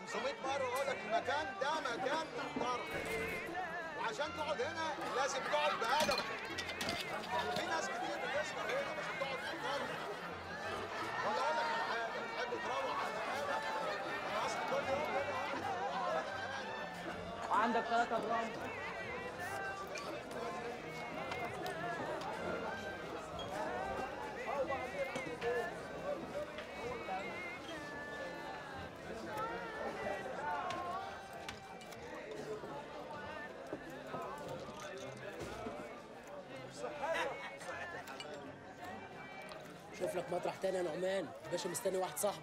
500 مره اقول لك المكان ده مكان محترم وعشان تقعد هنا لازم تقعد بادب في ناس كتير بتسهر هنا بس بتقعد محترم ولا اقول لك على حاجه تحب تروح على حاجه انا اصلا كل يوم هنا وعندك 3 جرام شوف لك مطرح تاني يا نعمان باشا مستني واحد صاحبه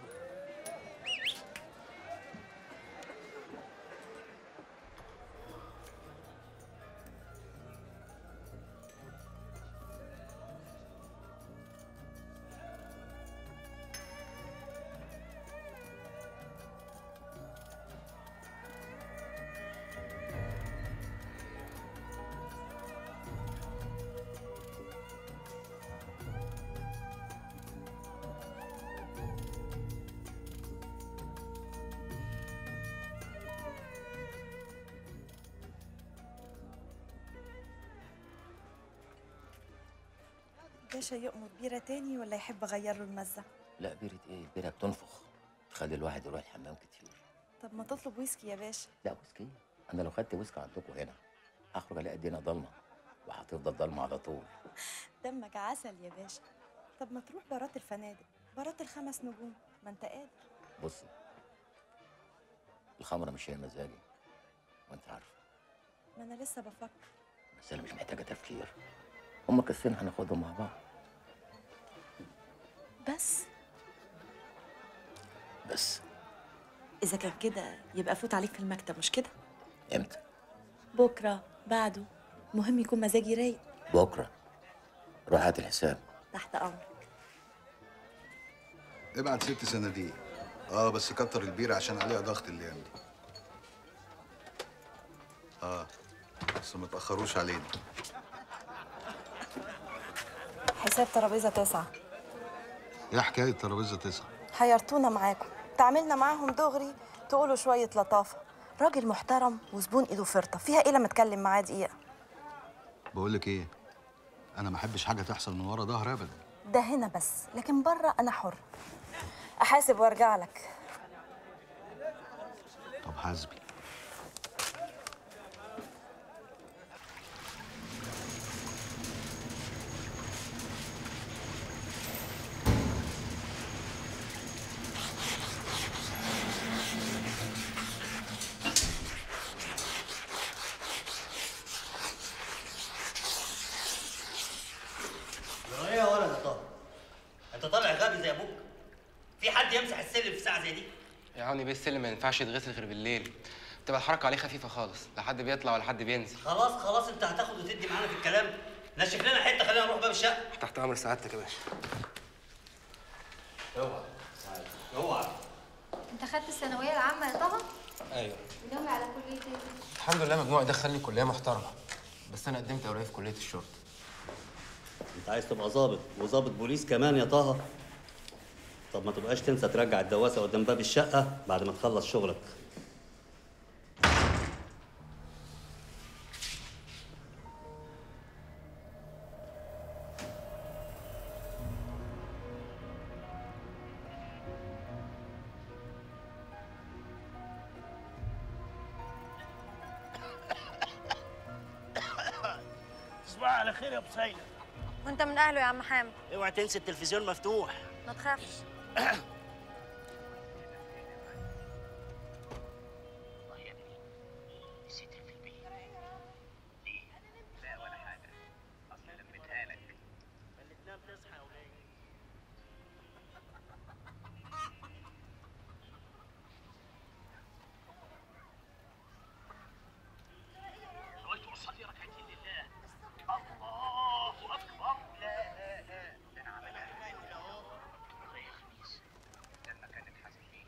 باشا يؤمر بيرة تاني ولا يحب اغير له المزة لا بيرة ايه بيرة بتنفخ تخلي الواحد يروح الحمام كتير طب ما تطلب ويسكي يا باشا لا ويسكي انا لو خدت ويسكي عندكم هنا هخرج الاقي الدنيا ضلمه وهتفضل ضلمه على طول دمك عسل يا باشا طب ما تروح بارات الفنادق بارات الخمس نجوم ما انت قادر بصي الخمره مش هي مزاجي وانت عارفه ما انا لسه بفكر بس انا مش محتاجه تفكير هما كاسين هناخدهم مع بعض بس بس اذا كان كده يبقى فوت عليك في المكتب مش كده امتى بكره بعده مهم يكون مزاجي رايق بكره روح هات الحساب تحت امرك ابعت ست صناديق اه بس كتر البيرة عشان عليها ضغط الايام دي اه بس ما تاخروش علينا حساب ترابيزه تسعة ايه حكايه ترابيزه تسعه حيرتونا معاكم تعاملنا معاهم دغري تقولوا شويه لطافه راجل محترم وزبون ايده فرطه فيها ايه لما اتكلم معاه دقيقه بقول لك ايه انا ما احبش حاجه تحصل من ورا ظهر ابدا ده هنا بس لكن بره انا حر احاسب وارجع لك طب حاسبي ايه يا ولد يا طه انت طالع غبي زي ابوك في حد يمسح السلم في ساعه زي دي يا عوني بيه السلم ما ينفعش يتغسل غير بالليل بتبقى الحركه عليه خفيفه خالص لا حد بيطلع ولا حد بينزل خلاص خلاص انت هتاخد وتدي معانا في الكلام نشف لنا حته خلينا نروح باب الشقه تحت امر سعادتك يا باشا اوعى اوعى انت خدت الثانويه العامه يا طه ايوه وناوي على كليه ايه الحمد لله مجموعي دخلني كليه محترمه بس انا قدمت اوراقي في كليه الشرطه انت عايز تبقى ظابط وظابط بوليس كمان يا طه طب ما تبقاش تنسى ترجع الدواسه قدام باب الشقه بعد ما تخلص شغلك تصبح على خير يا بصيلة وانت من اهله يا عم حامد اوعى تنسي التلفزيون مفتوح ما تخافش اللي تنام تصحى وليه نويت اصلي ركعتين لله الله اكبر لا لا لا ده انا عملها كمان اهو زي الخميس لما كانت حاسس فيه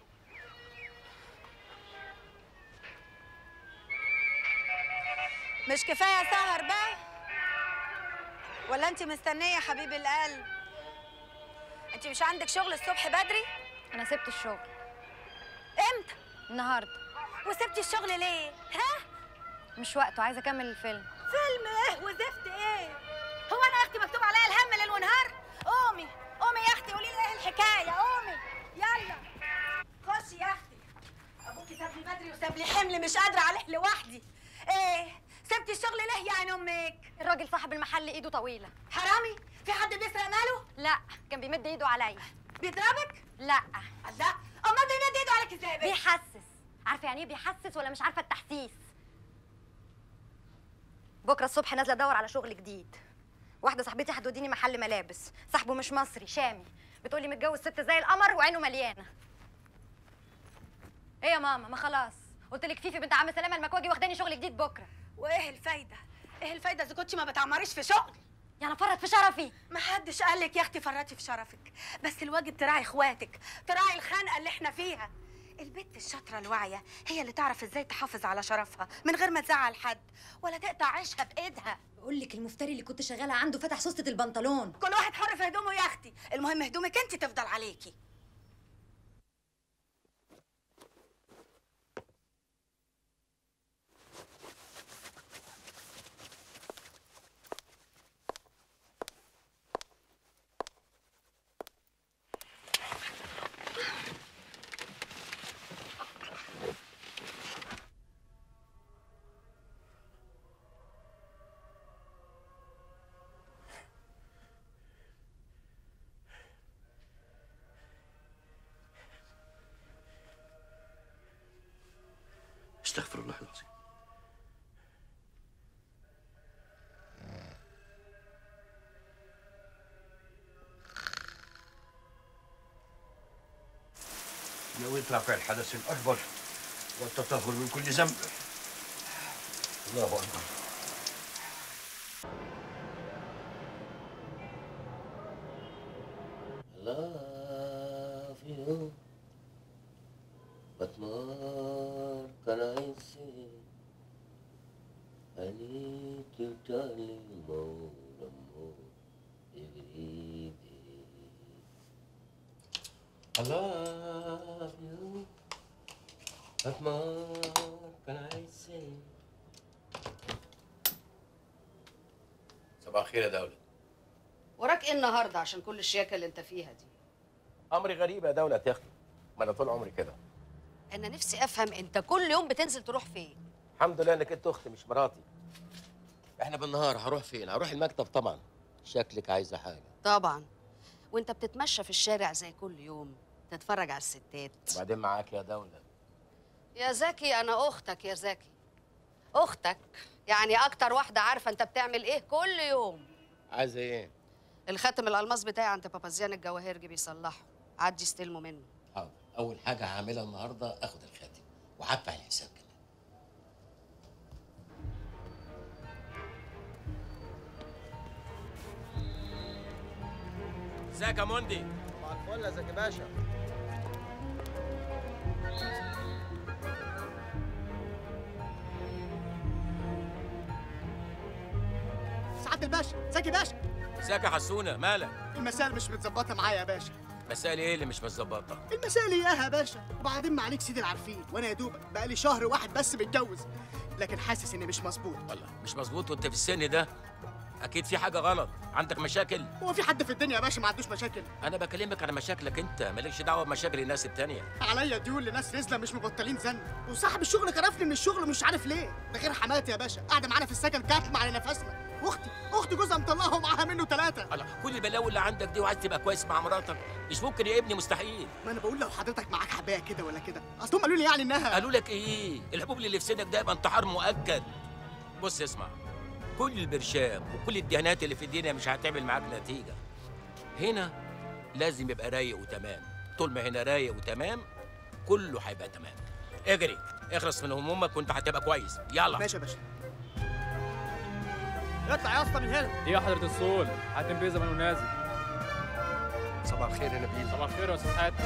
مش كفايه سهر بقى ولا انت مستنيه يا حبيب القلب انت مش عندك شغل الصبح بدري انا سبت الشغل امتى النهارده وسبتي الشغل ليه؟ ها؟ مش وقته عايزه اكمل الفيلم فيلم ايه وزفت ايه؟ هو انا يا اختي مكتوب عليا الهم ليل ونهار؟ قومي قومي يا اختي قولي لي ايه الحكايه قومي يلا خشي يا اختي ابوكي ساب لي بدري وساب لي حمل مش قادره عليه لوحدي ايه سبتي الشغل ليه يعني امك الراجل صاحب المحل ايده طويله حرامي في حد بيسرق ماله لا كان بيمد ايده عليا بيضربك لا لا امال بيمد ايده عليك ازاي بيه؟ بيحسس عارفه يعني ايه بيحسس ولا مش عارفه التحسيس بكره الصبح نازله ادور على شغل جديد واحده صاحبتي هتوديني محل ملابس صاحبه مش مصري شامي بتقولي متجوز ست زي القمر وعينه مليانه ايه يا ماما ما خلاص قلت لك فيفي بنت عم سلامه المكواجي واخداني شغل جديد بكره وايه الفايده؟ ايه الفايده اذا كنتي ما بتعمريش في شغل؟ يعني فرط في شرفي ما حدش قال لك يا اختي فرطي في شرفك بس الواجب تراعي اخواتك تراعي الخنقه اللي احنا فيها البت الشاطره الواعيه هي اللي تعرف ازاي تحافظ على شرفها من غير ما تزعل حد ولا تقطع عيشها بايدها بقول لك المفتري اللي كنت شغاله عنده فتح سوسته البنطلون كل واحد حر في هدومه يا اختي المهم هدومك انت تفضل عليكي استغفر الله العظيم نويت رفع الحدث الأكبر والتطهر من كل ذنب الله أكبر love you but more can I say I need you darling more and more every day I love you but more can I say صباح الخير يا دولة وراك ايه النهارده عشان كل الشياكه اللي انت فيها دي أمري غريب يا دولة يا أختي ما أنا طول عمري كده انا نفسي افهم انت كل يوم بتنزل تروح فين الحمد لله انك انت اختي مش مراتي احنا بالنهار هروح فين هروح المكتب طبعا شكلك عايزه حاجه طبعا وانت بتتمشى في الشارع زي كل يوم تتفرج على الستات وبعدين معاك يا دوله يا زكي انا اختك يا زكي اختك يعني اكتر واحده عارفه انت بتعمل ايه كل يوم عايزه ايه الخاتم الالماس بتاعي عند بابازيان الجواهرجي بيصلحه عدي استلمه منه حاضر اول حاجه هعملها النهارده اخد الخاتم وهدفع الحساب كمان ازيك يا موندي مع الفل يا زكي باشا سعاده الباشا زكي باشا ازيك يا حسونه مالك المسائل مش متظبطه معايا يا باشا مسائل ايه اللي مش متظبطه المسائل اياها يا باشا وبعدين ما عليك سيدي العارفين وانا يا دوبك بقالي شهر واحد بس متجوز لكن حاسس اني مش مظبوط والله مش مظبوط وانت في السن ده اكيد في حاجه غلط عندك مشاكل هو في حد في الدنيا يا باشا ما عندوش مشاكل انا بكلمك على مشاكلك انت مالكش دعوه بمشاكل الناس التانية عليا ديون لناس رزله مش مبطلين زن وصاحب الشغل كرفني من الشغل مش عارف ليه ده غير حماتي يا باشا قاعده معانا في السكن كاتمه على نفسنا واختي اختي جوزها مطلقها ومعاها منه ثلاثه الله كل البلاوي اللي عندك دي وعايز تبقى كويس مع مراتك مش ممكن يا ابني مستحيل ما انا بقول لو حضرتك معاك حبايه كده ولا كده اصل هم قالوا لي يعني انها قالوا لك ايه الحبوب اللي في سنك ده يبقى انتحار مؤكد بص اسمع كل البرشام وكل الدهانات اللي في الدنيا مش هتعمل معاك نتيجه هنا لازم يبقى رايق وتمام طول ما هنا رايق وتمام كله هيبقى تمام اجري اخلص من همومك وانت هتبقى كويس يلا ماشي يا باشا اطلع يا اسطى من هنا ايه يا حضرة الصول حاتم بيه زمان ونازل صباح الخير يا نبيل صباح الخير يا استاذ حاتم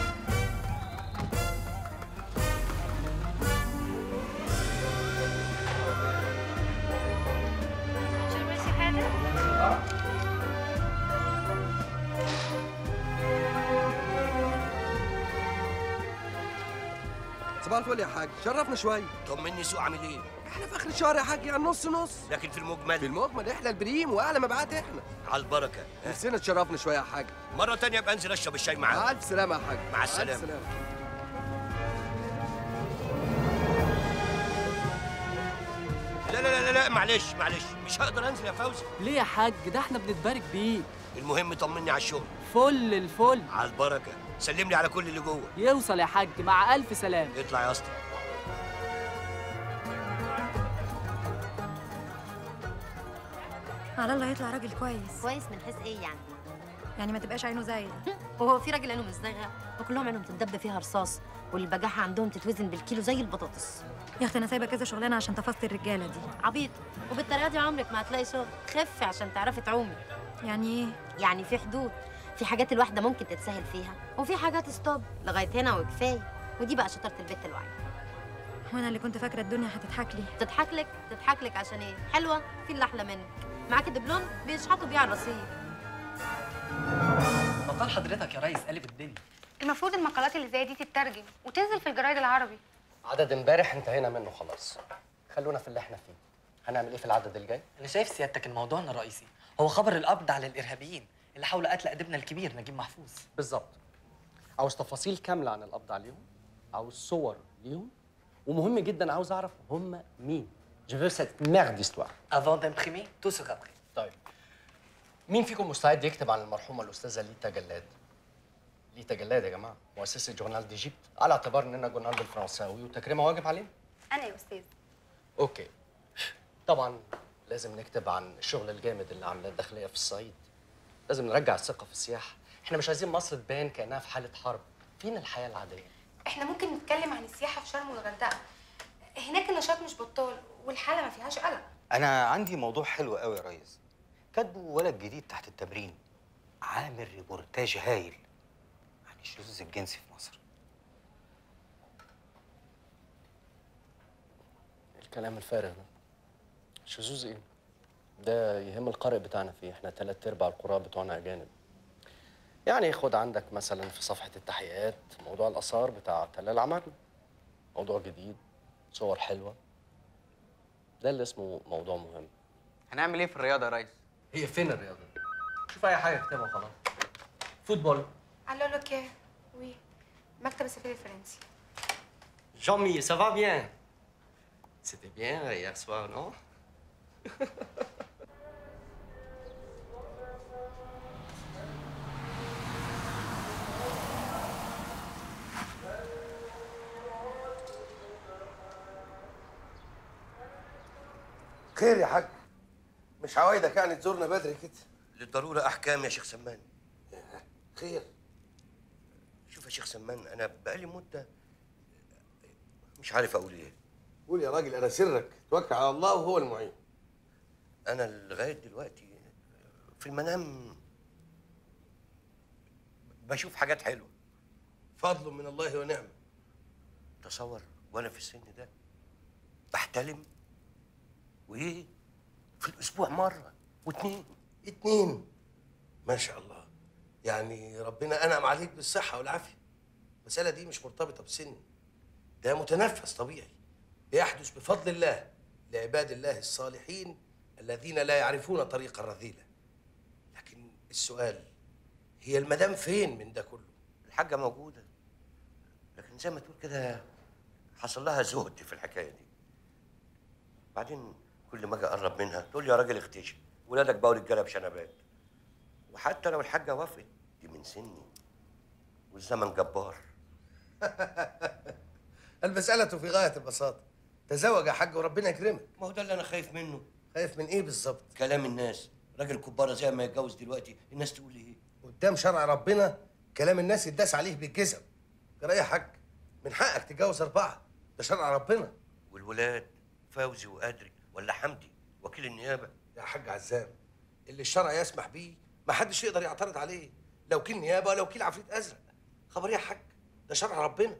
صباح صباح الفل يا حاج شرفنا شويه طمني سوق عامل ايه احنا في اخر الشهر يا حاج يعني نص نص لكن في المجمل في المجمل احنا البريم واعلى مبيعات احنا على البركه نفسنا تشرفنا شويه يا حاج مره تانية ابقى انزل اشرب الشاي معاك مع الف سلامه يا حاج مع السلامه الف سلامه لا لا لا لا معلش معلش مش هقدر انزل يا فوزي ليه يا حاج ده احنا بنتبارك بيه المهم طمني على الشغل فل الفل على البركه سلم لي على كل اللي جوه يوصل يا حاج مع الف سلام اطلع يا اسطى على الله يطلع راجل كويس كويس من حيث ايه يعني؟ يعني ما تبقاش عينه زايده وهو في راجل عينه مش زايغه وكلهم عينهم تندب فيها رصاص والبجاحه عندهم تتوزن بالكيلو زي البطاطس يا اختي انا سايبه كذا شغلانه عشان تفاصيل الرجاله دي عبيط وبالطريقه دي عمرك ما هتلاقي شغل خفي عشان تعرفي تعومي يعني ايه يعني في حدود في حاجات الواحده ممكن تتسهل فيها وفي حاجات ستوب لغايه هنا وكفايه ودي بقى شطاره البت الواعيه وانا اللي كنت فاكره الدنيا هتضحك لي تضحك لك تضحك لك عشان ايه حلوه في اللي احلى منك معاكي دبلوم بيشحطوا بيه على الرصيف مقال حضرتك يا ريس قلب الدنيا المفروض المقالات اللي زي دي تترجم وتنزل في الجرايد العربي عدد امبارح انتهينا منه خلاص خلونا في اللي احنا فيه هنعمل ايه في العدد الجاي انا شايف سيادتك ان موضوعنا الرئيسي هو خبر القبض على الارهابيين اللي حاول قتل اديبنا الكبير نجيب محفوظ بالظبط عاوز تفاصيل كامله عن القبض عليهم عاوز صور ليهم ومهم جدا عاوز اعرف هم مين Je veux cette merde d'histoire. Avant d'imprimer, tout sera prêt. طيب مين فيكم مستعد يكتب عن المرحومه الاستاذه ليتا جلاد؟ ليتا جلاد يا جماعه مؤسسه جورنال ديجيبت على اعتبار اننا جورنال بالفرنساوي وتكريمها واجب علينا. انا يا استاذ اوكي طبعا لازم نكتب عن الشغل الجامد اللي عاملاه الداخليه في الصعيد لازم نرجع الثقه في السياحه احنا مش عايزين مصر تبان كانها في حاله حرب فين الحياه العاديه احنا ممكن نتكلم عن السياحه في شرم والغردقه هناك النشاط مش بطال والحاله ما فيهاش قلق انا عندي موضوع حلو قوي يا ريس كاتبه ولد جديد تحت التمرين عامل ريبورتاج هايل عن الشذوذ الجنسي في مصر الكلام الفارغ ده شذوذ ايه ده يهم القارئ بتاعنا فيه احنا تلات ارباع القراء بتوعنا اجانب يعني خد عندك مثلا في صفحه التحقيقات موضوع الاثار بتاع تلال عمرنا موضوع جديد صور حلوه ده اللي اسمه موضوع مهم هنعمل ايه في الرياضه يا ريس هي فين الرياضه شوف اي حاجه اكتبها وخلاص فوتبول الو لوكي وي مكتب السفير الفرنسي Jean-Mi, ça va bien C'était bien hier soir, non خير يا حاج مش عوايدك يعني تزورنا بدري كده للضرورة أحكام يا شيخ سمان خير شوف يا شيخ سمان أنا بقالي مدة مش عارف أقول إيه قول يا راجل انا سرك توكل على الله وهو المعين أنا لغاية دلوقتي في المنام بشوف حاجات حلوة فضل من الله ونعمه تصور وأنا في السن ده بحتلم وإيه في الأسبوع مرة واتنين اتنين ما شاء الله يعني ربنا انعم عليك بالصحه والعافيه المساله دي مش مرتبطه بسن ده متنفس طبيعي يحدث بفضل الله لعباد الله الصالحين الذين لا يعرفون طريق الرذيله لكن السؤال هي المدام فين من ده كله الحاجة موجودة لكن زي ما تقول كده حصل لها زهد في الحكاية دي بعدين كل ما اجي اقرب منها تقول لي يا راجل اختشي ولادك بقوا رجاله بشنبات وحتى لو الحاجه وافقت دي من سني والزمن جبار المساله في غايه البساطه تزوج يا حاج وربنا يكرمك ما هو ده اللي انا خايف منه خايف من ايه بالظبط كلام الناس راجل كبارة زي ما يتجوز دلوقتي الناس تقول ايه قدام شرع ربنا كلام الناس يداس عليه بالجزم ترى يا حاج من حقك تتجوز اربعه ده شرع ربنا والولاد فوزي وقدري ولا حمدي وكيل النيابه يا حاج عزام اللي الشرع يسمح بيه ما حدش يقدر يعترض عليه لو وكيل نيابه ولا وكيل عفريت ازرق خبر إيه يا حاج ده شرع ربنا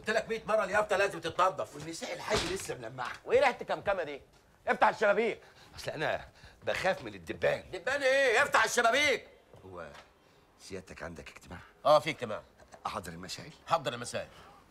قلت لك 100 مره اليافطه لازم تتنضف والنساء الحي لسه ملمعه وايه ريحه الكمكمه دي افتح الشبابيك اصل انا بخاف من الدبان دبان ايه افتح الشبابيك هو سيادتك عندك اجتماع اه في اجتماع احضر المسائل حضر المسائل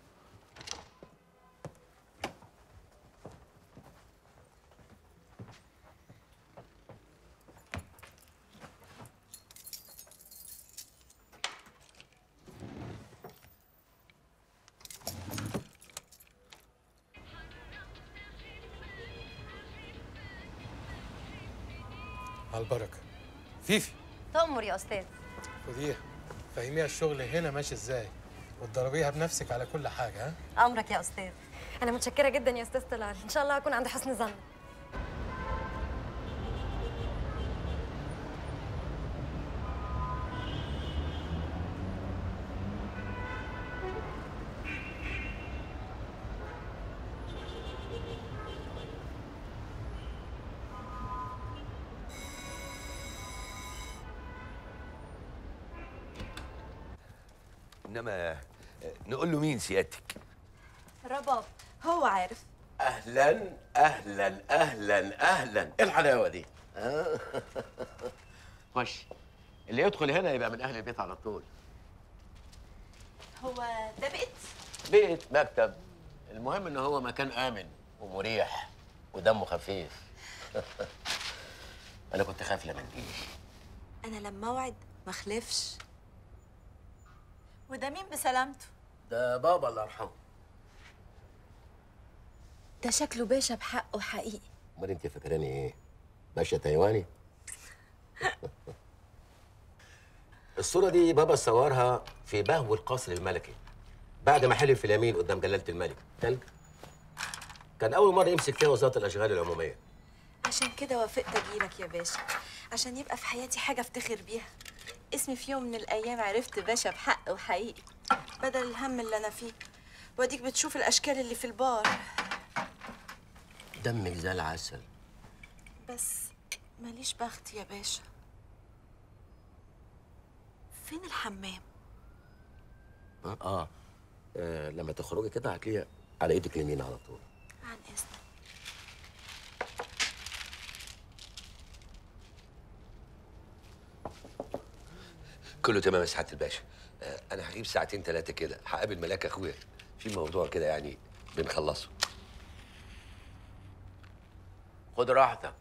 على البركة فيفي تأمر يا أستاذ خديها فهميها الشغل هنا ماشي ازاي وتدربيها بنفسك على كل حاجة ها أمرك يا أستاذ أنا متشكرة جدا يا أستاذ طلال إن شاء الله هكون عند حسن ظن انما نقول له مين سيادتك رباب هو عارف اهلا اهلا اهلا اهلا ايه الحلاوه دي آه. خش اللي يدخل هنا يبقى من اهل البيت على طول هو ده بيت بيت مكتب المهم ان هو مكان امن ومريح ودمه خفيف انا كنت خايف لا منديل انا لما اوعد ما خلفش وده مين بسلامته ده بابا الله يرحمه ده شكله باشا بحقه حقيقي امال انت فاكراني ايه باشا تايواني الصوره دي بابا صورها في بهو القصر الملكي بعد ما حلف في اليمين قدام جلاله الملك تلج كان اول مره يمسك فيها وزاره الاشغال العموميه عشان كده وافقت اجيلك يا باشا عشان يبقى في حياتي حاجه افتخر بيها اسمي في يوم من الايام عرفت باشا بحق وحقيقي بدل الهم اللي انا فيه واديك بتشوف الاشكال اللي في البار دمك زي العسل بس ماليش بخت يا باشا فين الحمام آه. اه, آه. لما تخرجي كده هتلاقيها على ايدك اليمين على طول عن اذنك كله تمام يا سعاده الباشا آه، انا هغيب ساعتين ثلاثه كده هقابل ملاك اخويا في موضوع كده يعني بنخلصه خد راحتك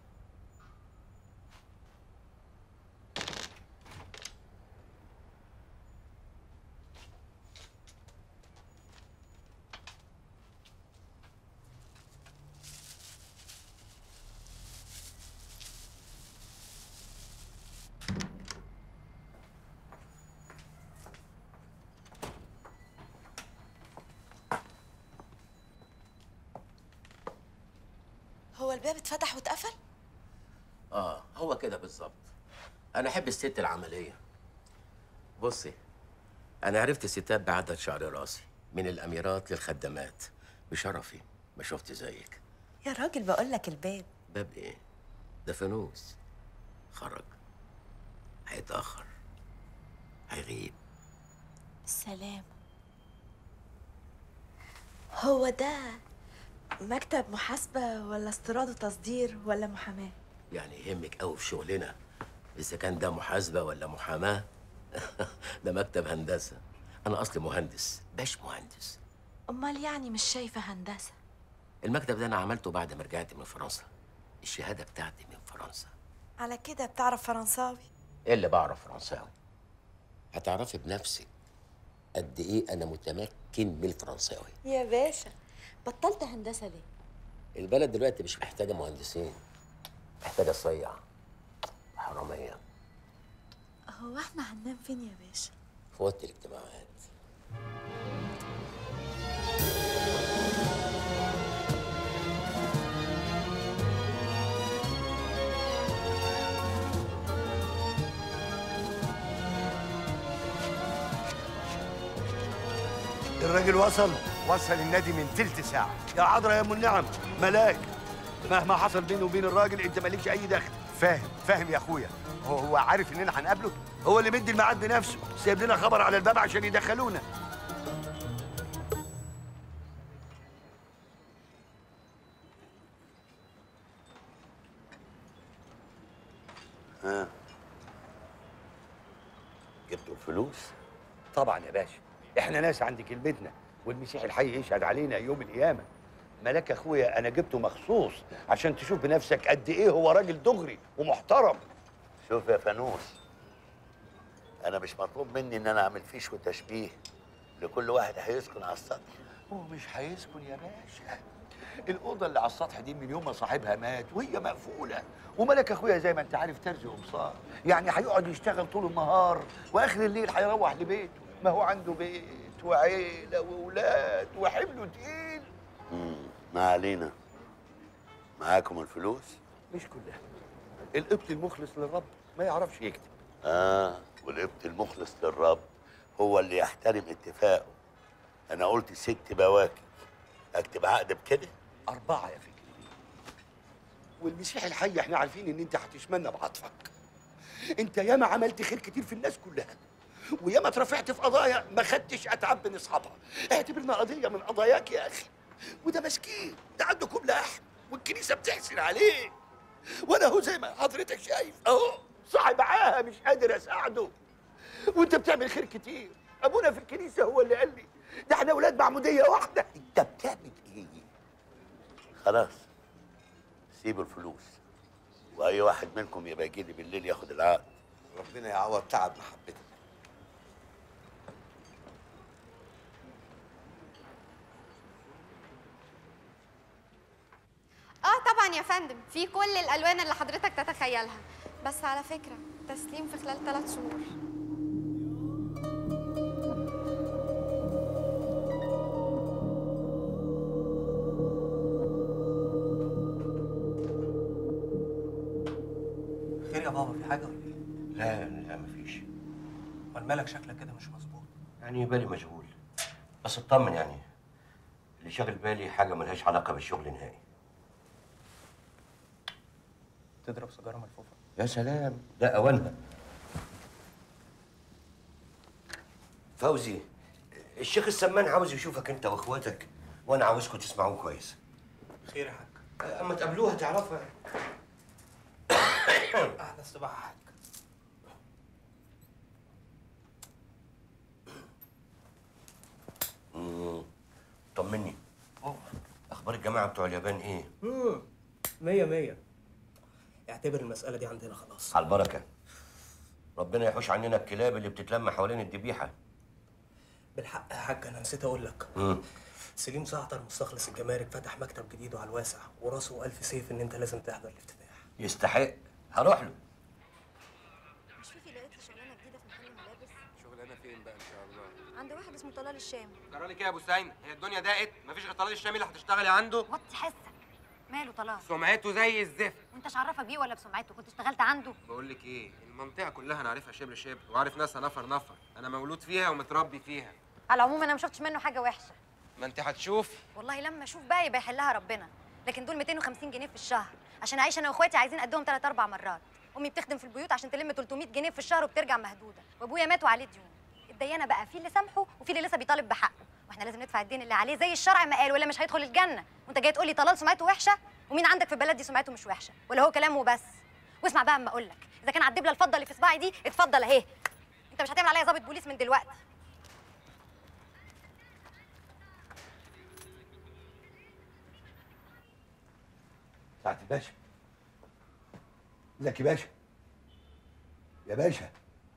هو الباب اتفتح واتقفل اه هو كده بالظبط انا احب الست العمليه بصي انا عرفت الستات بعدد شعر راسي من الاميرات للخدامات بشرفي ما شفت زيك يا راجل بقول لك الباب باب ايه ده فانوس خرج هيتاخر هيغيب السلام هو ده مكتب محاسبة ولا استيراد وتصدير ولا محاماة؟ يعني يهمك قوي في شغلنا اذا كان ده محاسبه ولا محاماه ده مكتب هندسه انا اصلي مهندس باش مهندس أمال يعني مش شايفة هندسة المكتب ده انا عملته بعد ما رجعت من فرنسا الشهاده بتاعتي من فرنسا على كده بتعرف فرنساوي ايه اللي بعرف فرنساوي هتعرفي بنفسك قد ايه انا متمكن من الفرنساوي يا باشا بطلت هندسة ليه؟ البلد دلوقتي مش محتاجه مهندسين محتاجه صيع حراميه هو احنا هننام فين يا باشا؟ في وقت الاجتماعات الراجل وصل وصل النادي من تلت ساعة يا عذرا يا ام النعم ملاك مهما حصل بينه وبين الراجل انت مالكش اي دخل فاهم فاهم يا اخويا هو هو عارف اننا هنقابله هو اللي مدي الميعاد بنفسه سايب لنا خبر على الباب عشان يدخلونا ها جبتوا الفلوس طبعا يا باشا احنا ناس عند كلمتنا والمسيح الحي يشهد علينا يوم القيامه ملاك اخويا انا جبته مخصوص عشان تشوف بنفسك قد ايه هو راجل دغري ومحترم شوف يا فانوس انا مش مطلوب مني ان انا اعمل فيش وتشبيه لكل واحد هيسكن على السطح هو مش هيسكن يا باشا الاوضه اللي على السطح دي من يوم ما صاحبها مات وهي مقفوله وملك اخويا زي ما انت عارف ترزي قمصان يعني هيقعد يشتغل طول النهار واخر الليل هيروح لبيته ما هو عنده بيت وعيله واولاد وحمله تقيل مم، ما علينا معاكم الفلوس مش كلها القبط المخلص للرب ما يعرفش يكتب اه والقبط المخلص للرب هو اللي يحترم اتفاقه انا قلت ست بواكي اكتب عقد بكده أربعة يا فكري والمسيح الحي احنا عارفين إن أنت هتشملنا بعطفك. أنت ياما عملت خير كتير في الناس كلها. وياما اترفعت في قضايا ما خدتش أتعب من أصحابها. اعتبرنا قضية من قضاياك يا أخي. وده مسكين، ده عنده كوب لحم والكنيسة بتحسن عليه. وأنا أهو زي ما حضرتك شايف أهو صاحب عاهة مش قادر أساعده. وأنت بتعمل خير كتير. أبونا في الكنيسة هو اللي قال لي ده احنا ولاد معمودية واحدة. أنت بتعمل إيه؟ خلاص سيبوا الفلوس واي واحد منكم يبقى يجي لي بالليل ياخد العقد ربنا يعوض تعب محبتك اه طبعا يا فندم في كل الالوان اللي حضرتك تتخيلها بس على فكره تسليم في خلال ثلاث شهور خير يا بابا في حاجه ولا ايه؟ لا لا مفيش امال مالك شكلك كده مش مظبوط يعني بالي مشغول بس اطمن يعني اللي شاغل بالي حاجه ملهاش علاقه بالشغل نهائي تضرب سيجاره ملفوفه يا سلام ده اوانها فوزي الشيخ السمان عاوز يشوفك انت واخواتك وانا عاوزكم تسمعوه كويس خير يا حاج اما تقابلوها تعرفها احدث صباح يا حاج مم. طمني اخبار الجماعه بتوع اليابان ايه امم مية مية اعتبر المسألة دي عندنا خلاص على البركه ربنا يحوش عننا الكلاب اللي بتتلم حوالين الذبيحه بالحق يا حاج انا نسيت اقول لك مم. سليم زعتر مستخلص الجمارك فتح مكتب جديد وعلى الواسع وراسه ألف سيف ان انت لازم تحضر الافتتاح يستحق هروح له مش فيفي لقيت لي شغلانه جديده في محل ملابس شغلانه فين بقى ان شاء الله عند واحد اسمه طلال الشام جرالي كده يا ابو سعيد هي الدنيا ضاقت مفيش غير طلال الشامي اللي هتشتغلي عنده وطي حسك ماله طلال سمعته زي الزفت وانت عرفك بيه ولا بسمعته كنت اشتغلت عنده بقول لك ايه المنطقه كلها انا عارفها شبر شبر وعارف ناسها نفر نفر انا مولود فيها ومتربي فيها على العموم انا ما شفتش منه حاجه وحشه ما انت هتشوفي والله لما اشوف بقى يبقى يحلها ربنا لكن دول 250 جنيه في الشهر عشان اعيش انا واخواتي عايزين قدهم ثلاث اربع مرات امي بتخدم في البيوت عشان تلم 300 جنيه في الشهر وبترجع مهدوده وابويا مات وعليه ديون الديانه بقى في اللي سامحه وفي اللي لسه بيطالب بحقه واحنا لازم ندفع الدين اللي عليه زي الشرع ما قال ولا مش هيدخل الجنه وانت جاي تقول لي طلال سمعته وحشه ومين عندك في البلد دي سمعته مش وحشه ولا هو كلام وبس واسمع بقى اما اقول لك اذا كان على الدبله الفضه اللي في صباعي دي اتفضل اهي انت مش هتعمل عليا ضابط بوليس من دلوقتي سعد الباشا ازيك يا باشا يا باشا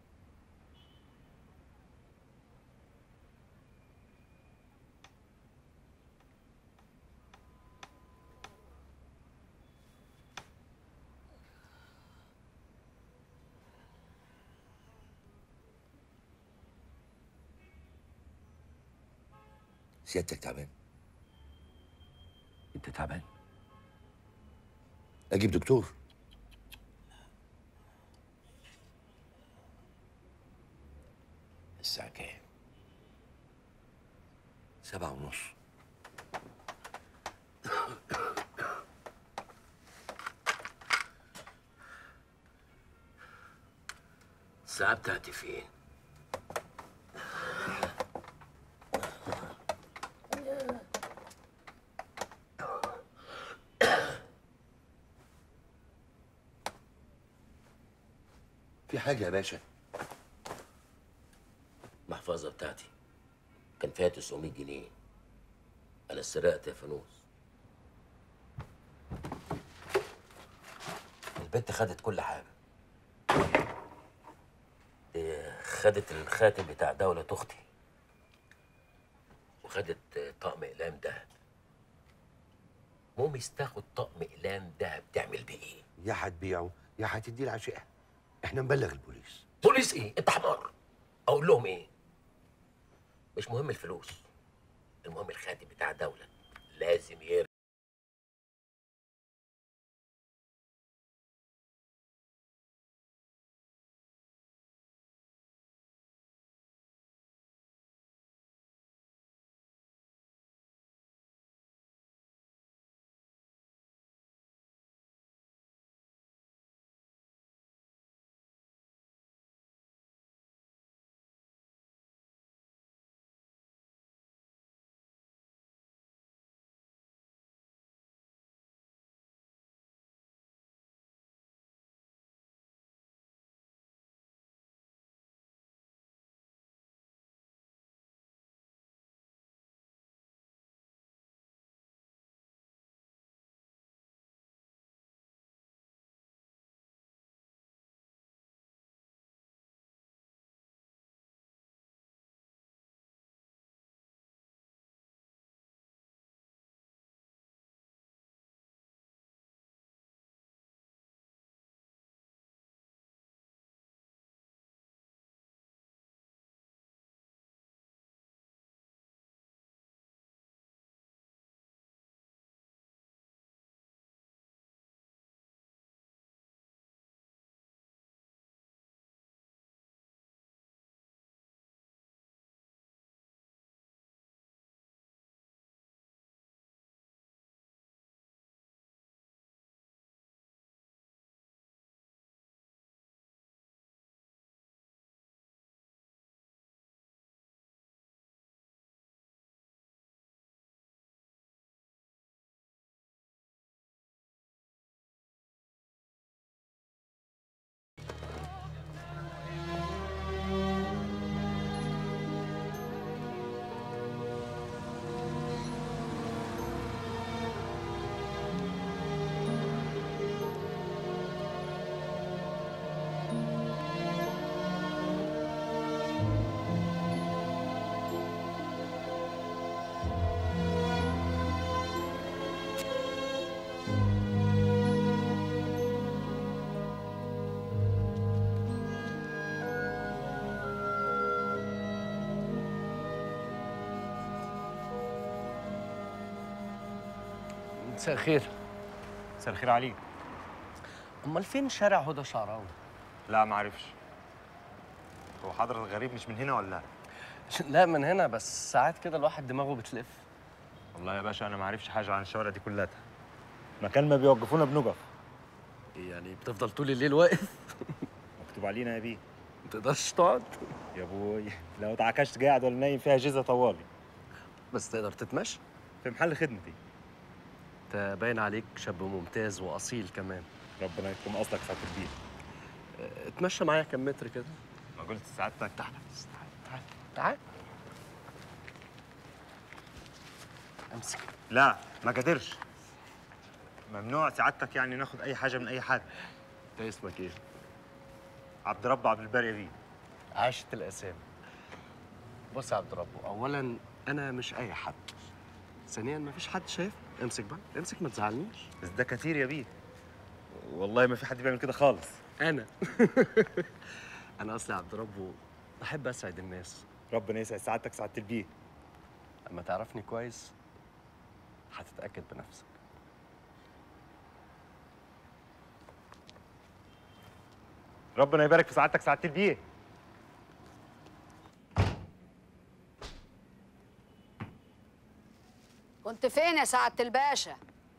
سيادتك تعبان انت تعبان اجيب دكتور الساعة كام؟ سبعة ونص الساعة بتاعتي فين؟ في حاجه يا باشا المحفظة بتاعتي كان فيها 900 جنيه أنا سرقت يا فانوس البنت خدت كل حاجة دي خدت الخاتم بتاع دولة أختي وخدت طقم إقلام دهب موميس تاخد طقم إقلام دهب تعمل بيه إيه؟ يا هتبيعه يا هتديه لعشقها احنا نبلغ البوليس بوليس إيه؟ أنت حمار أقول لهم إيه؟ مش مهم الفلوس المهم الخاتم بتاع دولة لازم يرجع مساء الخير مساء الخير عليك امال فين شارع هدى شعراوي لا ما اعرفش هو حضرة الغريب مش من هنا ولا لا لا من هنا بس ساعات كده الواحد دماغه بتلف والله يا باشا انا ما اعرفش حاجه عن الشوارع دي كلها مكان ما بيوقفونا بنقف يعني بتفضل طول الليل واقف مكتوب علينا يا بيه ما تقدرش تقعد يا ابوي لو اتعكشت قاعد ولا نايم فيها جيزه طوالي بس تقدر تتمشى في محل خدمتي انت باين عليك شاب ممتاز واصيل كمان ربنا يكون اصلك ساعه البيت اه، اتمشى معايا كم متر كده ما قلت سعادتك تعال بس تعال تعال تعال امسك لا ما قدرش ممنوع سعادتك يعني ناخد اي حاجه من اي حد انت اسمك ايه عبد رب عبد الباري بيه عاشت الاسامي بص يا عبد ربه اولا انا مش اي حد ثانيا مفيش حد شايف امسك بقى امسك ما تزعلنيش بس ده كتير يا بيه والله ما في حد بيعمل كده خالص انا انا اصلي عبد ربه بحب اسعد الناس ربنا يسعد سعادتك سعاده البيه لما تعرفني كويس هتتاكد بنفسك ربنا يبارك في سعادتك سعاده البيه كنت فين يا سعادة الباشا؟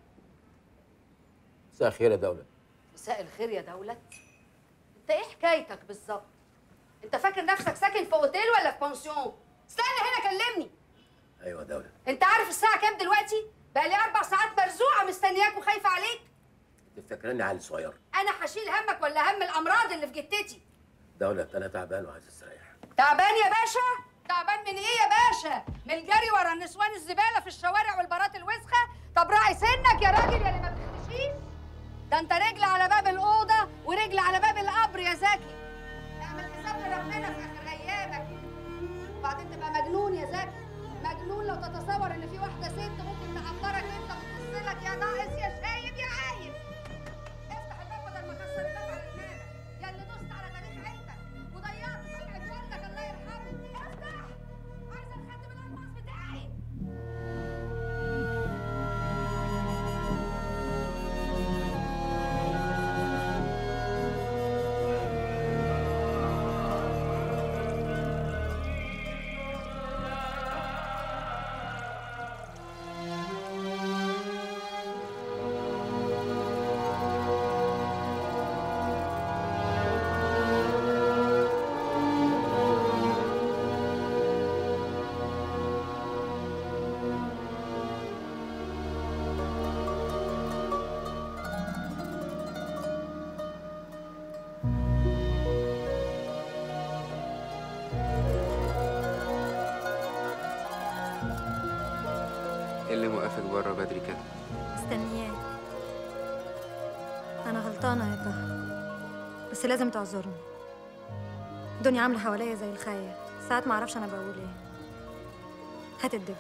مساء الخير يا دولة مساء الخير يا دولت انت ايه حكايتك بالظبط؟ انت فاكر نفسك ساكن في اوتيل ولا في بنسيون؟ استنى هنا كلمني أيوة يا دولة انت عارف الساعة كام دلوقتي؟ بقى لي أربع ساعات مرزوعة مستنياك وخايفة عليك أنت فاكراني عيل صغير أنا هشيل همك ولا هم الأمراض اللي في جتتي دولة انا تعبان وعايز استريح تعبان يا باشا تعبان من ايه يا باشا من الجري ورا النسوان الزباله في الشوارع والبارات الوسخه طب راعي سنك يا راجل يا اللي ما بتختشيش ده انت رجل على باب الاوضه ورجل على باب القبر يا زكي اعمل حساب لربنا في اخر ايامك وبعدين تبقى مجنون يا زكي مجنون لو تتصور ان في واحده ست ممكن تعبرك انت وتبص لك يا ناقص يا شايب يا عايب افتح الباب بدل ما كسر الباب على دماغك يا اللي دوست على تاريخ عيلتك وضيعت سمعه والدك الله يرحمه افتح عايز الخاتم الالماس بتاعي ايه اللي موقفك بره بدري كده مستنياك أنا غلطانة يا طه بس لازم تعذرني الدنيا عاملة حواليا زي الخاية ساعات معرفش أنا بقول إيه هات الدبل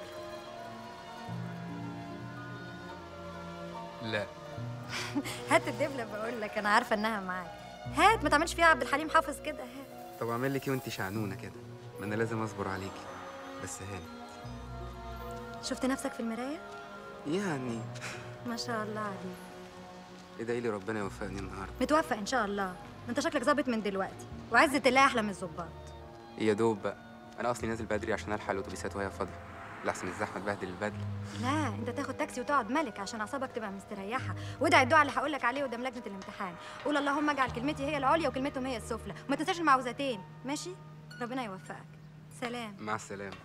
لا هات الدبلة بقول لك أنا عارفة إنها معاك هات ما تعملش فيها عبد الحليم حافظ كده هات طب اعمل لك ايه وانت شعنونه كده ما انا لازم اصبر عليكي بس هاني شفت نفسك في المراية؟ يعني ما شاء الله عليك ادعي لي ربنا يوفقني النهارده متوفق إن شاء الله ما أنت شكلك ظابط من دلوقتي وعزة الله أحلى من الظباط يا دوب بقى انا اصلي نازل بدري عشان الحق الاتوبيسات وهي فاضيه لحسن الزحمه تبهدل البدل لا انت تاخد تاكسي وتقعد ملك عشان اعصابك تبقى مستريحه وادعي الدعاء اللي هقول لك عليه قدام لجنه الامتحان قول اللهم اجعل كلمتي هي العليا وكلمتهم هي السفلى وما تنساش المعوذتين ماشي ربنا يوفقك سلام مع السلامه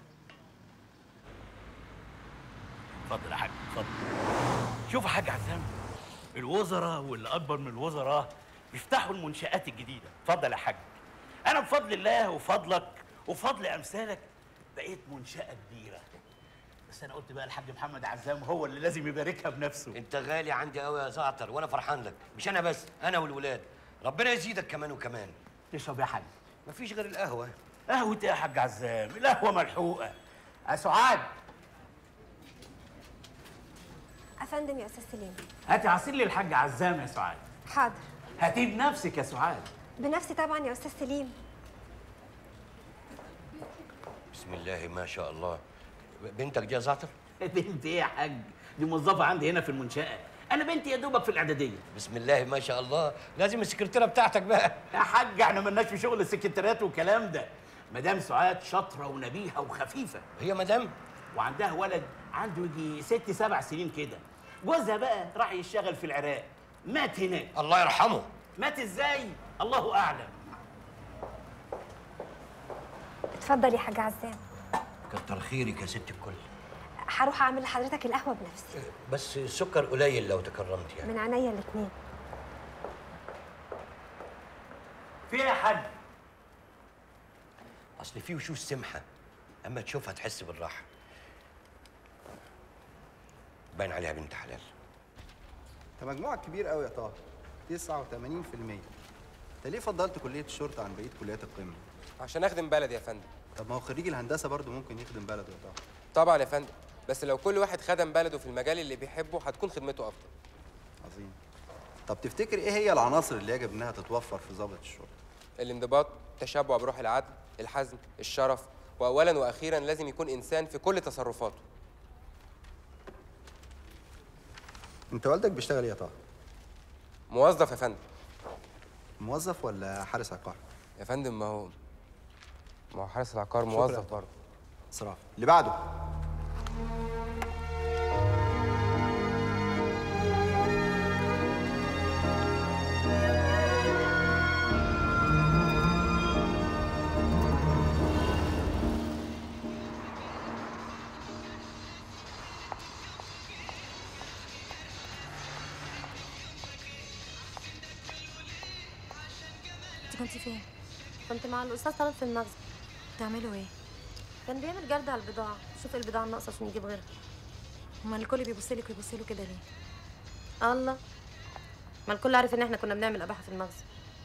اتفضل يا حاج اتفضل شوف يا حاج عزام الوزراء واللي اكبر من الوزراء بيفتحوا المنشآت الجديدة اتفضل يا حاج انا بفضل الله وفضلك وفضل امثالك بقيت منشأة كبيرة بس انا قلت بقى الحاج محمد عزام هو اللي لازم يباركها بنفسه انت غالي عندي قوي يا زعتر وانا فرحان لك مش انا بس انا والولاد ربنا يزيدك كمان وكمان تشرب يا حاج مفيش غير القهوه قهوة ايه يا حاج عزام القهوة ملحوقة يا سعاد افندم يا استاذ سليم هاتي عصير للحاج عزام يا سعاد حاضر هاتيه بنفسك يا سعاد بنفسي طبعا يا استاذ سليم بسم الله ما شاء الله بنتك دي يا زعتر بنتي ايه يا حاج دي موظفة عندي هنا في المنشأة أنا بنتي يا دوبك في الإعدادية بسم الله ما شاء الله لازم السكرتيره بتاعتك بقى يا حاج احنا مالناش في شغل السكرتيرات والكلام ده مدام سعاد شاطرة ونبيهة وخفيفة هي مدام وعندها ولد عنده يجي ست سبع سنين كده جوزها بقى راح يشتغل في العراق مات هناك الله يرحمه مات ازاي الله اعلم اتفضل يا حاج عزام كتر خيرك يا ست الكل هروح اعمل لحضرتك القهوه بنفسي بس السكر قليل لو تكرمت يعني من عينيا الاتنين في ايه يا حاج اصل في وشوش سمحه اما تشوفها تحس بالراحه باين عليها بنت حلال انت مجموعك كبير قوي يا طه 89% انت ليه فضلت كليه الشرطه عن بقيه كليات القمه عشان اخدم بلدي يا فندم طب ما هو خريج الهندسه برضه ممكن يخدم بلده يا طه طبعا يا فندم بس لو كل واحد خدم بلده في المجال اللي بيحبه هتكون خدمته افضل عظيم طب تفتكر ايه هي العناصر اللي يجب انها تتوفر في ضابط الشرطه الانضباط التشبع بروح العدل الحزم الشرف واولا واخيرا لازم يكون انسان في كل تصرفاته انت والدك بيشتغل ايه يا طه موظف يا فندم موظف ولا حارس عقار يا فندم ما هو ما هو حارس العقار شكراً. موظف برضه صراحه اللي بعده انت كنت فين كنت مع الاستاذ طلال في المخزن بتعملوا ايه؟ كان بيعمل جرد على البضاعه شوف إيه البضاعه الناقصه عشان يجيب غيرها امال الكل بيبص لك ويبص له كده ليه؟ الله ما الكل عارف ان احنا كنا بنعمل اباحه في المخزن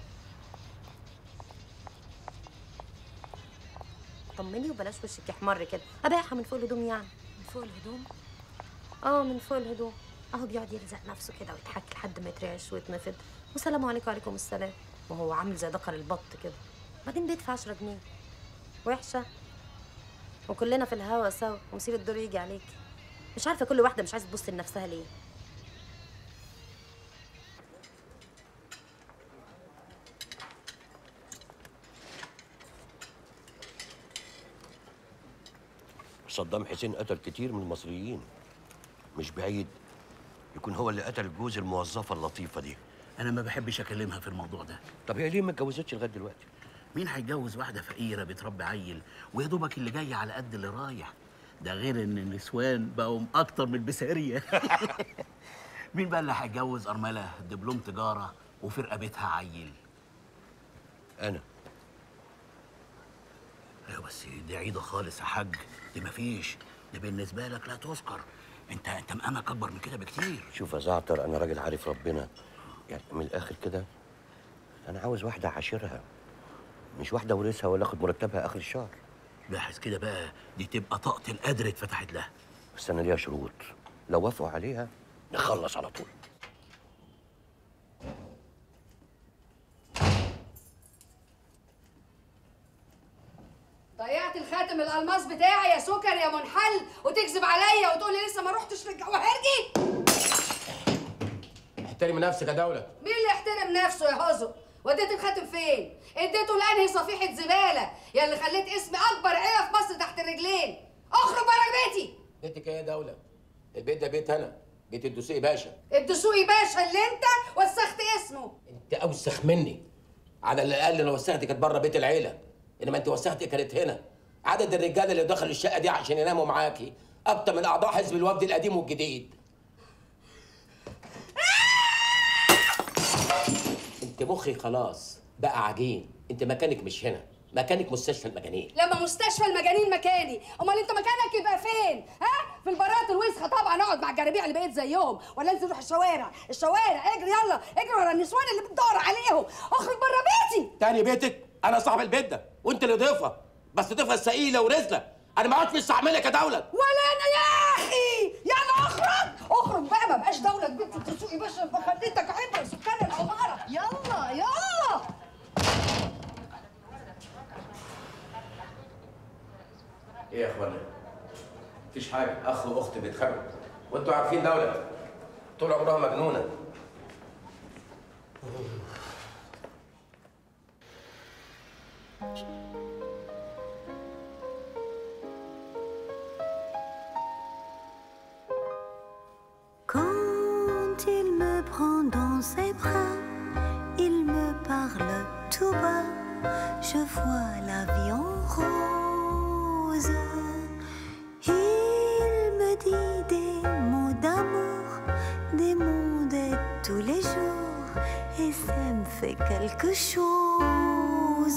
طمني وبلاش وشك يحمر كده اباحه من فوق الهدوم يعني من فوق الهدوم؟ اه من فوق الهدوم اهو بيقعد يلزق نفسه كده ويضحك لحد ما يترعش ويتنفض والسلام عليكم وعليكم السلام وهو عامل زي دكر البط كده بعدين بيدفع 10 جنيه وحشه وكلنا في الهوا سوا ومصيب الدور يجي عليك مش عارفه كل واحده مش عايزه تبص لنفسها ليه صدام حسين قتل كتير من المصريين مش بعيد يكون هو اللي قتل جوز الموظفه اللطيفه دي انا ما بحبش اكلمها في الموضوع ده طب هي ليه ما اتجوزتش لغايه دلوقتي مين هيتجوز واحده فقيره بتربي عيل ويا دوبك اللي جاي على قد اللي رايح ده غير ان النسوان بقوا اكتر من البساريه مين بقى اللي هيتجوز ارمله دبلوم تجاره وفي رقبتها عيل انا ايوه بس دي عيده خالص يا حاج دي مفيش دي بالنسبه لك لا تذكر انت انت مقامك اكبر من كده بكتير شوف يا زعتر انا راجل عارف ربنا يعني من الاخر كده انا عاوز واحده عاشرها مش واحده ورثها ولا اخد مرتبها اخر الشهر لاحظ كده بقى دي تبقى طاقه القدر اتفتحت لها بس انا ليها شروط لو وافقوا عليها نخلص على طول ضيعت الخاتم الالماس بتاعي يا سكر يا منحل وتكذب عليا وتقول لي لسه ما رحتش للجواهرجي احترمي نفسك يا دولة مين اللي يحترم نفسه يا هزو وديت الخاتم فين اديته لانهي صفيحه زباله يا اللي خليت اسمي اكبر عيله في مصر تحت الرجلين اخرج بره بيتي بيتك ايه يا دولة البيت ده بيت انا بيت الدسوقي باشا الدسوقي باشا اللي انت وسخت اسمه انت اوسخ مني على الاقل لو وسختي كانت بره بيت العيله انما انت وسختي كانت هنا عدد الرجاله اللي دخلوا الشقه دي عشان يناموا معاكي اكتر من اعضاء حزب الوفد القديم والجديد انت مخي خلاص بقى عجين انت مكانك مش هنا مكانك مستشفى المجانين لما مستشفى المجانين مكاني امال انت مكانك يبقى فين ها في البارات الوسخه طبعا اقعد مع الجرابيع اللي بقيت زيهم ولا انزل روح الشوارع الشوارع اجري يلا اجري ورا النسوان اللي بتدور عليهم اخرج بره بيتي تاني بيتك انا صاحب البيت ده وانت اللي ضيفه بس ضيفه ثقيله ورزله انا ما عادش مستعملك يا دوله ولا انا يا اخي يلا اخرج اخرج بقى ما بقاش دوله بنت الدسوقي باشا خليتك عبره سكان العماره يلا يلا ايه يا اخوانا مفيش حاجه اخ واخت بيتخانقوا وانتوا عارفين دوله طول عمرها مجنونه Quand il me prend dans ses bras, il me parle tout bas. Je vois la vie en rose. Il me dit des mots d'amour, des mots de tous les jours, et ça me fait quelque chose.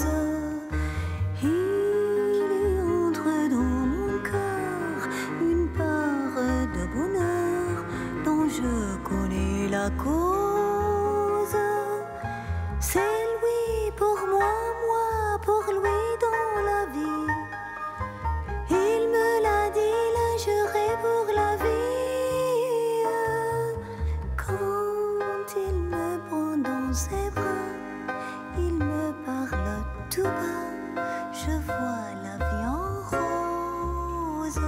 Il entre dans mon cœur une part de bonheur dont je connais la cause. C'est lui pour moi, moi pour lui dans la vie. Il me l'a dit, là j'irai pour la vie. Quand il me prend dans ses bras, il me parle tout bas. Je vois la vie en rose.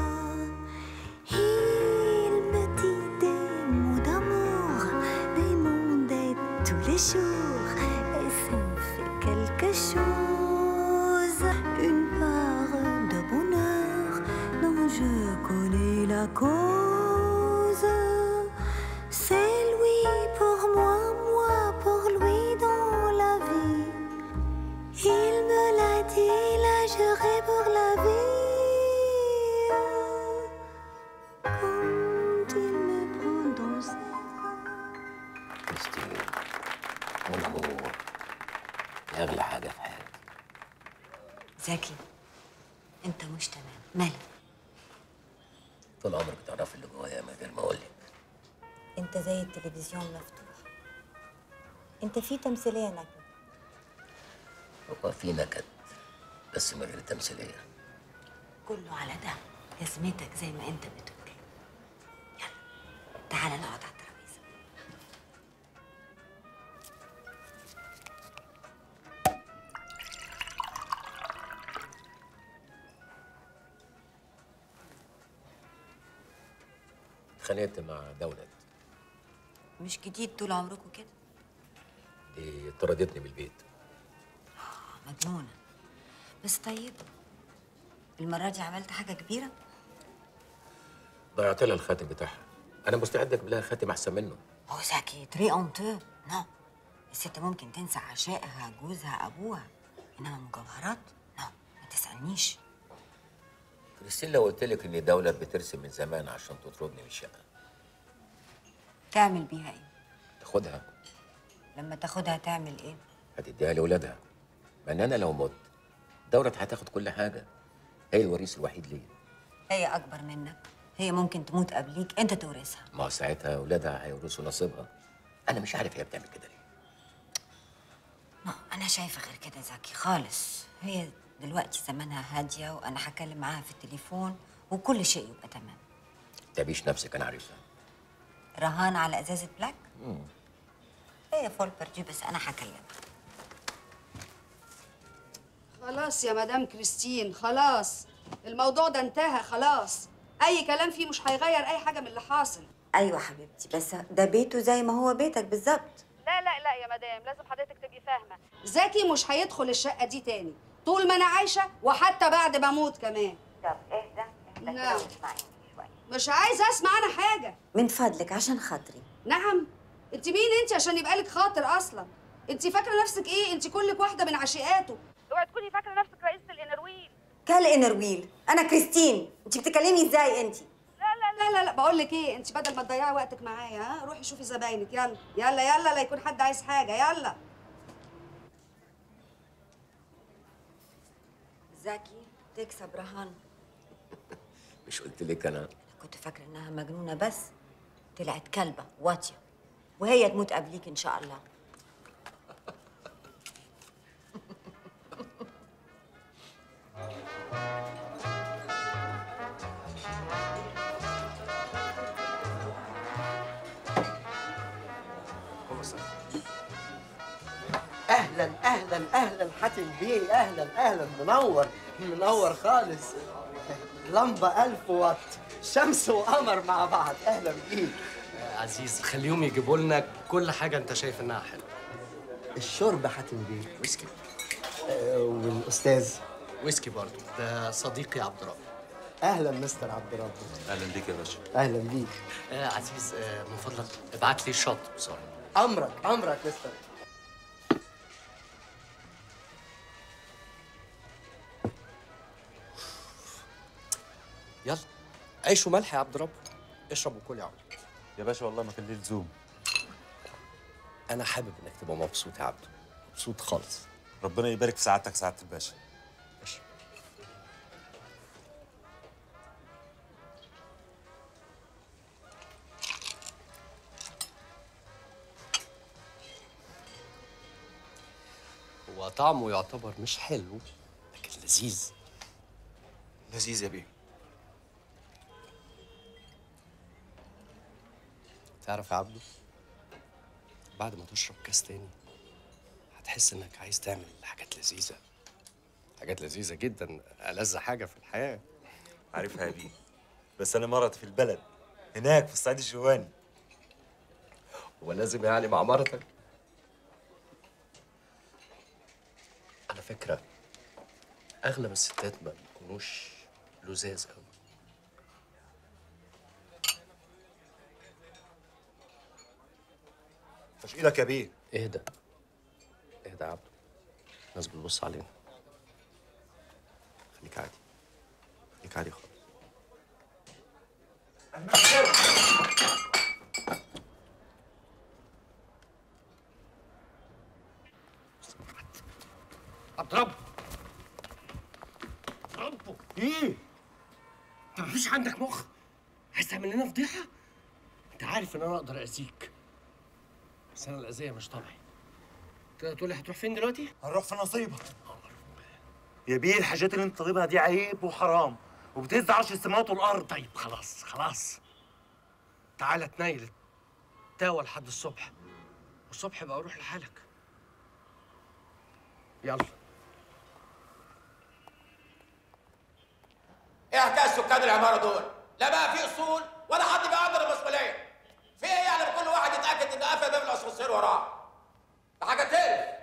Il me dit des mots d'amour, des mots de tous les jours, et ça me fait quelque chose, une part de bonheur dont je connais la cause. C'est lui pour moi, moi pour lui dans la vie. Il me l'a dit, là j'irai pour la vie. Quand il me prend dans ses كريستين والامور اغلى حاجه في حياتي زكي انت مش تمام مالك طول عمرك تعرفي اللي جوايا من غير ما اقول لك انت زي التلفزيون مفتوح انت في تمثيليه نجم هو في نكد بس من غير تمثيليه كله على ده جزمتك زي ما انت بتقول يلا تعالى نقعد على الترابيزه اتخانقت مع دولت مش جديد طول عمركم كده دي طردتني من البيت مجنونه بس طيب المره دي عملت حاجه كبيره ضيعت لها الخاتم بتاعها انا مستعد اجيب لها خاتم احسن منه هو زكي تري اون تو نو الست ممكن تنسى عشائها جوزها ابوها انما مجوهرات نو ما تسالنيش كريستين لو قلت لك ان دولت بترسم من زمان عشان تطردني من الشقه تعمل بيها ايه تاخدها لما تاخدها تعمل ايه هتديها لاولادها ما ان انا لو مت دولت هتاخد كل حاجه هي الوريث الوحيد ليا هي اكبر منك هي ممكن تموت قبليك انت تورثها ما هو ساعتها اولادها هيورثوا نصيبها انا مش عارف هي بتعمل كده ليه نو انا شايفه غير كده زكي خالص هي دلوقتي زمانها هاديه وانا هكلم معاها في التليفون وكل شيء يبقى تمام تعبيش نفسك انا عارفها رهان على ازازه بلاك هي فول بردي بس انا هكلمها خلاص يا مدام كريستين خلاص الموضوع ده انتهى خلاص اي كلام فيه مش هيغير اي حاجه من اللي حاصل ايوه حبيبتي بس ده بيته زي ما هو بيتك بالظبط لا لا لا يا مدام لازم حضرتك تبقي فاهمه زكي مش هيدخل الشقه دي تاني طول ما انا عايشه وحتى بعد ما اموت كمان طب اهدى نعم مش عايزه اسمع انا حاجه من فضلك عشان خاطري نعم انت مين انت عشان يبقى لك خاطر اصلا انت فاكره نفسك ايه انت كلك واحده من عشيقاته اوعي تكوني فاكره نفسك رئيسه الانرويل كال انرويل انا كريستين انت بتكلمي ازاي انت لا لا لا لا, لا بقول لك ايه انت بدل ما تضيعي وقتك معايا ها روحي شوفي زباينك يلا يلا يلا لا يكون حد عايز حاجه يلا زكي تكسب رهان مش قلت لك انا كنت فاكره انها مجنونه بس طلعت كلبه واطيه وهي تموت قبليك ان شاء الله اهلا اهلا اهلا حاتم بيه اهلا اهلا منور منور خالص لمبه ألف واط شمس وقمر مع بعض اهلا بيك عزيز خليهم يجيبوا لنا كل حاجه انت شايف انها حلوه الشرب حاتم بيه ويسكي آه، والاستاذ ويسكي برضو ده صديقي عبد الرب اهلا مستر عبد الرب اهلا بيك يا باشا اهلا بيك آه عزيز آه من فضلك ابعت لي الشط بسرعه امرك امرك مستر يلا عيش وملح يا عبد الرب اشرب وكل يا عم يا باشا والله ما كان ليه لزوم انا حابب انك تبقى مبسوط يا عبده مبسوط خالص ربنا يبارك في سعادتك سعاده الباشا هو طعمه يعتبر مش حلو لكن لذيذ لذيذ يا بيه تعرف يا عبده بعد ما تشرب كاس تاني هتحس انك عايز تعمل حاجات لذيذه حاجات لذيذه جدا ألذ حاجه في الحياه عارفها يا بيه بس انا مرض في البلد هناك في الصعيد الشواني هو لازم يعني مع مرتك على فكره اغلب الستات ما بيكونوش لزاز قوي تشقيلك يا بيه اهدى اهدى يا عبده الناس بتبص علينا خليك عادي خليك عادي خالص عبد الرب ايه؟ انت مفيش عندك مخ؟ عايز تعمل لنا فضيحه؟ انت عارف ان انا اقدر اذيك بس انا الاذيه مش طبعي تقدر تقول لي هتروح فين دلوقتي؟ هنروح في نصيبك يا بيه الحاجات اللي انت طالبها دي عيب وحرام وبتهز عرش السماوات والارض طيب خلاص خلاص تعالى تنيل تاوى لحد الصبح والصبح بقى روح لحالك يلا ايه حكايه سكان العماره دول؟ لا بقى في اصول ولا حد بيقدر المسؤوليه. في ايه يعني كل واحد يتاكد ان قفل باب الاسانسير وراه؟ ده حاجه تقرف.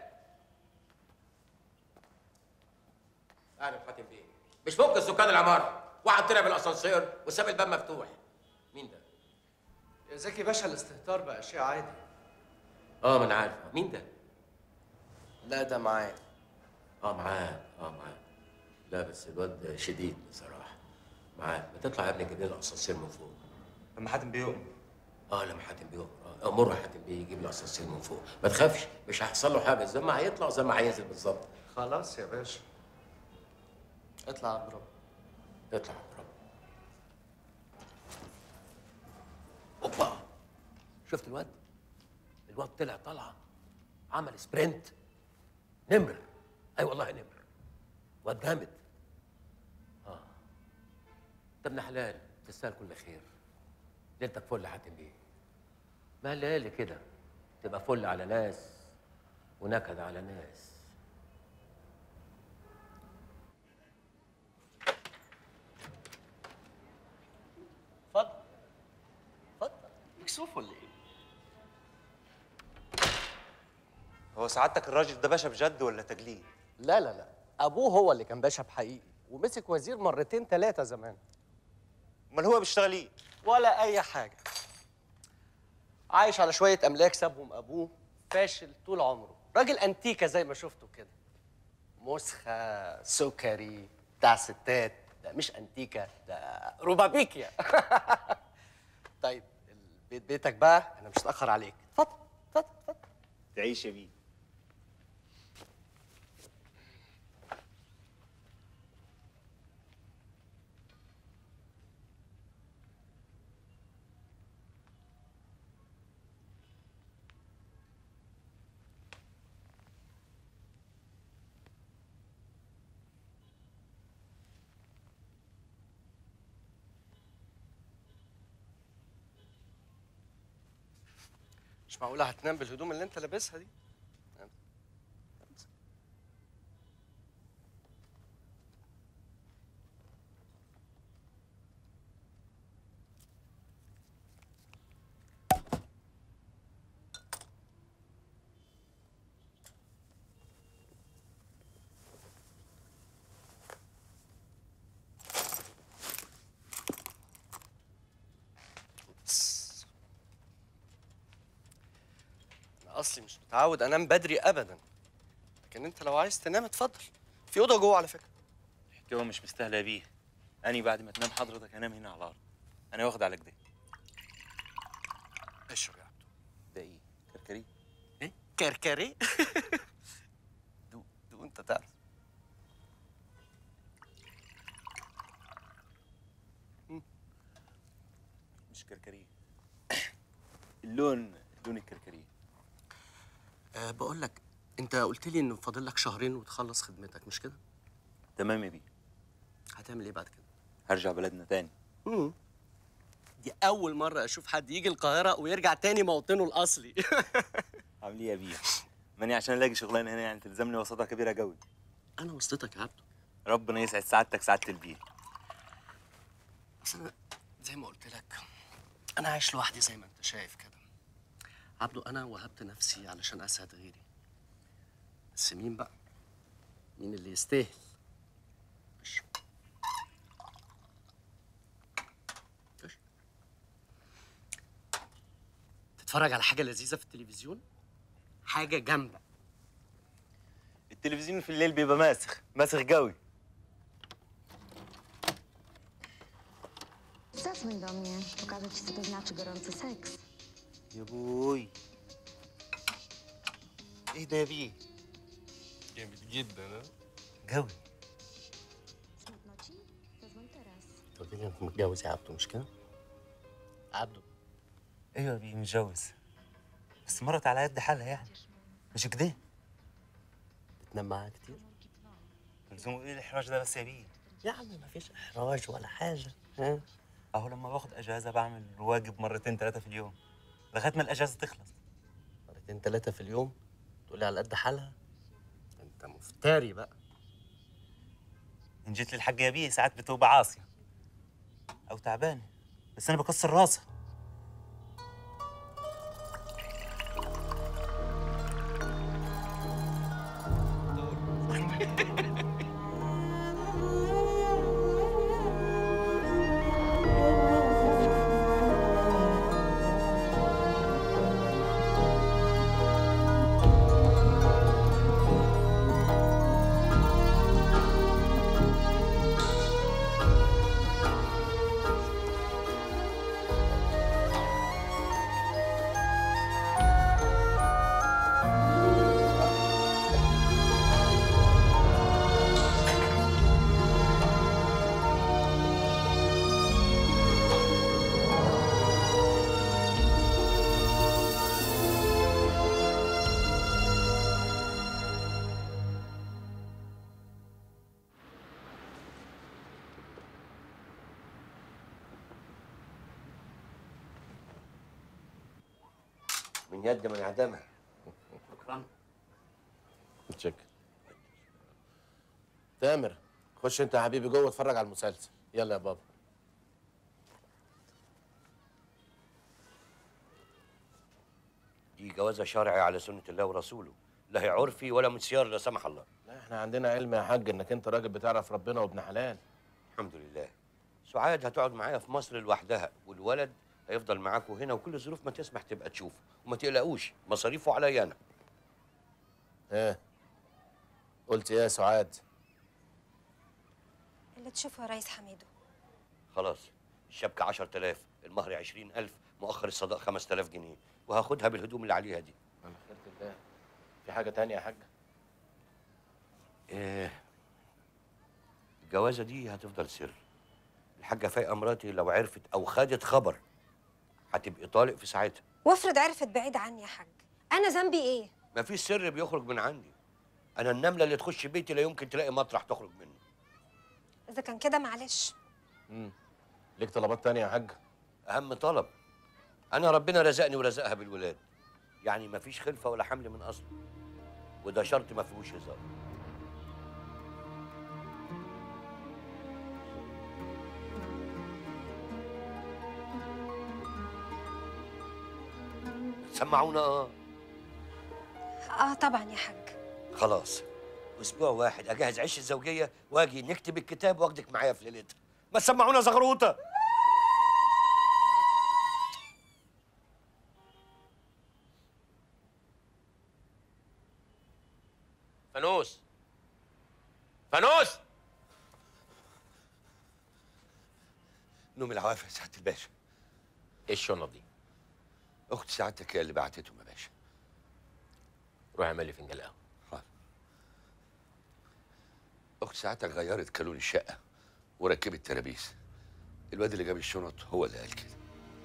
اهلا حاتم بيه. مش ممكن سكان العماره واحد طلع بالاسانسير وساب الباب مفتوح. مين ده؟ يا زكي باشا الاستهتار بقى شيء عادي اه ما انا عارف مين ده؟ لا ده معايا اه معاه اه معاه لا بس الواد شديد بصراحه معاه ما تطلع يا ابني جيب لنا الاسانسير من فوق لما حاتم بيقوم اه لما حاتم بيقوم اه امر حاتم بيه يجيب الاسانسير من فوق ما تخافش مش هيحصل له حاجه زي ما هيطلع زي ما هينزل بالظبط خلاص يا باشا اطلع يا عبد رب اطلع يا عبد رب اوبا شفت الواد الواد طلع طلعه عمل سبرنت نمر اي والله نمر واد جامد اه طب ابن حلال تستاهل كل خير ليلتك فل يا حاتم بيه ما الليالي كده تبقى فل على ناس ونكد على ناس اتفضل اتفضل مكسوف ولا ايه؟ هو سعادتك الراجل ده باشا بجد ولا تجليد لا لا لا ابوه هو اللي كان باشا بحقيقي ومسك وزير مرتين ثلاثه زمان امال هو بيشتغل ايه ولا اي حاجه عايش على شويه املاك سابهم ابوه فاشل طول عمره راجل انتيكه زي ما شفته كده مسخه سكري بتاع ستات ده مش انتيكه ده روبابيكيا طيب البيت بيتك بقى انا مش هتاخر عليك اتفضل تعيش يا بيه مش معقوله هتنام بالهدوم اللي انت لابسها دي انا اصلي مش متعود انام بدري ابدا لكن انت لو عايز تنام اتفضل في اوضه جوه على فكره الحكايه مش مستاهله يا بيه اني بعد ما تنام حضرتك انام هنا على الارض انا واخد على كده اشرب يا عبدو ده ايه كركري ايه كركري دو دو انت تعرف مش كركري اللون لون الكركري أه بقول لك انت قلت لي انه فاضل لك شهرين وتخلص خدمتك مش كده تمام يا بيه هتعمل ايه بعد كده هرجع بلدنا تاني مم. دي اول مره اشوف حد يجي القاهره ويرجع تاني موطنه الاصلي عامل ايه يا بيه ماني عشان الاقي شغلانه هنا يعني تلزمني وسطها كبيره قوي انا وسطتك يا عبدو ربنا يسعد سعادتك سعاده البيه بس انا زي ما قلت لك انا عايش لوحدي زي ما انت شايف كده عبدو انا وهبت نفسي علشان اسعد غيري بس مين بقى مين اللي يستاهل اشرب اشرب. تتفرج على حاجه لذيذه في التلفزيون حاجه جامده التلفزيون في الليل بيبقى ماسخ ماسخ قوي Zadzwoń do mnie, pokażę ci, co to znaczy gorący seks. يا بوي ايه ده يا بيه جامد جدا ها قوي Smutno ci? انت قلت لي انك متجوز يا عبده مش كده؟ عبده ايوه يا بيه متجوز بس مرت على قد حالها يعني مش كده بتنام معاها كتير؟ لزوم ايه الاحراج ده بس يا بيه يا عم مفيش احراج ولا حاجه ها اهو لما باخد اجازه بعمل واجب مرتين ثلاثه في اليوم لغايه ما الاجازه تخلص مرتين ثلاثه في اليوم تقول لي على قد حالها انت مفتري بقى ان جيت للحاجه يا بيه ساعات بتبقى عاصيه او تعبانه بس انا بكسر راسها من يد من عدمها شكرا تشك تامر خش انت يا حبيبي جوه اتفرج على المسلسل يلا يا بابا دي جوازة شرعي على سنة الله ورسوله لا هي عرفي ولا مسيار لا سمح الله لا احنا عندنا علم يا حاج انك انت راجل بتعرف ربنا وابن حلال الحمد لله سعاد هتقعد معايا في مصر لوحدها والولد هيفضل معاكوا هنا وكل ظروف ما تسمح تبقى تشوفه وما تقلقوش مصاريفه عليا انا ايه قلت ايه يا سعاد اللي تشوفه يا ريس حميدو خلاص الشبكة 10000 المهر 20000 مؤخر الصداق 5000 جنيه وهاخدها بالهدوم اللي عليها دي على خيرة الله في حاجة تانية يا حاج إيه الجوازة دي هتفضل سر الحاجة فايقة مراتي لو عرفت أو خدت خبر هتبقي طالق في ساعتها وافرض عرفت بعيد عني يا حاج انا ذنبي ايه مفيش سر بيخرج من عندي أنا النملة اللي تخش بيتي لا يمكن تلاقي مطرح تخرج منه اذا كان كده معلش امم ليك طلبات تانية يا حاج أهم طلب أنا ربنا رزقني ورزقها بالولاد يعني مفيش خلفة ولا حمل من أصله وده شرط ما فيهوش هزار سمعونا اه اه طبعا يا حاج خلاص اسبوع واحد اجهز عش الزوجيه واجي نكتب الكتاب واخدك معايا في ليلتها ما تسمعونا زغروطه فانوس فانوس نوم العوافي يا سعاده الباشا ايه الشنط دي؟ اخت سعادتك هي اللي بعتتهم يا باشا روح اعمل لي فنجان قهوه اخت سعادتك غيرت كالون الشقه وركبت ترابيس الواد اللي جاب الشنط هو اللي قال كده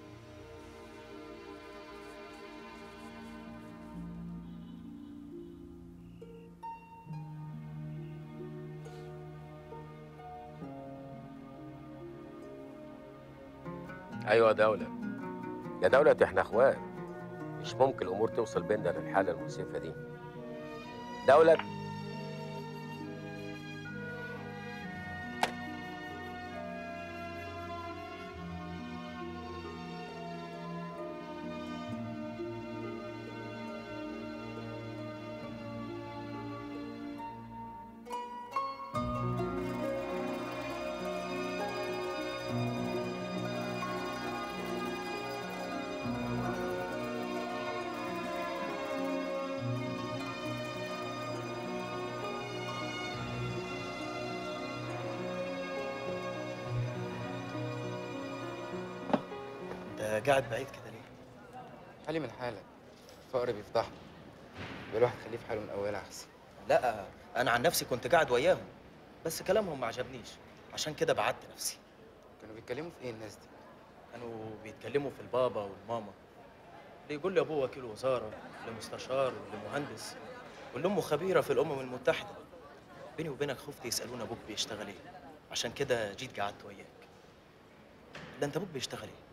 ايوه يا دولة يا دولة احنا اخوات مش ممكن الامور توصل بيننا للحالة المؤسفة دي دولة انت قاعد بعيد كده ليه؟ حالي من حالك فقر بيفضحنا الواحد خليه في حاله من اولها احسن لا انا عن نفسي كنت قاعد وياهم بس كلامهم ما عجبنيش عشان كده بعدت نفسي كانوا بيتكلموا في ايه الناس دي كانوا بيتكلموا في البابا والماما اللي يقول لي ابوه وكيل وزاره اللي مستشار واللي مهندس واللي امه خبيره في الامم المتحده بيني وبينك خفت يسالونا ابوك بيشتغل ايه عشان كده جيت قعدت وياك ده انت ابوك بيشتغل ايه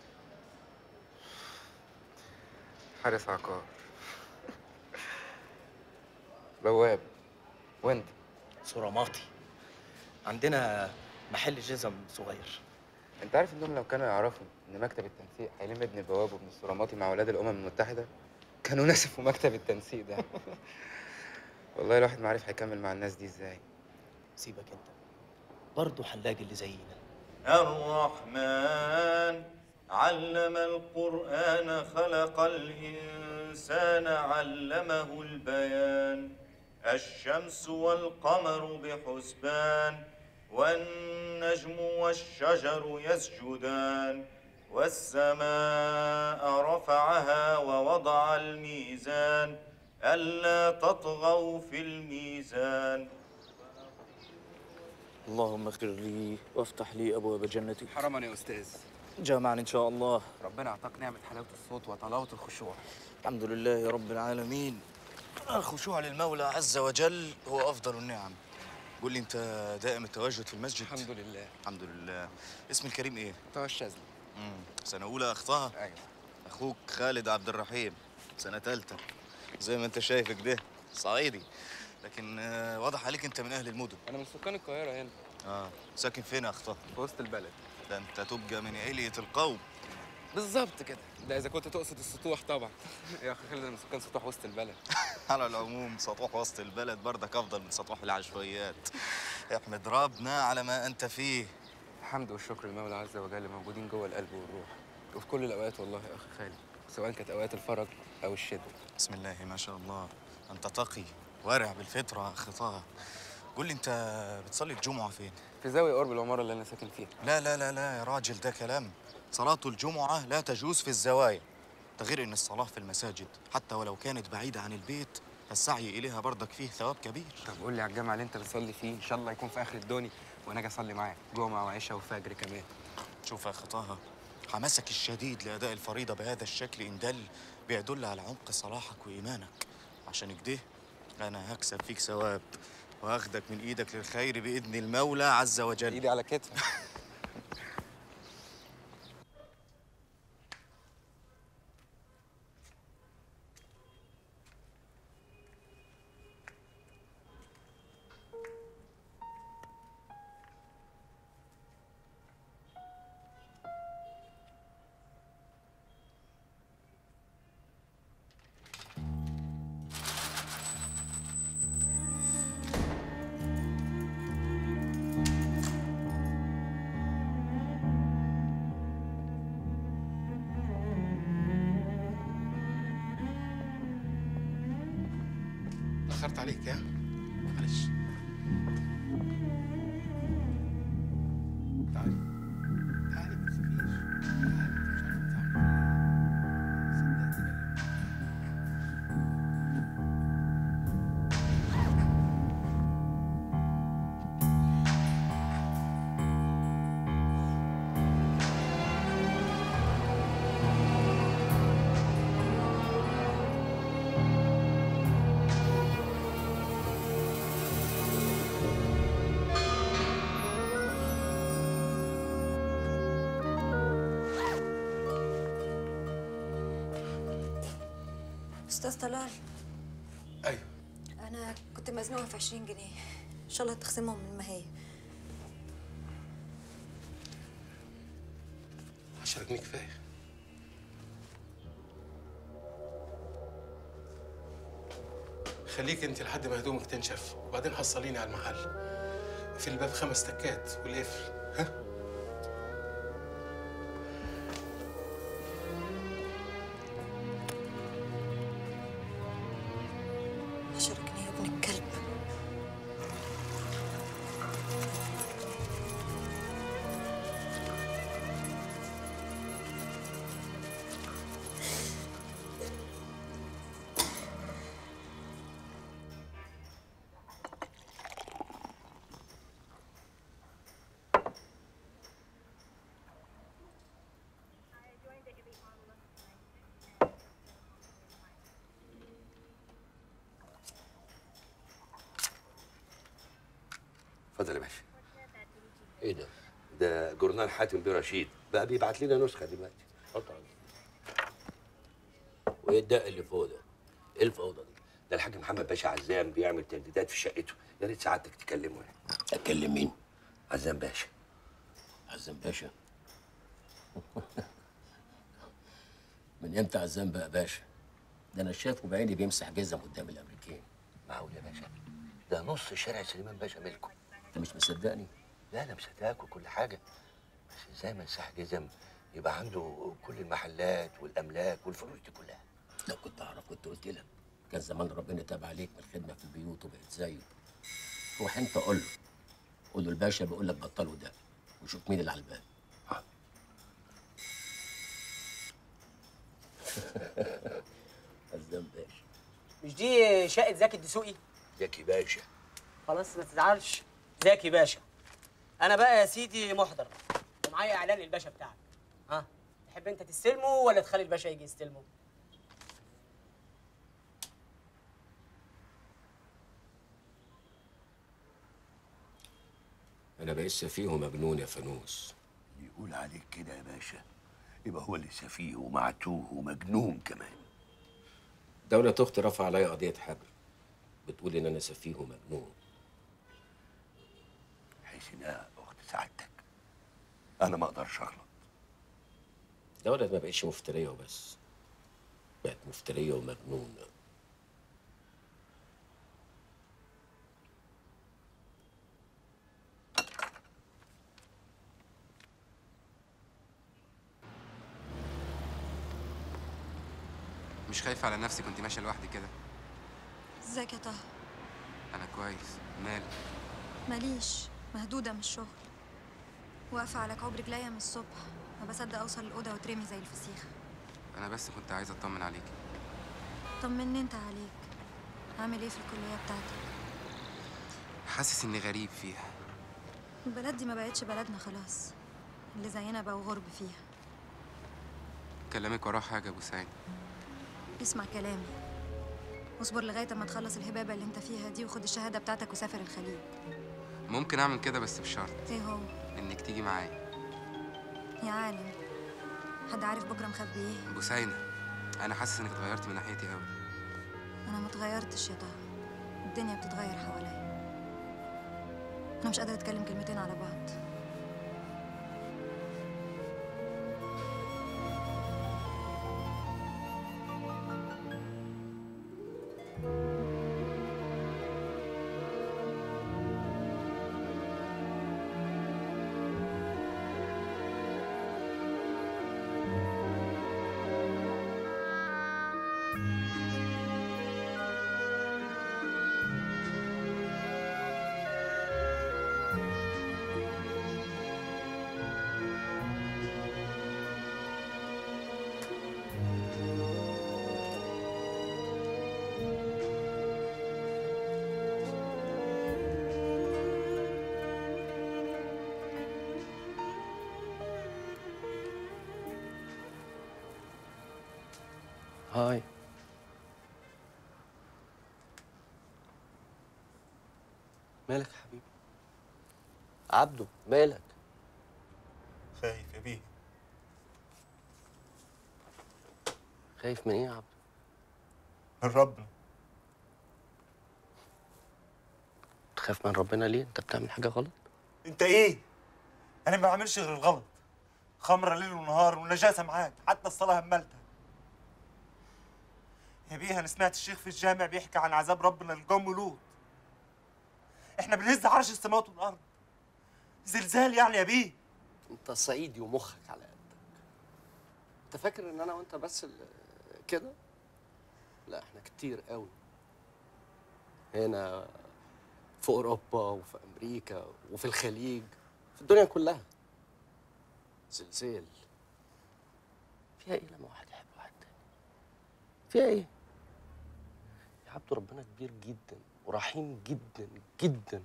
حارس عقار بواب وانت صراماتي عندنا محل جزم صغير انت عارف انهم لو كانوا يعرفوا ان مكتب التنسيق هيلم ابن البواب وابن الصراماتي مع ولاد الامم المتحده كانوا نسفوا مكتب التنسيق ده والله الواحد ما عارف هيكمل مع الناس دي ازاي سيبك انت برضه حلاق اللي زينا الرحمن علم القرآن خلق الإنسان علمه البيان الشمس والقمر بحسبان والنجم والشجر يسجدان والسماء رفعها ووضع الميزان ألا تطغوا في الميزان اللهم اغفر لي وافتح لي ابواب جنتك حرما يا استاذ جامعا ان شاء الله ربنا اعطاك نعمه حلاوه الصوت وطلاوه الخشوع الحمد لله رب العالمين الخشوع للمولى عز وجل هو افضل النعم قول لي انت دائم التواجد في المسجد الحمد لله الحمد لله اسم الكريم ايه طه الشاذلي امم سنه اولى اخطاها ايوه اخوك خالد عبد الرحيم سنه ثالثه زي ما انت شايف كده صعيدي لكن آه، واضح عليك انت من اهل المدن انا من سكان القاهره هنا اه ساكن فين يا اخطاه في وسط البلد ده انت تبقى من علية القوم بالظبط كده ده اذا كنت تقصد السطوح طبعا يا اخي خالد انا من سكان سطوح وسط البلد على العموم سطوح وسط البلد بردك افضل من سطوح العشوائيات احمد ربنا على ما انت فيه الحمد والشكر للمولى عز وجل موجودين جوه القلب والروح وفي كل الاوقات والله يا اخي خالد سواء كانت اوقات الفرج او الشده بسم الله ما شاء الله انت تقي وارع بالفطره يا اخي طه قول لي انت بتصلي الجمعه فين في زاويه قرب العماره اللي انا ساكن فيها لا لا لا لا يا راجل ده كلام صلاة الجمعة لا تجوز في الزوايا ده غير ان الصلاة في المساجد حتى ولو كانت بعيدة عن البيت فالسعي إليها برضك فيه ثواب كبير طب قول لي على الجامع اللي انت بتصلي فيه ان شاء الله يكون في اخر الدنيا وانا اجي اصلي معاك جمعه وعشاء وفجر كمان شوف يا أخي طه حماسك الشديد لأداء الفريضة بهذا الشكل إن دل بيدل على عمق صلاحك وإيمانك عشان كده أنا هكسب فيك ثواب وهاخدك من إيدك للخير بإذن المولى عز وجل ايدي على كتفك اخرت عليك يا معلش تعالي تعالي ما تخافيش استاذ طلال ايوه انا كنت مزنوقه في 20 جنيه ان شاء الله تخصمهم من ما هي 10 جنيه كفايه خليك انت لحد ما هدومك تنشف وبعدين حصليني على المحل في الباب خمس تكات والقفل ها 10 جنيه يا ابن الكلب اتفضل يا باشا ايه ده؟ ده جورنال حاتم بيه رشيد بقى بيبعت لنا نسخه دلوقتي اتفضل وايه الدق اللي فوق ده؟ ايه الفوضى دي؟ ده الحاج محمد باشا عزام بيعمل تجديدات في شقته يا ريت سعادتك تكلمه يعني اتكلم مين؟ عزام باشا عزام باشا من امتى عزام بقى باشا؟ ده انا شايفه بعيني بيمسح جزم قدام الامريكان معقول يا باشا ده نص شارع سليمان باشا ملكه انت مش مصدقني؟ لا انا مصدقك وكل حاجه بس ازاي ما يمسح جزم يبقى عنده كل المحلات والاملاك والفلوس دي كلها لو كنت اعرف كنت قلت لك كان زمان ربنا تاب عليك من الخدمه في البيوت وبقيت زيه روح انت قول له قول له الباشا بيقول لك بطلوا ده وشوف مين اللي على الباب عزام باشا مش دي شقه زكي الدسوقي زكي باشا خلاص ما تزعلش زكي باشا انا بقى يا سيدي محضر ومعايا اعلان للباشا بتاعك ها تحب انت تستلمه ولا تخلي الباشا يجي يستلمه انا بقيت سفيه ومجنون يا فانوس يقول عليك كده يا باشا يبقى هو اللي سفيه ومعتوه ومجنون كمان دولة أختي رفع عليا قضية حجر بتقول إن أنا سفيه ومجنون حيث انها اخت سعادتك انا ما اقدرش اغلط دولة ما بقتش مفترية وبس بقت مفترية ومجنونة مش خايفة على نفسك وانت ماشية لوحدك كده ازيك يا طه أنا كويس مالك ماليش مهدودة من الشغل واقفة على كعوب رجليا من الصبح ما بصدق أوصل الأوضة وترمي زي الفسيخ أنا بس كنت عايز أطمن عليكي طمني انت عليك عامل ايه في الكلية بتاعتك حاسس إني غريب فيها البلد دي ما بقتش بلدنا خلاص اللي زينا بقوا غرب فيها كلامك وراه حاجة يا أبو سعيد اسمع كلامي اصبر لغاية اما تخلص الهبابة اللي انت فيها دي وخد الشهادة بتاعتك وسافر الخليج ممكن أعمل كده بس بشرط ايه هو إنك تيجي معايا يا عالم حد عارف بكرة مخبي ايه أبو سعيد أنا حاسس إنك اتغيرت من ناحيتي أوي انا ما اتغيرتش يا طه الدنيا بتتغير حواليا انا مش قادرة اتكلم كلمتين على بعض هاي مالك يا حبيبي عبده مالك خايف يا بيه خايف من ايه يا عبده من ربنا تخاف من ربنا ليه انت بتعمل حاجه غلط انت ايه انا ما بعملش غير الغلط خمره ليل ونهار ونجاسه معاك حتى الصلاه هملتها يا بيه انا سمعت الشيخ في الجامع بيحكي عن عذاب ربنا لقوم لوط احنا بنهز عرش السماوات والارض زلزال يعني يا بيه انت صعيدي ومخك على قدك انت فاكر ان انا وانت بس اللي كده لا احنا كتير قوي هنا في اوروبا وفي امريكا وفي الخليج في الدنيا كلها زلزال فيها ايه لما واحد يحب واحد تاني فيها ايه يا عبد ربنا كبير جدا ورحيم جدا جدا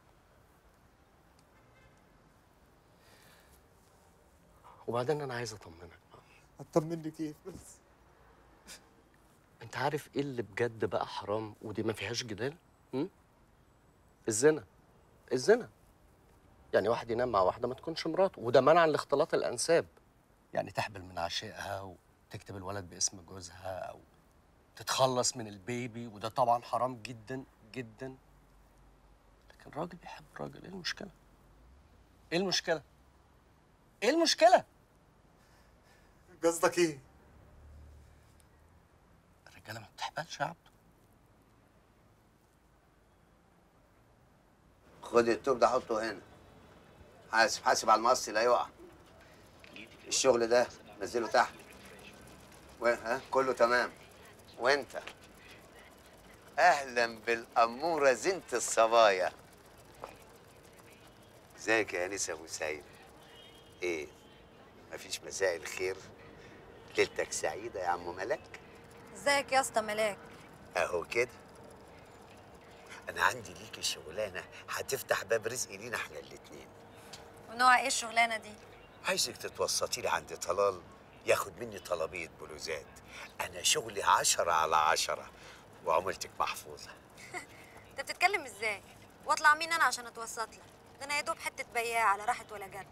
وبعدين انا عايز اطمنك هتطمني كيف بس انت عارف ايه اللي بجد بقى حرام ودي ما فيهاش جدال م? الزنا الزنا يعني واحد ينام مع واحده ما تكونش مراته وده منعا لاختلاط الانساب يعني تحبل من عشيقها وتكتب الولد باسم جوزها او تتخلص من البيبي وده طبعا حرام جدا جدا لكن راجل بيحب راجل ايه المشكله ايه المشكله ايه المشكله قصدك ايه الرجاله ما بتحبلش يا عبد خد التوب ده حطه هنا حاسب حاسب على المقص لا يقع الشغل ده نزله تحت و... ها كله تمام وانت اهلا بالاموره زينة الصبايا ازيك يا انسه ابو سعيد ايه مفيش مساء الخير ليلتك سعيده يا عم ملك ازيك يا اسطى ملاك اهو كده انا عندي ليكي شغلانه هتفتح باب رزق لينا احنا الاتنين ونوع ايه الشغلانه دي عايزك تتوسطي لي عند طلال ياخد مني طلبية بلوزات أنا شغلي عشرة على عشرة وعملتك محفوظة انت بتتكلم ازاي واطلع مين انا عشان اتوسط لك ده انا يا دوب حته بياع على راحه ولا جد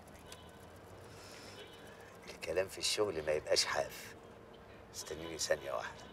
الكلام في الشغل ما يبقاش حاف استنيني ثانية واحدة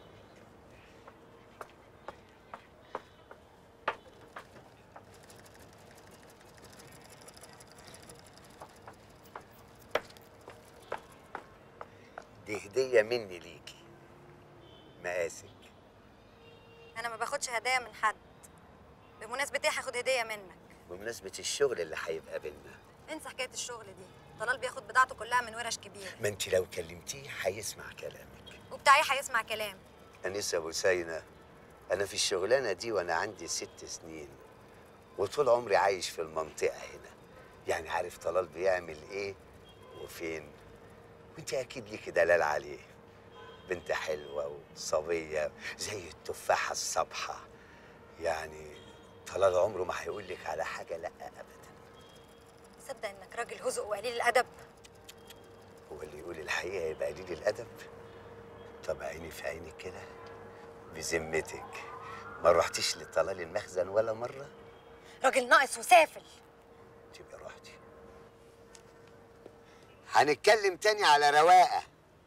دي هدية مني ليكي مقاسك انا ما باخدش هدايا من حد بمناسبه ايه هاخد هديه منك بمناسبة الشغل اللي هيبقى بينا انسى حكايه الشغل دي طلال بياخد بضاعته كلها من ورش كبيره ما انت لو كلمتيه هيسمع كلامك وبتاعي هيسمع كلام أنسة أبو سينا أنا في الشغلانة دي وأنا عندي ست سنين وطول عمري عايش في المنطقة هنا يعني عارف طلال بيعمل إيه وفين وأنت أكيد ليكي دلال عليه بنت حلوة وصبية زي التفاحة الصبحة يعني طلال عمره ما هيقول لك على حاجة لأ أبدا صدق انك راجل هزق وقليل الادب هو اللي يقول الحقيقة يبقى قليل الأدب طب عيني في عينك كده بذمتك ما رحتيش لطلال المخزن ولا مرة راجل ناقص وسافل تبقى رحتي هنتكلم تاني على رواقة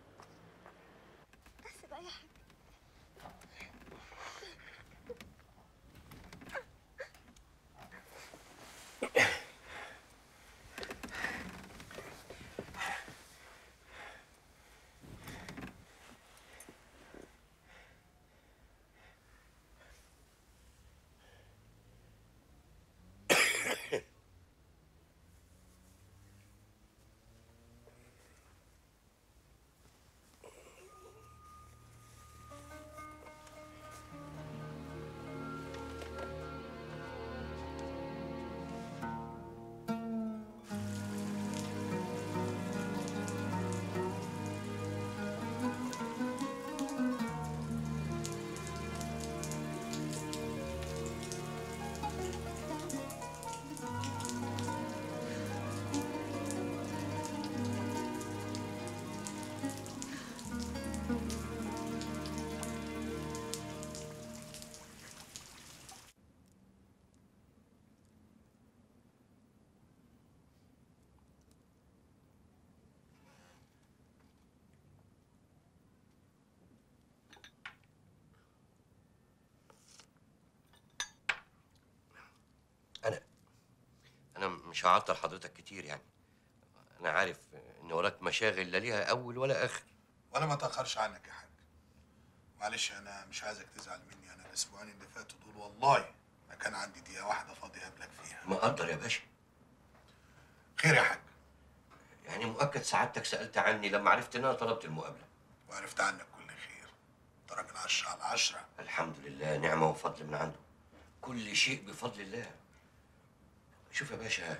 انا مش هعطل حضرتك كتير يعني انا عارف ان وراك مشاغل لا ليها اول ولا اخر وانا ما اتاخرش عنك يا حاج معلش انا مش عايزك تزعل مني انا الاسبوعين اللي فاتوا دول والله ما كان عندي دقيقه واحده فاضيه اقابلك فيها مقدر يا باشا خير يا حاج يعني مؤكد سعادتك سالت عني لما عرفت ان انا طلبت المقابله وعرفت عنك كل خير انت راجل عشرة على عشرة الحمد لله نعمه وفضل من عنده كل شيء بفضل الله شوف يا باشا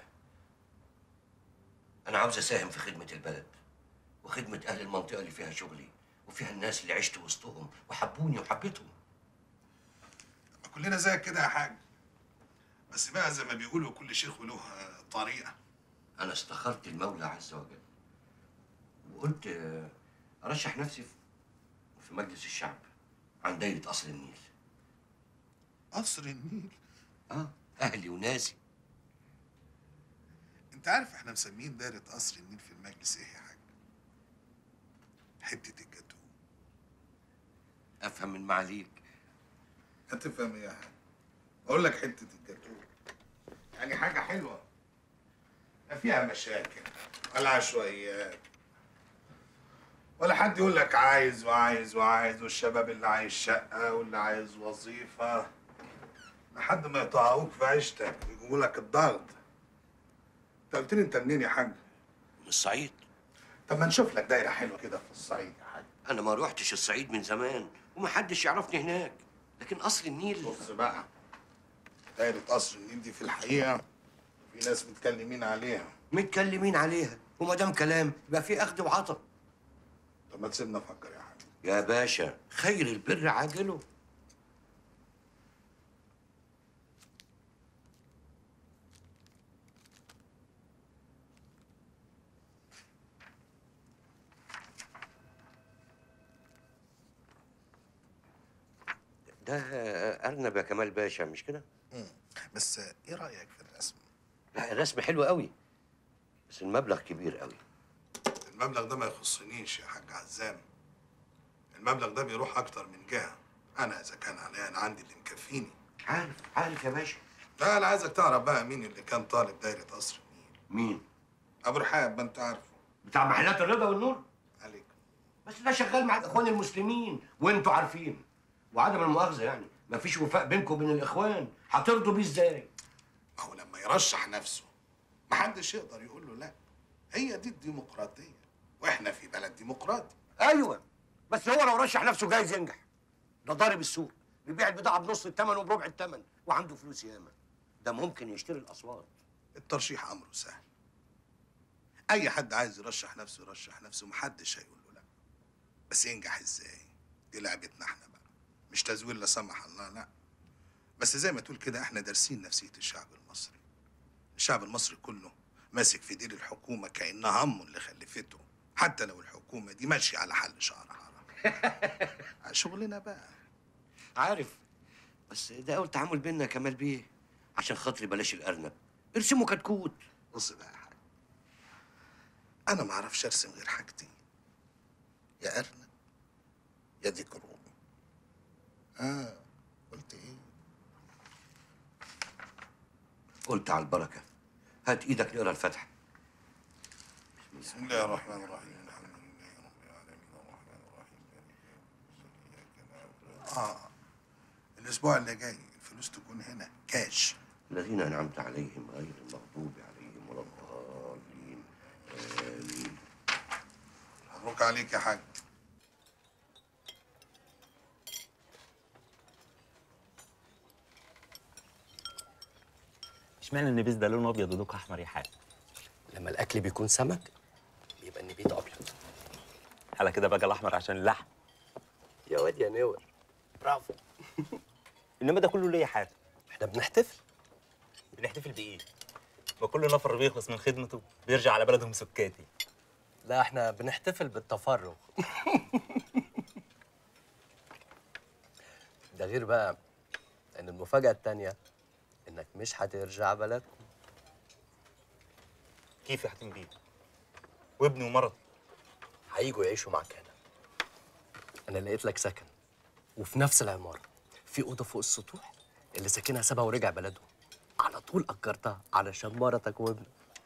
انا عاوز اساهم في خدمه البلد وخدمه اهل المنطقه اللي فيها شغلي وفيها الناس اللي عشت وسطهم وحبوني وحبيتهم ما كلنا زيك كده يا حاج بس بقى زي ما بيقولوا كل شيخ وله آه، طريقه انا استخرت المولى عز وجل وقلت آه، ارشح نفسي في- في مجلس الشعب عن دايره قصر النيل قصر النيل اه اهلي وناسي انت عارف احنا مسميين دايرة قصر النيل في المجلس ايه يا حاج؟ حتة الجاتوه افهم من معاليك هتفهم ايه يا حاج؟ اقول لك حتة الجاتوه يعني حاجة حلوة لا فيها مشاكل ولا عشوائيات ولا حد يقول لك عايز وعايز وعايز والشباب اللي عايز شقة واللي عايز وظيفة لحد ما يطهقوك في عيشتك يجيبوا لك الضغط انت قلت لي انت منين يا حاج؟ من الصعيد طب ما نشوف لك دايرة حلوة كده في الصعيد يا حاج انا ما روحتش الصعيد من زمان ومحدش يعرفني هناك لكن قصر النيل بص بقى دايرة قصر النيل دي في الحقيقة في ناس متكلمين عليها متكلمين عليها وما دام كلام يبقى في اخذ وعطا طب ما تسيبنا نفكر يا حاج يا باشا خير البر عاجله ده ارنب يا كمال باشا مش كده؟ بس ايه رأيك في الرسم؟ لا الرسم حلو قوي بس المبلغ كبير قوي المبلغ ده ما يخصنيش يا حاج عزام المبلغ ده بيروح اكتر من جهة انا اذا كان عليا انا عندي اللي مكفيني عارف عارف يا باشا لا انا عايزك تعرف بقى مين اللي كان طالب دايرة قصر النيل مين؟ ابو رحاب ما انت عارفه بتاع محلات الرضا والنور عليك بس ده شغال مع الاخوان المسلمين وانتوا عارفين وعدم المؤاخذه يعني مفيش وفاء بينكم وبين الاخوان هترضوا بيه ازاي؟ ما هو لما يرشح نفسه محدش يقدر يقول له لا هي دي الديمقراطية واحنا في بلد ديمقراطي ايوه بس هو لو رشح نفسه جايز ينجح ده ضارب السوق بيبيع البضاعه بنص الثمن وبربع الثمن وعنده فلوس ياما ده ممكن يشتري الاصوات الترشيح امره سهل اي حد عايز يرشح نفسه يرشح نفسه محدش هيقول له لا بس ينجح ازاي دي لعبتنا احنا بقى مش تزوير لا سمح الله لا بس زي ما تقول كده احنا دارسين نفسية الشعب المصري الشعب المصري كله ماسك في دير الحكومة كأنها أمه اللي خلفته حتى لو الحكومة دي ماشية على حل شعر حرام شغلنا بقى عارف بس ده اول تعامل بينا يا كمال بيه عشان خاطري بلاش الارنب ارسموا كتكوت بص بقى يا حاج انا ما اعرفش ارسم غير حاجتين يا ارنب يا ديك رومي اه قلت ايه قلت على البركه هات ايدك نقرا الفاتحه بسم الله الرحمن الرحيم الحمد لله رب العالمين الرحمن الرحيم اه الاسبوع اللي جاي الفلوس تكون هنا كاش الذين انعمت عليهم غير المغضوب عليهم ولا الضالين امين مبروك عليك يا حاج اشمعنى النبيذ ده لونه ابيض ودوك احمر يا حاج لما الاكل بيكون سمك بيبقى النبيت ابيض على كده بقى الاحمر عشان اللحم يا واد يا نور برافو انما ده كله ليه يا حاج احنا بنحتفل بنحتفل بايه ما كل نفر بيخلص من خدمته بيرجع على بلدهم سكاتي لا احنا بنحتفل بالتفرغ ده غير بقى ان المفاجأة التانية انك مش هترجع بلدكم كيف يا حاتم بيه وابني ومرض هيجوا يعيشوا معاك هنا انا لقيت لك سكن وفي نفس العمارة في أوضة فوق السطوح اللي ساكنها سابها ورجع بلدهم على طول أجرتها علشان مرتك وابنك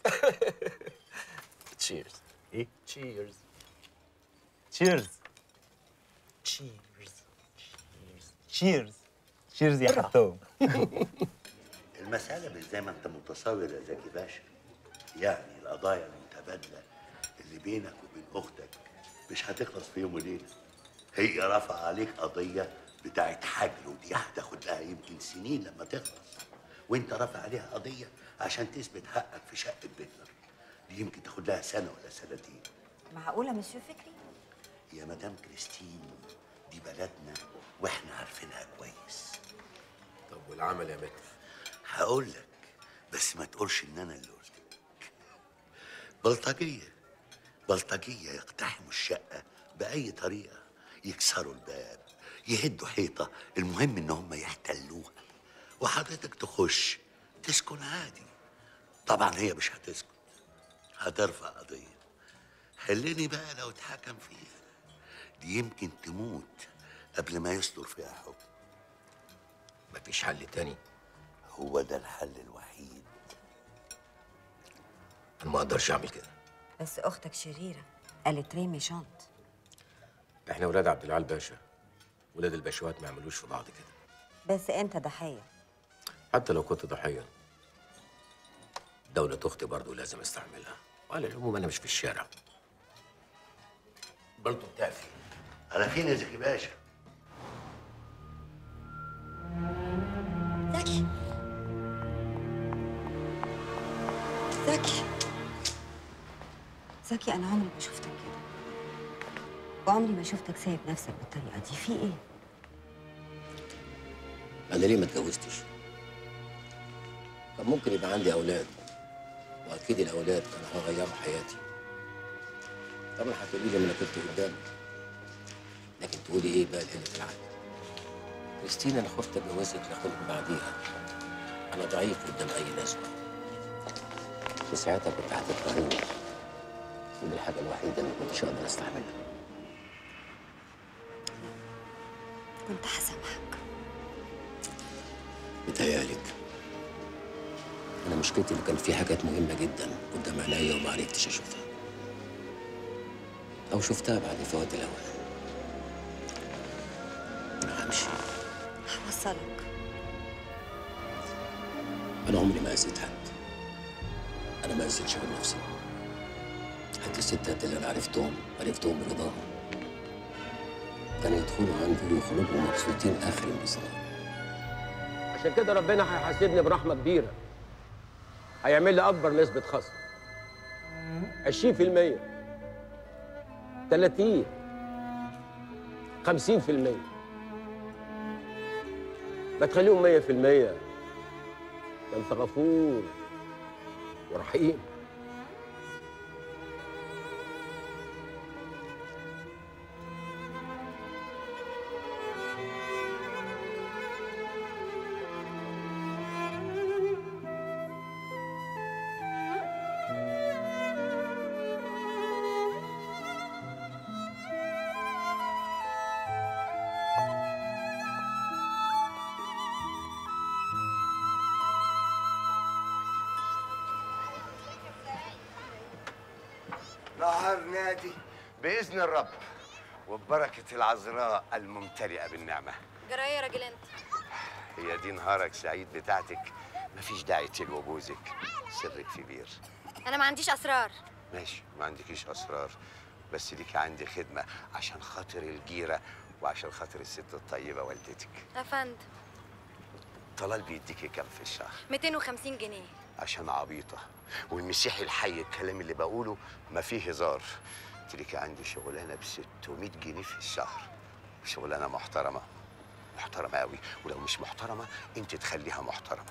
تشيرز ايه تشيرز تشيرز تشيرز تشيرز تشيرز يا حتوم المسألة مش زي ما أنت متصور يا زكي باشا يعني القضايا المتبادلة اللي بينك وبين أختك مش هتخلص في يوم وليلة هي رفع عليك قضية بتاعت حجر ودي هتاخد لها يمكن سنين لما تخلص وانت رافع عليها قضية عشان تثبت حقك في شقة بيتنا دي يمكن تاخد لها سنة ولا سنتين معقولة مسيو فكري؟ يا مدام كريستين دي بلدنا واحنا عارفينها كويس طب والعمل يا متر هقول لك بس ما تقولش ان انا اللي قلت لك بلطجيه بلطجيه يقتحموا الشقه باي طريقه يكسروا الباب يهدوا حيطه المهم ان هم يحتلوها وحضرتك تخش تسكن عادي طبعا هي مش هتسكن هترفع قضية خليني بقى لو اتحكم فيها دي يمكن تموت قبل ما يصدر فيها حكم مفيش حل تاني هو ده الحل الوحيد انا ما اقدرش اعمل كده بس اختك شريره قالت ريمي شنط احنا ولاد عبد العال باشا ولاد الباشوات ما يعملوش في بعض كده بس انت ضحيه حتى لو كنت ضحيه دولة اختي برضه لازم استحملها وعلى العموم انا مش في الشارع برضه بتاع فين انا فين يا زكي باشا زكي زكي زكي انا عمري ما شفتك كده وعمري ما شفتك سايب نفسك بالطريقه دي في ايه انا ليه ما اتجوزتش كان ممكن يبقى عندي اولاد واكيد الاولاد كانوا هيغيروا حياتي طبعا هتقولي لي ما انا كنت قدامك لكن تقولي ايه بقى لقله العقل كريستينا انا خفت اتجوزك لاخدك بعديها انا ضعيف قدام اي نسوه وساعتها كنت هتكرهيني ودي الحاجه الوحيده اللي كنتش اقدر استحملها كنت هسامحك متهيألك أنا مشكلتي إن كان في حاجات مهمة جدا قدام عينيا وما عرفتش أشوفها أو شفتها بعد فوات الأوان أنا همشي هوصلك أنا عمري ما أذيت حد أنا ما أذيتش غير نفسي حتى الستات اللي أنا عرفتهم عرفتهم برضاهم كانوا يدخلوا عندي ويخرجوا مبسوطين آخر انبساط عشان كده ربنا هيحاسبني برحمه كبيره هيعمل لي اكبر نسبه خصم 20% 30 50% ما تخليهم 100% ده انت غفور ورحيم نهار نادي بإذن الرب وببركة العذراء الممتلئة بالنعمة جرايه يا راجل انت هي دي نهارك سعيد بتاعتك مفيش داعي تلو بوزك سرك في بير انا ما عنديش اسرار ماشي ما عندكيش أسرار بس ليك عندي خدمة عشان خاطر الجيرة وعشان خاطر الست الطيبة والدتك يا فندم طلال بيديكي كام في الشهر 250 جنيه عشان عبيطة والمسيحي الحي الكلام اللي بقوله ما فيه هزار تليكي عندي شغلانة ب 600 جنيه في الشهر شغلانة محترمة محترمة قوي ولو مش محترمة انت تخليها محترمة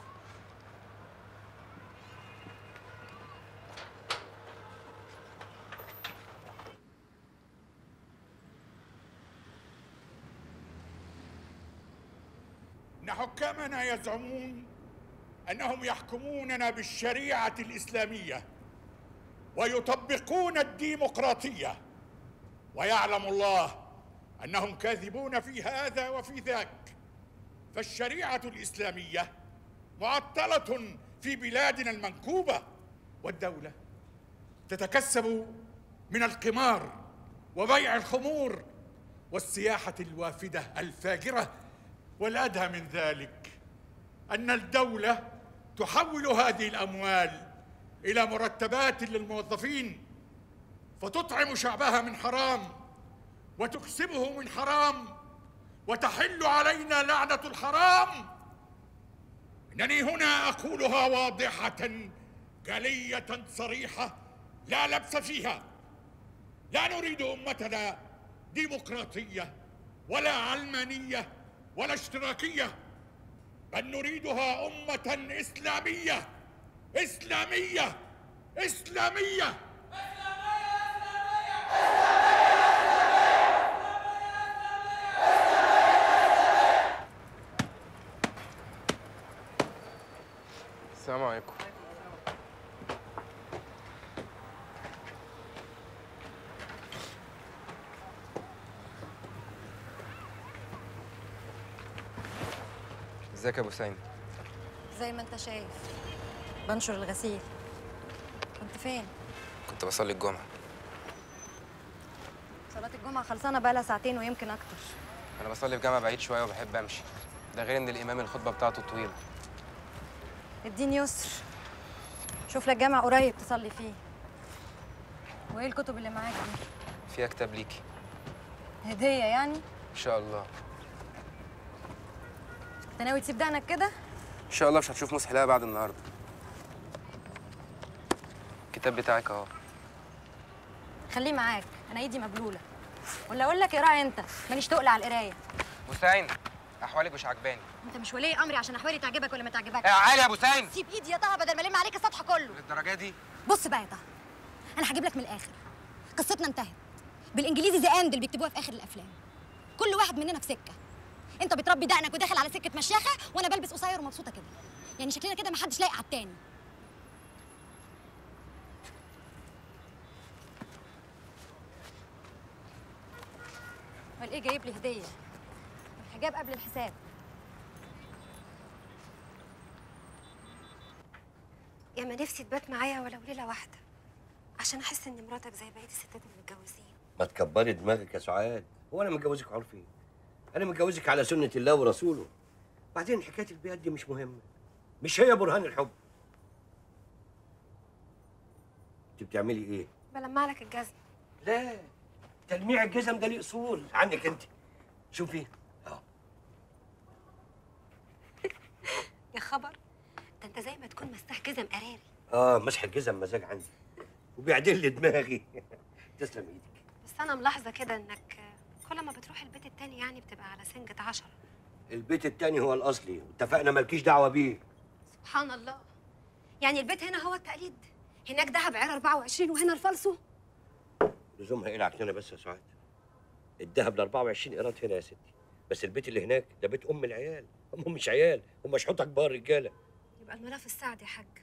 إن حكامنا يزعمون أنهم يحكموننا بالشريعة الإسلامية ويطبقون الديمقراطية ويعلم الله أنهم كاذبون في هذا وفي ذاك فالشريعة الإسلامية معطلة في بلادنا المنكوبة والدولة تتكسب من القمار وبيع الخمور والسياحة الوافدة الفاجرة والأدهى من ذلك أن الدولة تحول هذه الأموال إلى مرتبات للموظفين فتطعم شعبها من حرام وتكسبه من حرام وتحل علينا لعنة الحرام إنني هنا أقولها واضحة جلية صريحة لا لبس فيها لا نريد أمتنا ديمقراطية ولا علمانية ولا اشتراكية بل نريدها أمة إسلامية إسلامية إسلامية السلام عليكم ازيك يا ابو سعيد زي ما انت شايف بنشر الغسيل كنت فين كنت بصلي الجمعه صلاة الجمعة خلصانة بقالها ساعتين ويمكن أكتر انا بصلي في جامع بعيد شويه وبحب امشي ده غير ان الامام الخطبه بتاعته طويله الدين يسر شوف لك جامع قريب تصلي فيه وإيه الكتب اللي معاك دي؟ فيها كتاب ليكي هدية يعني؟ ان شاء الله أنت ناوي تسيب دقنك كده؟ ان شاء الله مش هتشوف مسحلاها بعد النهارده الكتاب بتاعك اهو خليه معاك أنا إيدي مبلولة ولا أقول لك اقرأ أنت ماليش تقل على القراية ابو سعيد احوالك مش عجباني أنت مش ولي أمري عشان أحوالي تعجبك ولا ما تعجبكش يا علي يا أبو سعيد. سيب إيدي يا طه بدل ما ألم عليك السطح كله للدرجه دي بص بقى يا طه انا هجيب لك من الاخر قصتنا انتهت بالانجليزي ذا اند اللي بيكتبوها في اخر الافلام كل واحد مننا في سكه انت بتربي دقنك وداخل على سكه مشيخه وانا بلبس قصير ومبسوطه كده يعني شكلنا كده محدش لايق على التاني امال ايه جايب لي هديه الحجاب قبل الحساب يا ما نفسي تبات معايا ولو ليله واحده عشان احس ان مراتك زي بقيه الستات المتجوزين ما تكبري دماغك يا سعاد هو انا متجوزك عرفي انا متجوزك على سنه الله ورسوله بعدين حكايه البيئات دي مش مهمه مش هي برهان الحب انت بتعملي ايه بلمع لك الجزم لا تلميع الجزم ده ليه اصول عنك انت شوفي يا خبر ده انت زي ما تكون مساح جزم قراري اه مسح الجزم مزاج عندي وبيعدل لي دماغي تسلم ايدك بس انا ملاحظه كده انك كل ما بتروح البيت التاني يعني بتبقى على سنجة عشرة البيت التاني هو الاصلي واتفقنا مالكيش دعوه بيه سبحان الله يعني البيت هنا هو التقليد هناك دهب عيار 24 وهنا الفالصو لزومها ايه العكنانه بس يا سعاد الذهب ل 24 قيراط هنا يا ستي بس البيت اللي هناك ده بيت ام العيال هم مش عيال هم شحوطه كبار رجاله يبقى الملاف السعد يا حاج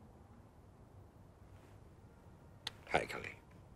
حقك عليا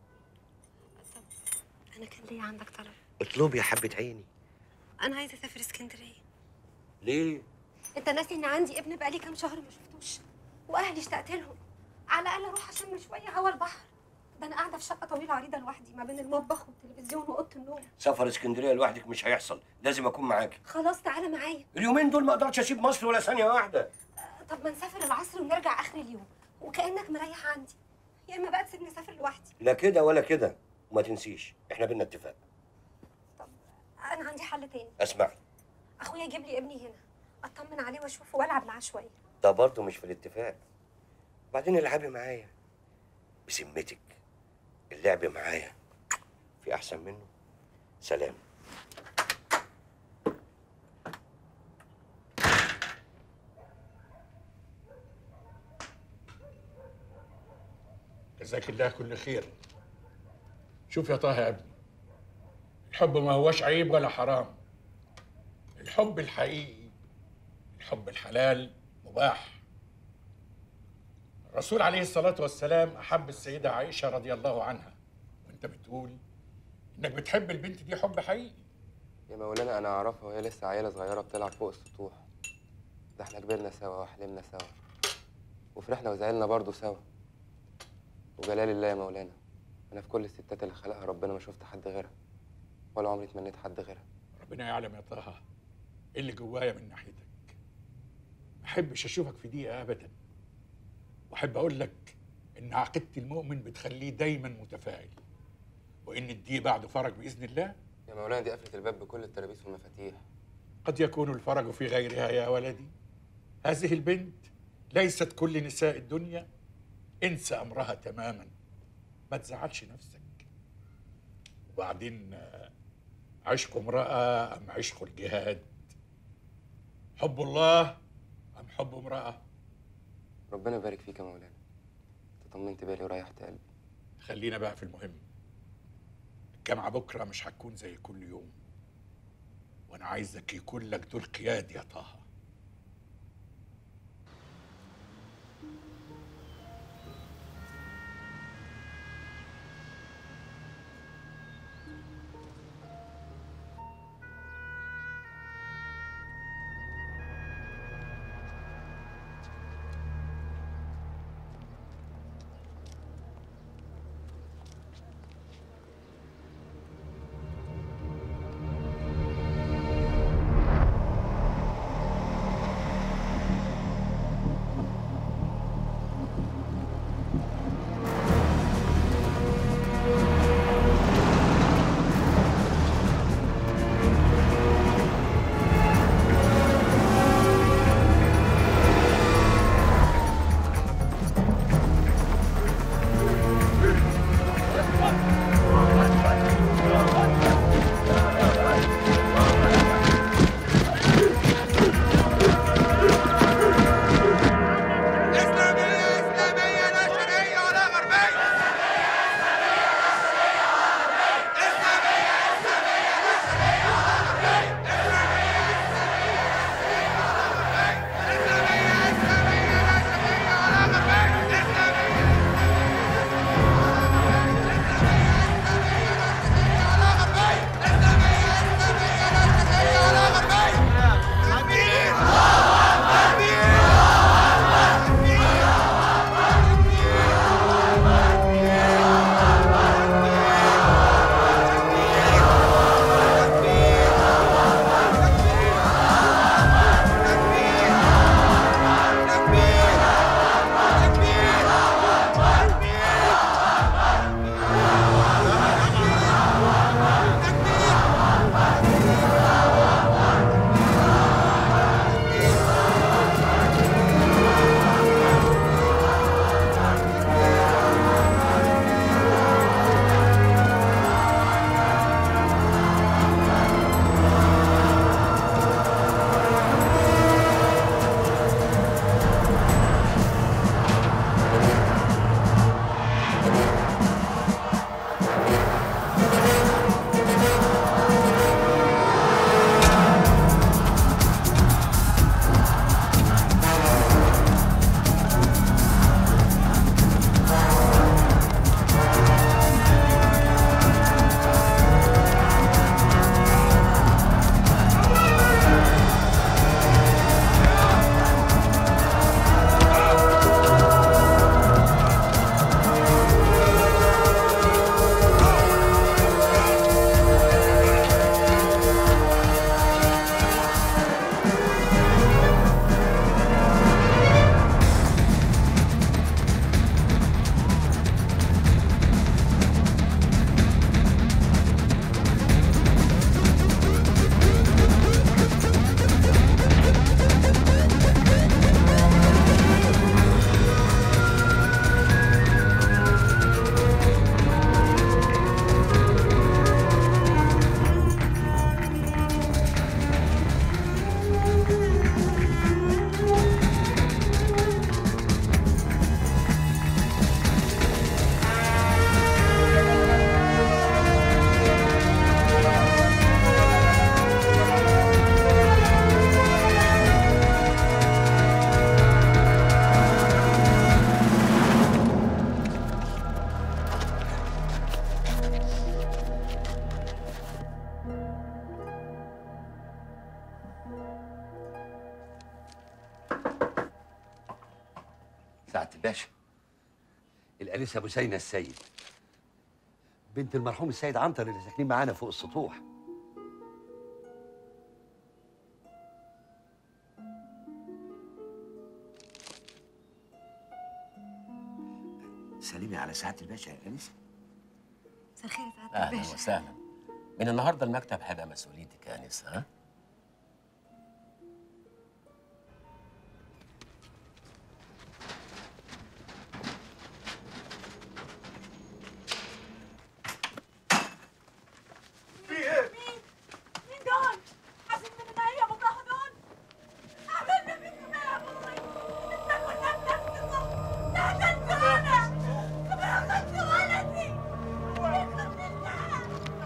انا كان ليا عندك طلب اطلبي يا حبه عيني انا عايزه اسافر اسكندريه ليه انت ناسي ان عندي ابن بقالي كام شهر ما شفتوش واهلي اشتقت لهم على الاقل اروح اشم شويه هوا البحر ده انا قاعده في شقه طويله عريضه لوحدي ما بين المطبخ والتلفزيون واوضه النوم سفر اسكندريه لوحدك مش هيحصل لازم اكون معاكي خلاص تعالى معايا اليومين دول ما اقدرش اسيب مصر ولا ثانيه واحده طب ما نسافر العصر ونرجع اخر اليوم وكانك مريح عندي يا اما بقى تسيبني اسافر لوحدي لا كده ولا كده وما تنسيش احنا بينا اتفاق انا عندي حل تاني اسمعي اخويا يجيب لي ابني هنا اطمن عليه واشوفه والعب معاه شويه ده برضه مش في الاتفاق بعدين العبي معايا بذمتك اللعب معايا في احسن منه سلام جزاك الله كل خير شوف يا طه يا ابني الحب ما هوش عيب ولا حرام الحب الحقيقي الحب الحلال مباح الرسول عليه الصلاة والسلام أحب السيدة عائشة رضي الله عنها وأنت بتقول إنك بتحب البنت دي حب حقيقي يا مولانا انا اعرفها وهي لسه عيله صغيره بتلعب فوق السطوح ده احنا كبرنا سوا وحلمنا سوا وفرحنا وزعلنا برضه سوا وجلال الله يا مولانا انا في كل الستات اللي خلقها ربنا ما شفت حد غيرها ولا عمري اتمنيت حد غيرها ربنا يعلم يا طه إيه اللي جوايا من ناحيتك ما أحبش أشوفك في دقيقة أبدا وأحب أقول لك إن عقيدة المؤمن بتخليه دايما متفائل وإن الضيق بعده فرج بإذن الله يا مولانا دي قفلة الباب بكل الترابيس والمفاتيح قد يكون الفرج في غيرها يا ولدي هذه البنت ليست كل نساء الدنيا انسى امرها تماما ما تزعلش نفسك وبعدين آه، عشق امراه ام عشق الجهاد حب الله ام حب امراه ربنا يبارك فيك يا مولانا انت طمنت بالي وريحت قلبي خلينا بقى في المهم الجامعة بكرة مش هتكون زي كل يوم وأنا عايزك يكون لك دور قيادي يا طه سعادة الباشا الأنسة بوسينة السيد بنت المرحوم السيد عنتر اللي ساكنين معانا فوق السطوح سلمي على سعاده الباشا يا انسه مساء الخير يا سعاده اهلا الباشا وسهلا من النهارده المكتب هيبقى مسؤوليتك يا انسه ها في ايه؟ مين دول؟ حاسس ان هي بكره دول؟ عملنا فيكم ايه يا ابوي؟ انت كنا بنفسكم لا تنسونا كمان اخذتوا ولدي يخرب بالله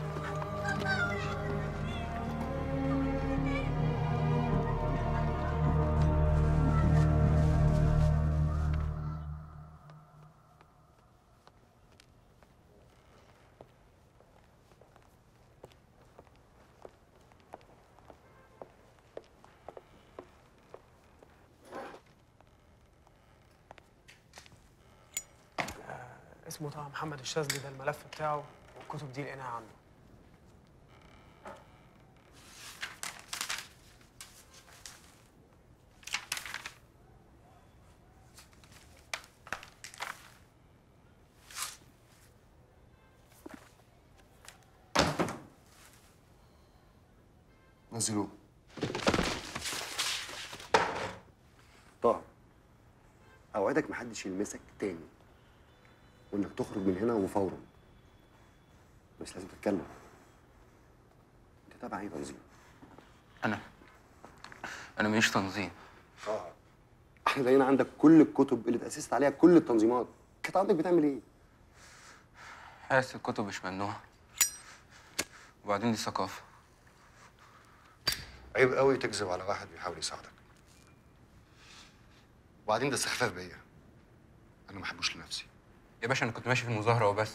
اسمه طه محمد الشاذلي ده الملف بتاعه والكتب دي لقيناها عنده نزلوه طه اوعدك محدش يلمسك تاني وانك تخرج من هنا وفورا بس لازم تتكلم انت تابع ايه تنظيم انا انا مش تنظيم اه احنا لقينا عندك كل الكتب اللي اتاسست عليها كل التنظيمات كانت عندك بتعمل ايه حاسس الكتب مش ممنوعة وبعدين دي ثقافة عيب قوي تكذب على واحد بيحاول يساعدك وبعدين ده استخفاف بيا انا ما بحبوش لنفسي يا باشا انا كنت ماشي في المظاهرة وبس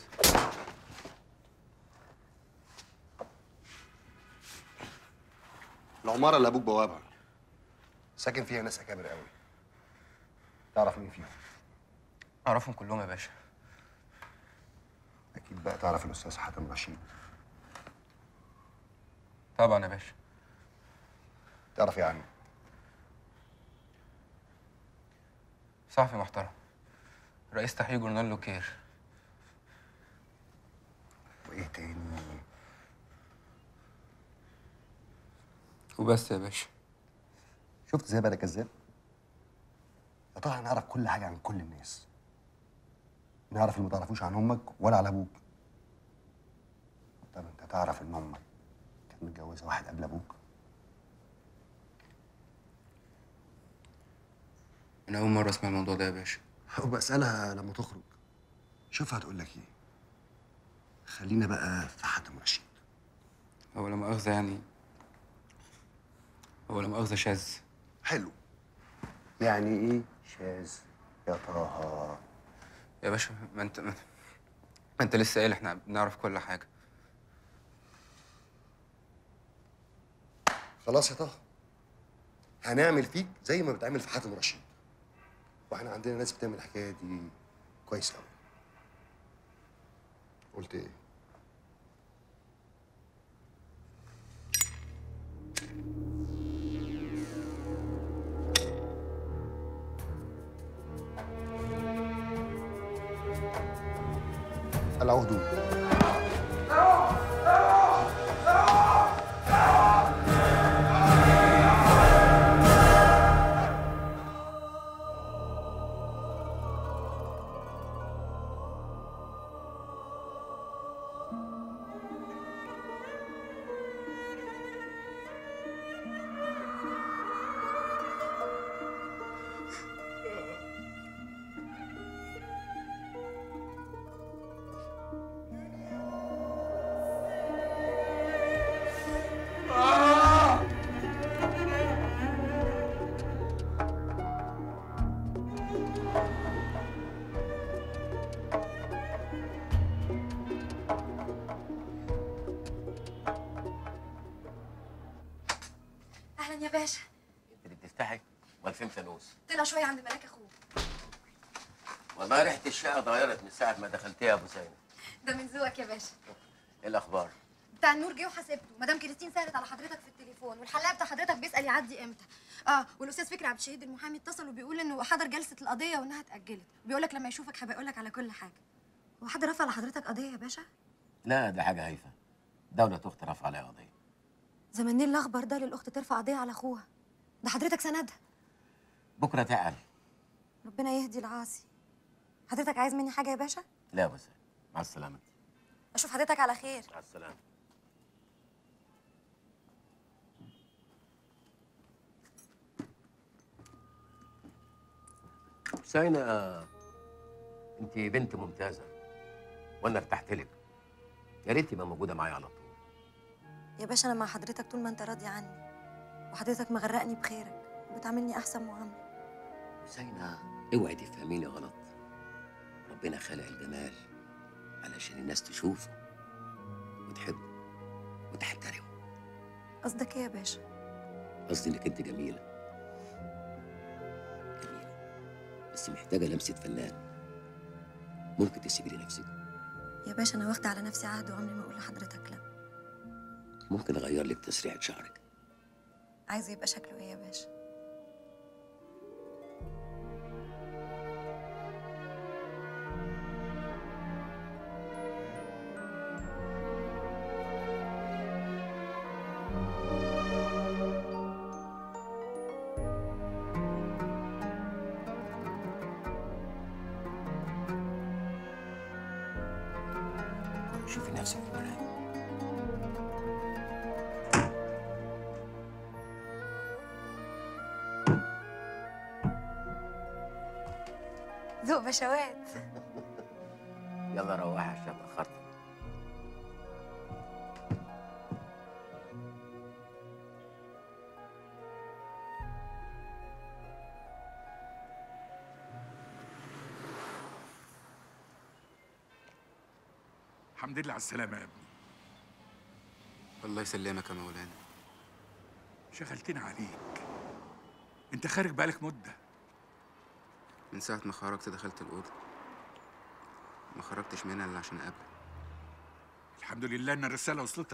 العماره اللي ابوك بوابها ساكن فيها ناس اكابر قوي تعرف مين فيهم اعرفهم كلهم يا باشا اكيد بقى تعرف الاستاذ حاتم رشيد طبعا يا باشا تعرف ايه عنه صحفي محترم رئيس تحرير جورنال لوكير وايه تاني وبس يا باشا شفت ازاي بقى ده كذاب يا ترى هنعرف كل حاجه عن كل الناس نعرف اللي ما تعرفوش عن امك ولا على ابوك طب انت تعرف ان امك كانت متجوزه واحد قبل ابوك انا اول مرة اسمع الموضوع ده يا باشا وبسالها لما تخرج شوف هتقول لك ايه خلينا بقى في حاتم رشيد هو لا مؤاخذة يعني هو لا مؤاخذة شاذ حلو يعني ايه شاذ يا طه يا باشا ما انت ما ما انت لسه قايل احنا بنعرف كل حاجة خلاص يا طه هنعمل فيك زي ما بتعمل في حاتم رشيد واحنا عندنا ناس بتعمل الحكايه دي كويس قوي قلت ايه العهدود اهلا يا باشا انت اللي بتفتحي امال فين فانوس طلع شويه عند ملاك اخوه والله ريحه الشقه اتغيرت من ساعه ما دخلتيها يا ابو زينب ده من ذوقك يا باشا ايه الاخبار بتاع النور جه وحاسبته مدام كريستين سالت على حضرتك في التليفون والحلاق بتاع حضرتك بيسال يعدي امتى اه والاستاذ فكري عبد الشهيد المحامي اتصل وبيقول انه حضر جلسه القضيه وانها اتاجلت بيقول لك لما يشوفك هيبقى يقول لك على كل حاجه هو حد رفع على حضرتك قضيه يا باشا لا دي حاجه هايفه دوله اخت رفع عليها قضيه زمانين الاخبر ده للاخت ترفع قضيه على اخوها ده حضرتك سندها بكره تعال ربنا يهدي العاصي حضرتك عايز مني حاجه يا باشا لا يا ابو زينب مع السلامه اشوف حضرتك على خير مع السلامه ساينة انت بنت ممتازه وانا ارتحت لك يا ريت تبقى موجوده معايا على طول يا باشا انا مع حضرتك طول ما انت راضي عني وحضرتك مغرقني بخيرك وبتعاملني احسن معامله ساينة اوعي تفهميني غلط ربنا خلق الجمال علشان الناس تشوفه وتحبه وتحترمه قصدك ايه يا باشا قصدي انك انت جميله جميله بس محتاجه لمسه فنان ممكن تسيبي لي نفسك يا باشا انا واخده على نفسي عهد وعمري ما اقول لحضرتك لا ممكن اغير لك تسريحه شعرك عايز يبقى شكله ايه يا باشا شوفي نفسك في المرايه ذوق بشوات يلا روحي عشان اتاخرت الحمد لله على السلامة يا ابني الله يسلمك يا مولانا شغلتنا عليك انت خارج بقالك مدة من ساعة ما خرجت دخلت الأوضة ما خرجتش منها إلا عشان أقابلك الحمد لله ان الرسالة وصلتك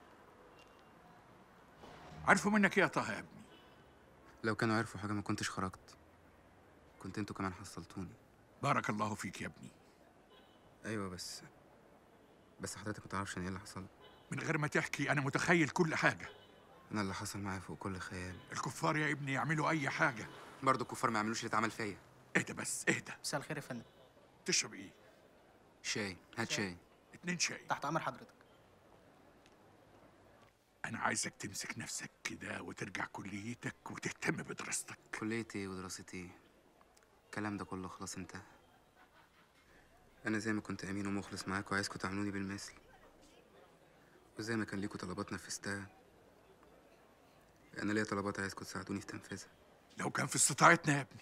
عارفوا منك ايه يا طه يا ابني لو كانوا عرفوا حاجة ما كنتش خرجت كنت انتوا كمان حصلتوني بارك الله فيك يا ابني أيوة بس بس حضرتك ما تعرفش أنا إيه اللي حصل من غير ما تحكي انا متخيل كل حاجة أنا اللي حصل معايا فوق كل خيال الكفار يا ابني يعملوا اي حاجة برضه الكفار ما يعملوش اللي اتعمل فيا اهدى بس اهدى مساء الخير يا فندم تشرب ايه شاي هات شاي اتنين شاي تحت امر حضرتك انا عايزك تمسك نفسك كده وترجع كليتك وتهتم بدراستك كليتي ودراستي الكلام ده كله خلاص انتهى انا زي ما كنت امين ومخلص معاكم وعايزكم تعاملوني بالمثل وزي ما كان ليكوا طلبات نفذتها انا ليا طلبات عايزكم تساعدوني في تنفيذها لو كان في استطاعتنا يا ابني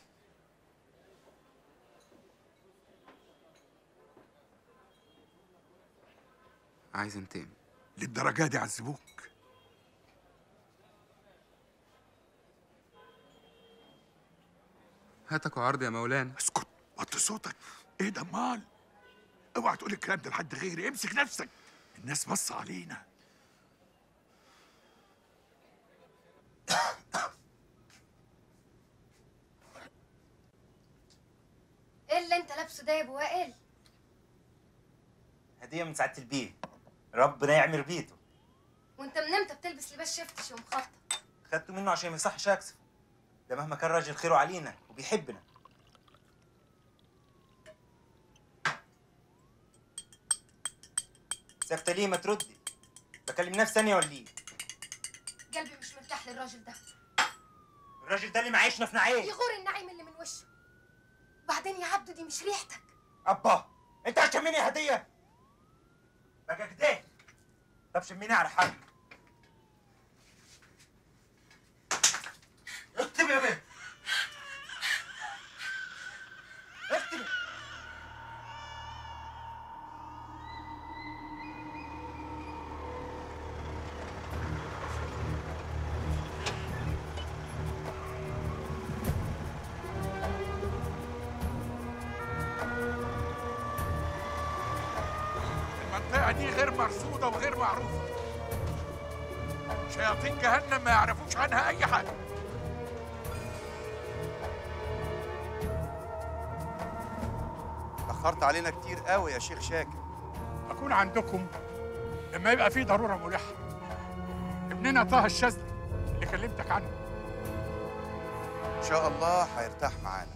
عايز انتقم للدرجة دي عذبوك هاتك وعرض يا مولانا اسكت وطي صوتك ايه ده امال اوعى تقول الكلام ده لحد غيري امسك نفسك الناس بص علينا ايه اللي انت لابسه ده يا ابو وائل هديه من سعاده البيه ربنا يعمر بيته وانت من امتى بتلبس لباس شفتش ومخطط خدته منه عشان ما يصحش اكسف ده مهما كان راجل خيره علينا وبيحبنا ساكتة ليه ما تردي بكلم نفسي ثانية ولا ايه؟ قلبي مش مرتاح للراجل ده الراجل ده اللي معيشنا في نعيم يغور النعيم اللي من وشه وبعدين يا عبدو دي مش ريحتك ابا انت هتشميني هدية بقى كده طب شميني على حالك اكتب يا بنت اكتب المنطقة دي غير مرصودة وغير معروفة شياطين جهنم ما يعرفوش عنها أي حاجة اتأخرت علينا كتير قوي يا شيخ شاكر أكون عندكم لما يبقى في ضرورة ملحة ابننا طه الشاذلي اللي كلمتك عنه إن شاء الله هيرتاح معانا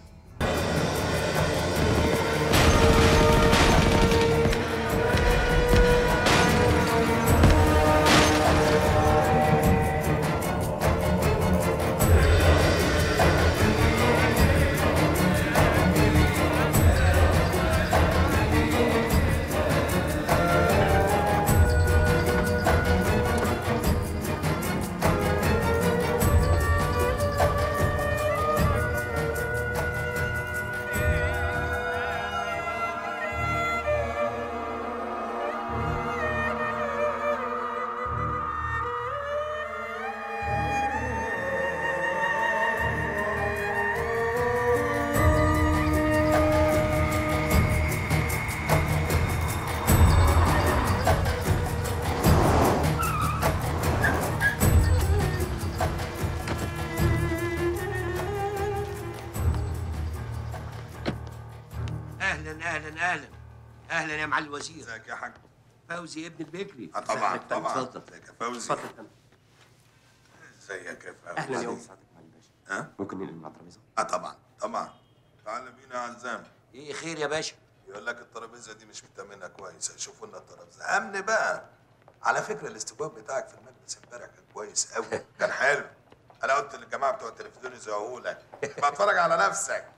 اهلا اهلا اهلا اهلا يا معالي الوزير ازيك يا حاج فوزي ابن البكري آه طبعا اتفضل، طبعا اتفضل. ازيك يا فوزي اتفضل يا فندم. ازيك يا فوزي اهلا يا ها ها ممكن ننقل مع الترابيزه اه طبعا طبعا تعال بينا يا عزام ايه خير يا باشا يقول لك الترابيزه دي مش متامنه كويس هيشوفوا لنا الترابيزه امن بقى على فكره الاستجواب بتاعك في المجلس امبارح كان كويس قوي كان حلو انا قلت للجماعه بتوع التلفزيون يزوقوا لك يبقى اتفرج على نفسك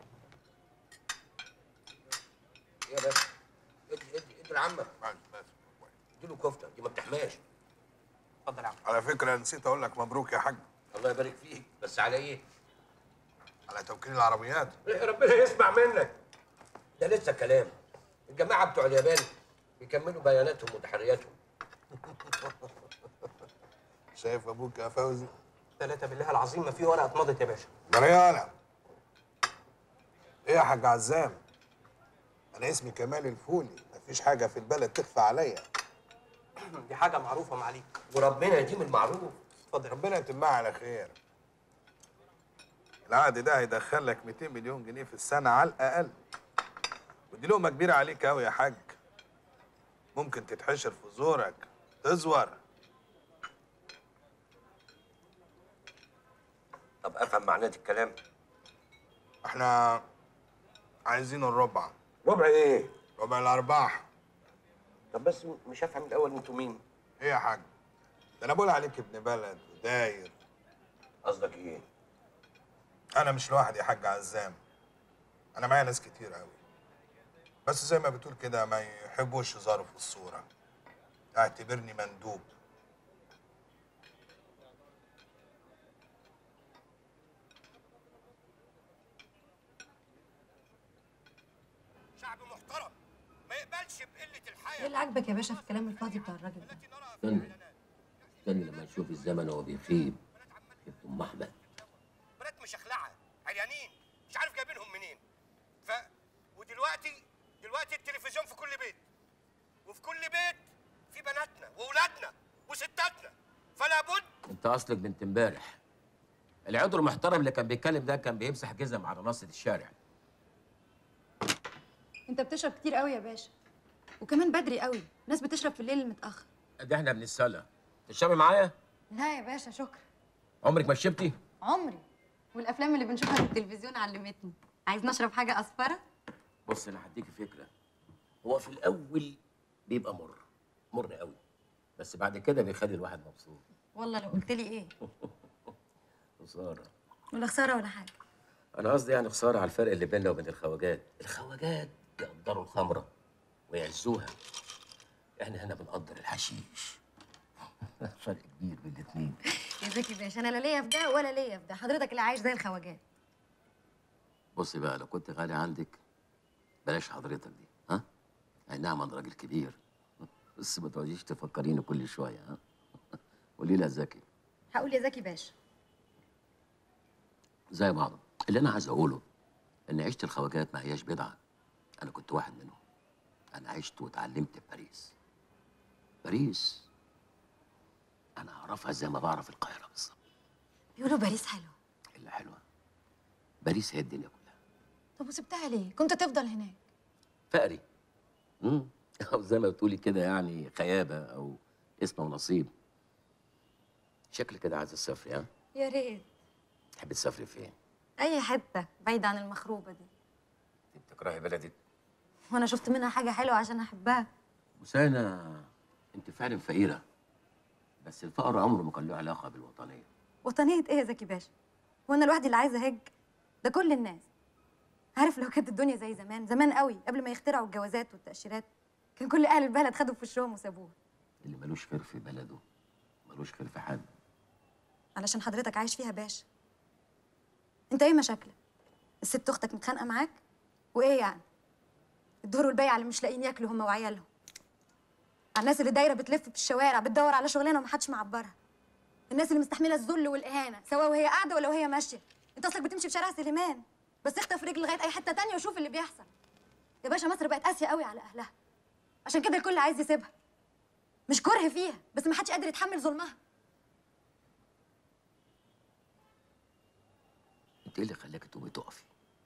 ايه يا باشا ادي ادي ادي لعمك اديله كفته دي ما بتحماش اتفضل يا عم على فكره نسيت اقول لك مبروك يا حاج الله يبارك فيك بس على ايه؟ على توكيل العربيات إيه ربنا يسمع منك ده لسه كلام الجماعه بتوع اليابان بيكملوا بياناتهم وتحرياتهم شايف ابوك يا فوزي ثلاثة بالله العظيم ما في ورقة اتمضت يا باشا مريانة ايه يا حاج عزام انا اسمي كمال الفولي مفيش حاجه في البلد تخفى عليا دي حاجة معروفة معاليك وربنا يديم المعروف اتفضل ربنا يتمها على خير العقد ده هيدخل لك 200 مليون جنيه في السنه على الاقل ودي لقمه كبيره عليك قوي يا حاج ممكن تتحشر في زورك تزور طب افهم معنات الكلام احنا عايزين الربع ربع ايه؟ ربع الارباح طب بس مش هفهم الاول انتوا مين؟ ايه يا حاج ده انا بقول عليك ابن بلد وداير قصدك ايه؟ انا مش لوحدي يا حاج عزام انا معايا ناس كتير قوي بس زي ما بتقول كده ما يحبوش يظهروا في الصوره اعتبرني مندوب شعب محترم ما يقبلش بقله الحياه ايه اللي عاجبك يا باشا في الكلام الفاضي بتاع الراجل ده؟ استنى استنى لما نشوف الزمن وهو بيخيب شفت ام احمد بنات مشخلعه عريانين مش عارف جايبينهم منين ف ودلوقتي دلوقتي التلفزيون في كل بيت وفي كل بيت في بناتنا واولادنا وستاتنا فلا بد انت اصلك بنت امبارح العضو المحترم اللي كان بيتكلم ده كان بيمسح جزم على ناصية الشارع انت بتشرب كتير قوي يا باشا وكمان بدري قوي ناس بتشرب في الليل متاخر ده احنا بنتسلى تشربي معايا لا يا باشا شكرا عمرك ما شربتي عمري والافلام اللي بنشوفها في التلفزيون علمتني عايز نشرب حاجه اصفره بص انا هديكي فكره هو في الاول بيبقى مر مر قوي بس بعد كده بيخلي الواحد مبسوط والله لو قلت لي ايه خساره ولا خساره ولا حاجه انا قصدي يعني خساره على الفرق اللي بيننا وبين الخواجات الخواجات يقدروا الخمره ويعزوها احنا هنا بنقدر الحشيش فرق كبير بين الاثنين يا زكي باشا انا لا ليا في ده ولا ليا في ده حضرتك اللي عايش زي الخواجات بصي بقى لو كنت غالي عندك بلاش حضرتك دي ها اي نعم انا راجل كبير بس ما تقعديش تفكريني كل شويه ها قولي لي يا زكي هقول يا زكي باشا زي بعض اللي انا عايز اقوله ان عيشه الخواجات ما هياش بدعه انا كنت واحد منهم انا عشت واتعلمت في باريس باريس انا اعرفها زي ما بعرف القاهره بالظبط بيقولوا باريس حلو الا حلوه باريس هي الدنيا كلها طب وسبتها ليه كنت تفضل هناك فقري امم او زي ما بتقولي كده يعني خيابه او اسم ونصيب شكلك كده عايز تسافري ها يا ريت تحبي تسافري فين اي حته بعيد عن المخروبه دي تكرهي بلدك وانا شفت منها حاجه حلوه عشان احبها وسانا انت فعلا فقيره بس الفقر عمره ما كان له علاقه بالوطنيه وطنيه ايه يا زكي باشا هو انا لوحدي اللي عايزه اهج ده كل الناس عارف لو كانت الدنيا زي زمان زمان قوي قبل ما يخترعوا الجوازات والتاشيرات كان كل اهل البلد خدوا في وشهم وسابوها اللي ملوش خير في بلده ملوش خير في حد علشان حضرتك عايش فيها باشا انت ايه مشاكلك الست اختك متخانقه معاك وايه يعني الدور والبيع اللي مش لاقيين ياكلوا هم وعيالهم على الناس اللي دايره بتلف في الشوارع بتدور على شغلانه ومحدش معبرها الناس اللي مستحمله الذل والاهانه سواء وهي قاعده ولا وهي ماشيه انت اصلك بتمشي في شارع سليمان بس اخطف رجل لغايه اي حته تانية وشوف اللي بيحصل يا باشا مصر بقت قاسيه قوي على اهلها عشان كده الكل عايز يسيبها مش كره فيها بس محدش قادر يتحمل ظلمها انت ايه اللي خلاكي تقومي تقفي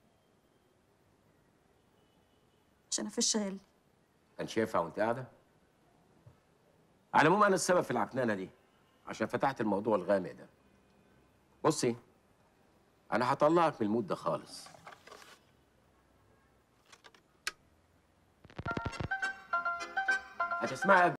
عشان افش غل كان ينفع وانت قاعده على العموم انا السبب في العكنانه دي عشان فتحت الموضوع الغامق ده بصي انا هطلعك من المود ده خالص هتسمعي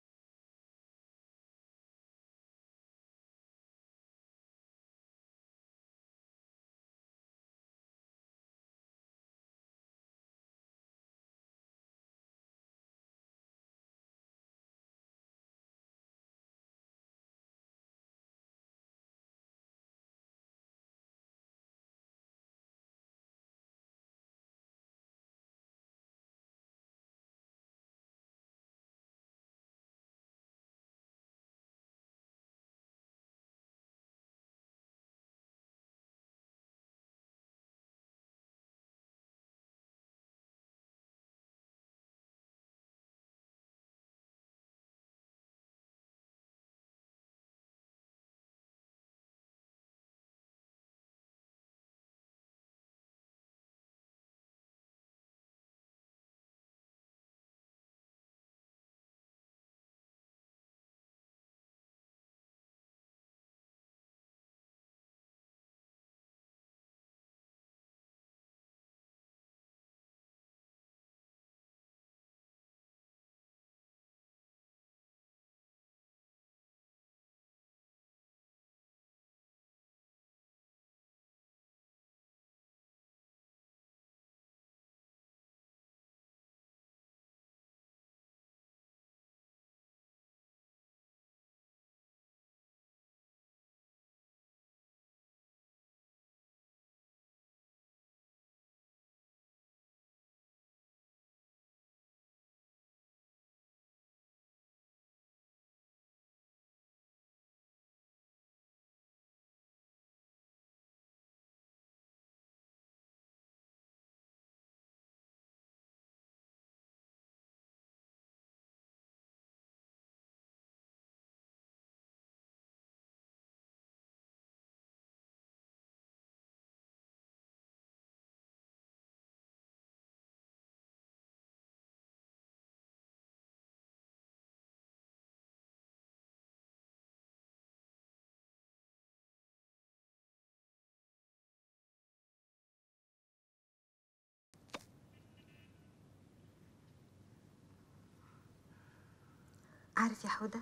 عارف يا حودة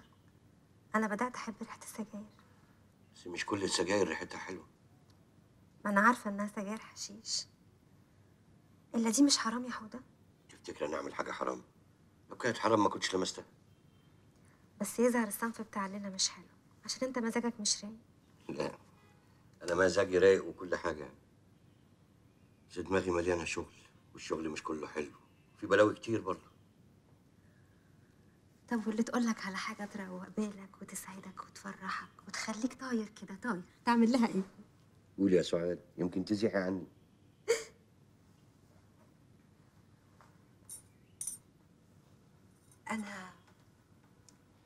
أنا بدأت أحب ريحة السجاير بس مش كل السجاير ريحتها حلوه ما أنا عارفة إنها سجاير حشيش إلا دي مش حرام يا حودة تفتكر انا اعمل حاجه حرام لو كانت حرام ما كنتش لمستها بس يظهر الصنف بتاع ليلى مش حلو عشان أنت مزاجك مش رايق لا انا مزاجي رايق وكل حاجه بس دماغي مليانه شغل والشغل مش كله حلو في بلاوي كتير برضه طب واللي تقولك على حاجة تروق بالك وتسعدك وتفرحك وتخليك طاير كده طاير تعمل لها إيه؟ قولي يا سعاد يمكن تزيحي عني أنا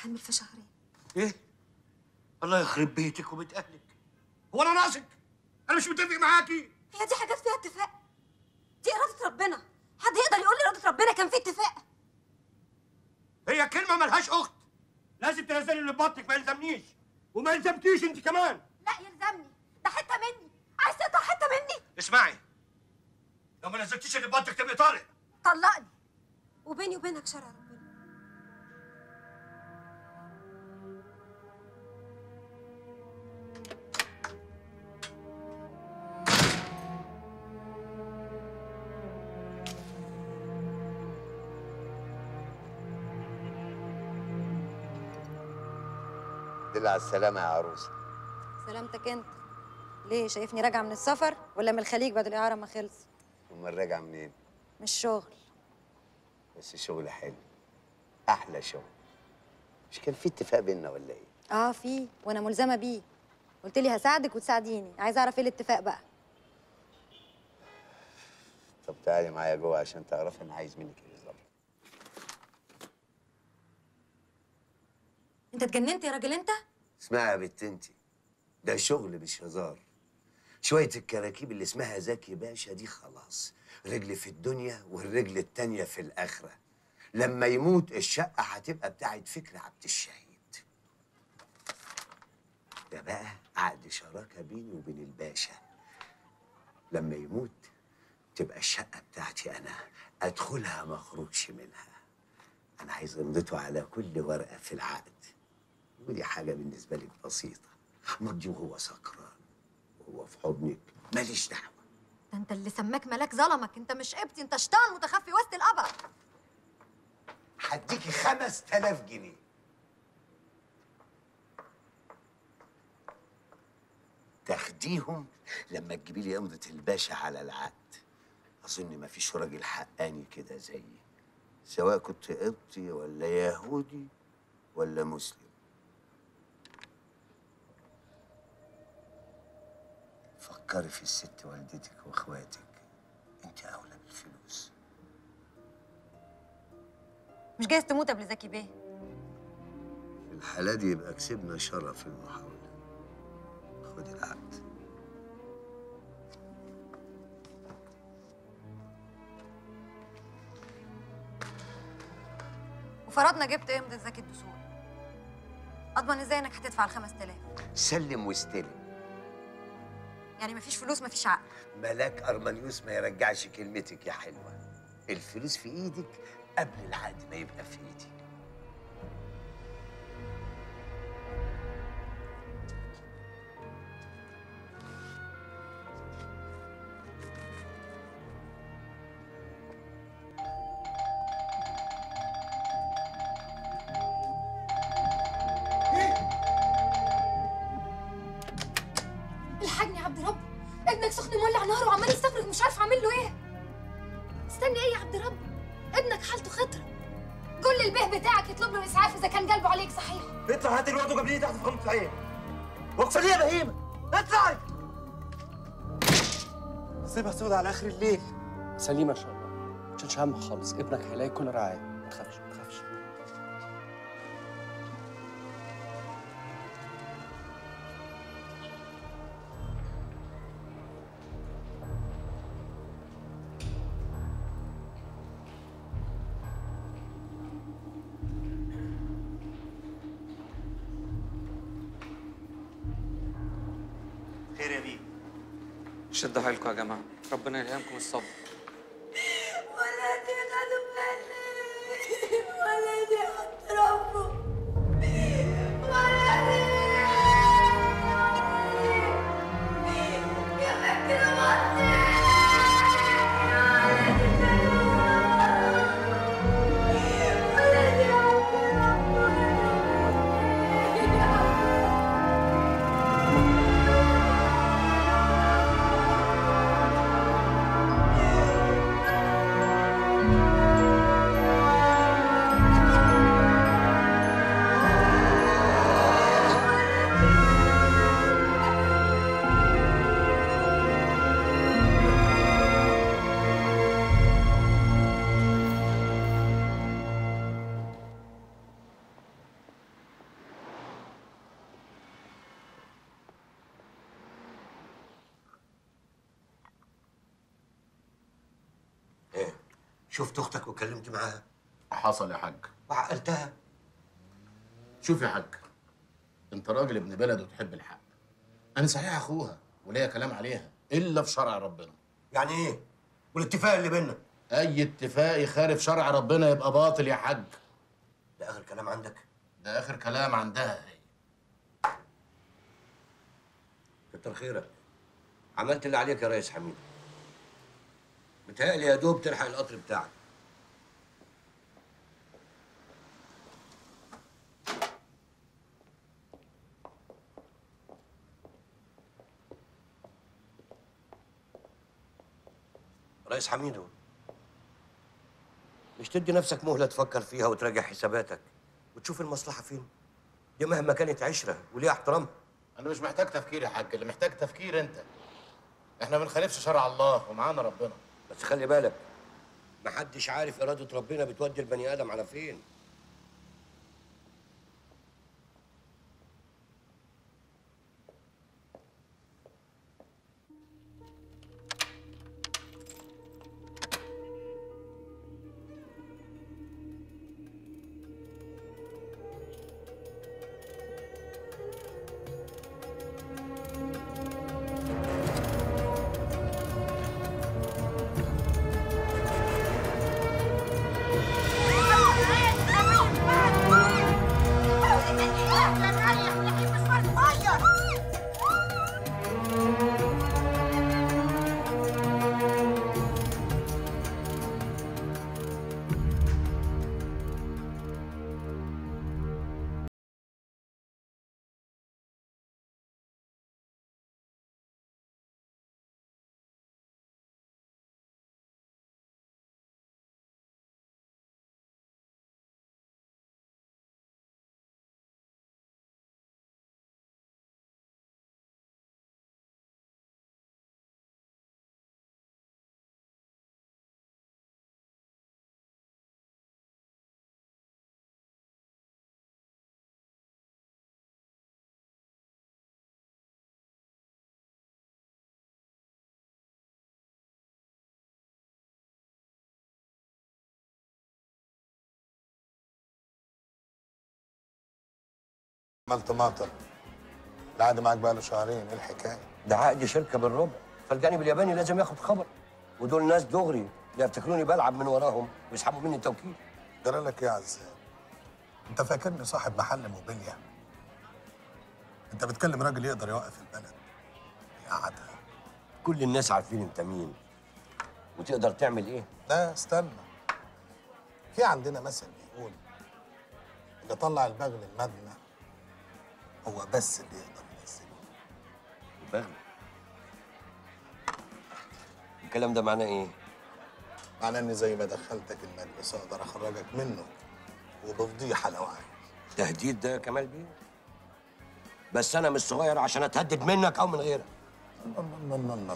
حامل في شهرين ايه الله يخرب بيتك وبيت اهلك هو انا ناقصك انا مش متفق معاكي هي دي حاجات فيها اتفاق دي إرادة ربنا حد يقدر يقول لي إرادة ربنا كان في اتفاق هي كلمه ملهاش اخت لازم تنزلي اللي في بطنك ما يلزمنيش وما يلزمكيش انت كمان لا يلزمني ده حتة مني عايز تقطع حتة مني اسمعي لو ما نزلتيش اللي في بطنك تبقي طالق طلقني وبيني وبينك شرع ربنا دل على السلامة يا عروسة سلامتك انت ليه شايفني راجعه من السفر ولا من الخليج بعد الاعاره ما خلص أمال راجعة منين؟ من الشغل بس شغل حلو أحلى شغل مش كان في اتفاق بينا ولا إيه؟ اه في وانا ملزمه بيه قلت لي هساعدك وتساعديني عايزه اعرف ايه الاتفاق بقى طب تعالي معايا جوه عشان تعرفي أنا عايز منك إيه بالظبط انت اتجننت يا راجل انت اسمعي يا بت انت ده شغل مش هزار شوية الكراكيب اللي اسمها زكي باشا دي خلاص رجل في الدنيا والرجل التانية في الآخرة لما يموت الشقة هتبقى بتاعت فكري عبد الشهيد ده بقى عقد شراكة بيني وبين الباشا لما يموت تبقى الشقة بتاعتي أنا أدخلها ما أخرجش منها أنا عايز أمضته على كل ورقة في العقد ودي حاجة بالنسبة لك بسيطة مضي وهو سكران وهو في حضنك ماليش دعوة ده انت اللي سماك ملاك ظلمك انت مش قبطي انت شيطان متخفي وسط القبر هديكي خمس تلاف جنيه تاخديهم لما تجيبي لي يمضة الباشا على العقد أظن مفيش راجل حقاني كده زيي سواء كنت قبطي ولا يهودي ولا مسلم فكري في الست والدتك واخواتك انت اولى بالفلوس مش جايز تموت قبل زكي بيه في الحالة دي يبقى كسبنا شرف المحاولة خدي العقد وفرضنا جبت امضة زكي الدسوق اضمن ازاي انك هتدفع ال 5000 سلم واستلم يعني مفيش فلوس مفيش عقد ملاك أرمانيوس ما يرجعش كلمتك يا حلوة الفلوس في ايدك قبل العقد ما يبقى في ايدي الحاجني يا عبد رب ابنك سخن مولع نار وعمال يستفرغ مش عارف اعمل له ايه استني ايه يا عبد رب ابنك حالته خطره قول للبيه بتاعك يطلب له اسعاف اذا كان قلبه عليك صحيح اطلع هات الواد وجاب لي تحت في خمسة العين واقفة ليه يا بهيمة اطلعي سيبها سودة على اخر الليل سليمة إن شاء الله ما تشيلش هم خالص ابنك هيلاقي كل رعاية ما تخافش ما تخافش خير يا بيه شدوا حيلكم يا جماعة ربنا يلهمكم الصبر ولدي خدوا بالي ولدي حط ربه ولدي يا فكر وطي ولدي حط ربه شفت اختك وكلمت معاها حصل يا حاج وعقلتها شوف يا حاج انت راجل ابن بلد وتحب الحق انا صحيح اخوها وليا كلام عليها الا في شرع ربنا يعني ايه والاتفاق اللي بينا اي اتفاق يخالف شرع ربنا يبقى باطل يا حاج ده اخر كلام عندك ده اخر كلام عندها هي كتر خيرك عملت اللي عليك يا ريس حميد متهيألي يا دوب تلحق القطر بتاعك ريس حميدو مش تدي نفسك مهلة تفكر فيها وتراجع حساباتك وتشوف المصلحة فين دي مهما كانت عشرة وليها احترامها انا مش محتاج تفكير يا حاج اللي محتاج تفكير انت احنا ما بنخالفش شرع الله ومعانا ربنا بس خلي بالك محدش عارف إرادة ربنا بتودي البني آدم على فين عملت مطر العقد معاك بقى له شهرين ايه الحكايه؟ ده عقد شركة بالربع فالجانب الياباني لازم ياخد خبر ودول ناس دغري لا يفتكروني بلعب من وراهم ويسحبوا مني التوكيل جرى لك ايه يا عزام؟ انت فاكرني صاحب محل موبيليا؟ انت بتكلم راجل يقدر يوقف البلد يقعدها كل الناس عارفين انت مين وتقدر تعمل ايه لا استنى في عندنا مثل بيقول اللي طلع البغل المبنى هو بس اللي يقدر ينزله البغل الكلام ده معناه ايه معناه اني زي ما دخلتك المجلس اقدر اخرجك منه وبفضيحه لو عايز تهديد ده يا كمال بيه بس انا مش صغير عشان اتهدد منك او من غيرك الله الله الله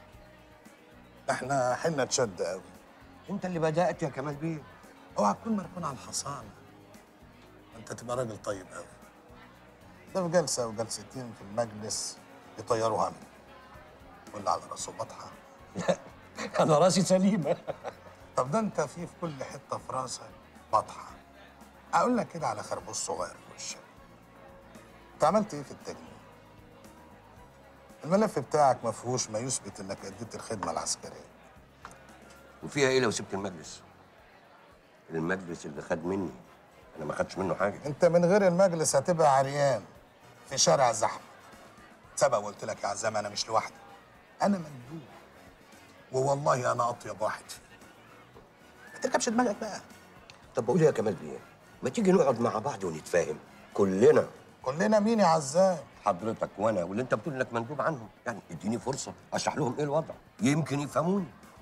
احنا حنا تشد قوي انت اللي بدات يا كمال بيه اوعى تكون مركون على الحصان انت تبقى راجل طيب قوي ده في جلسه وجلستين في المجلس يطيروا هم واللي على راسه بطحه انا راسي سليمه طب ده انت في في كل حته في راسك بطحه اقول لك كده على خربوش صغير في وشك انت عملت ايه في التجنيد الملف بتاعك ما فيهوش ما يثبت انك اديت الخدمه العسكريه وفيها ايه لو سبت المجلس المجلس اللي خد مني انا ما خدش منه حاجه انت من غير المجلس هتبقى عريان في شارع زحمه سبق وقلت لك يا عزام انا مش لوحدي انا مندوب ووالله انا اطيب واحد فيه ما تركبش دماغك بقى طب بقول يا كمال بيه ما تيجي نقعد مع بعض ونتفاهم كلنا كلنا مين يا عزام حضرتك وانا واللي انت بتقول انك مندوب عنهم يعني اديني فرصه اشرح لهم ايه الوضع يمكن يفهموني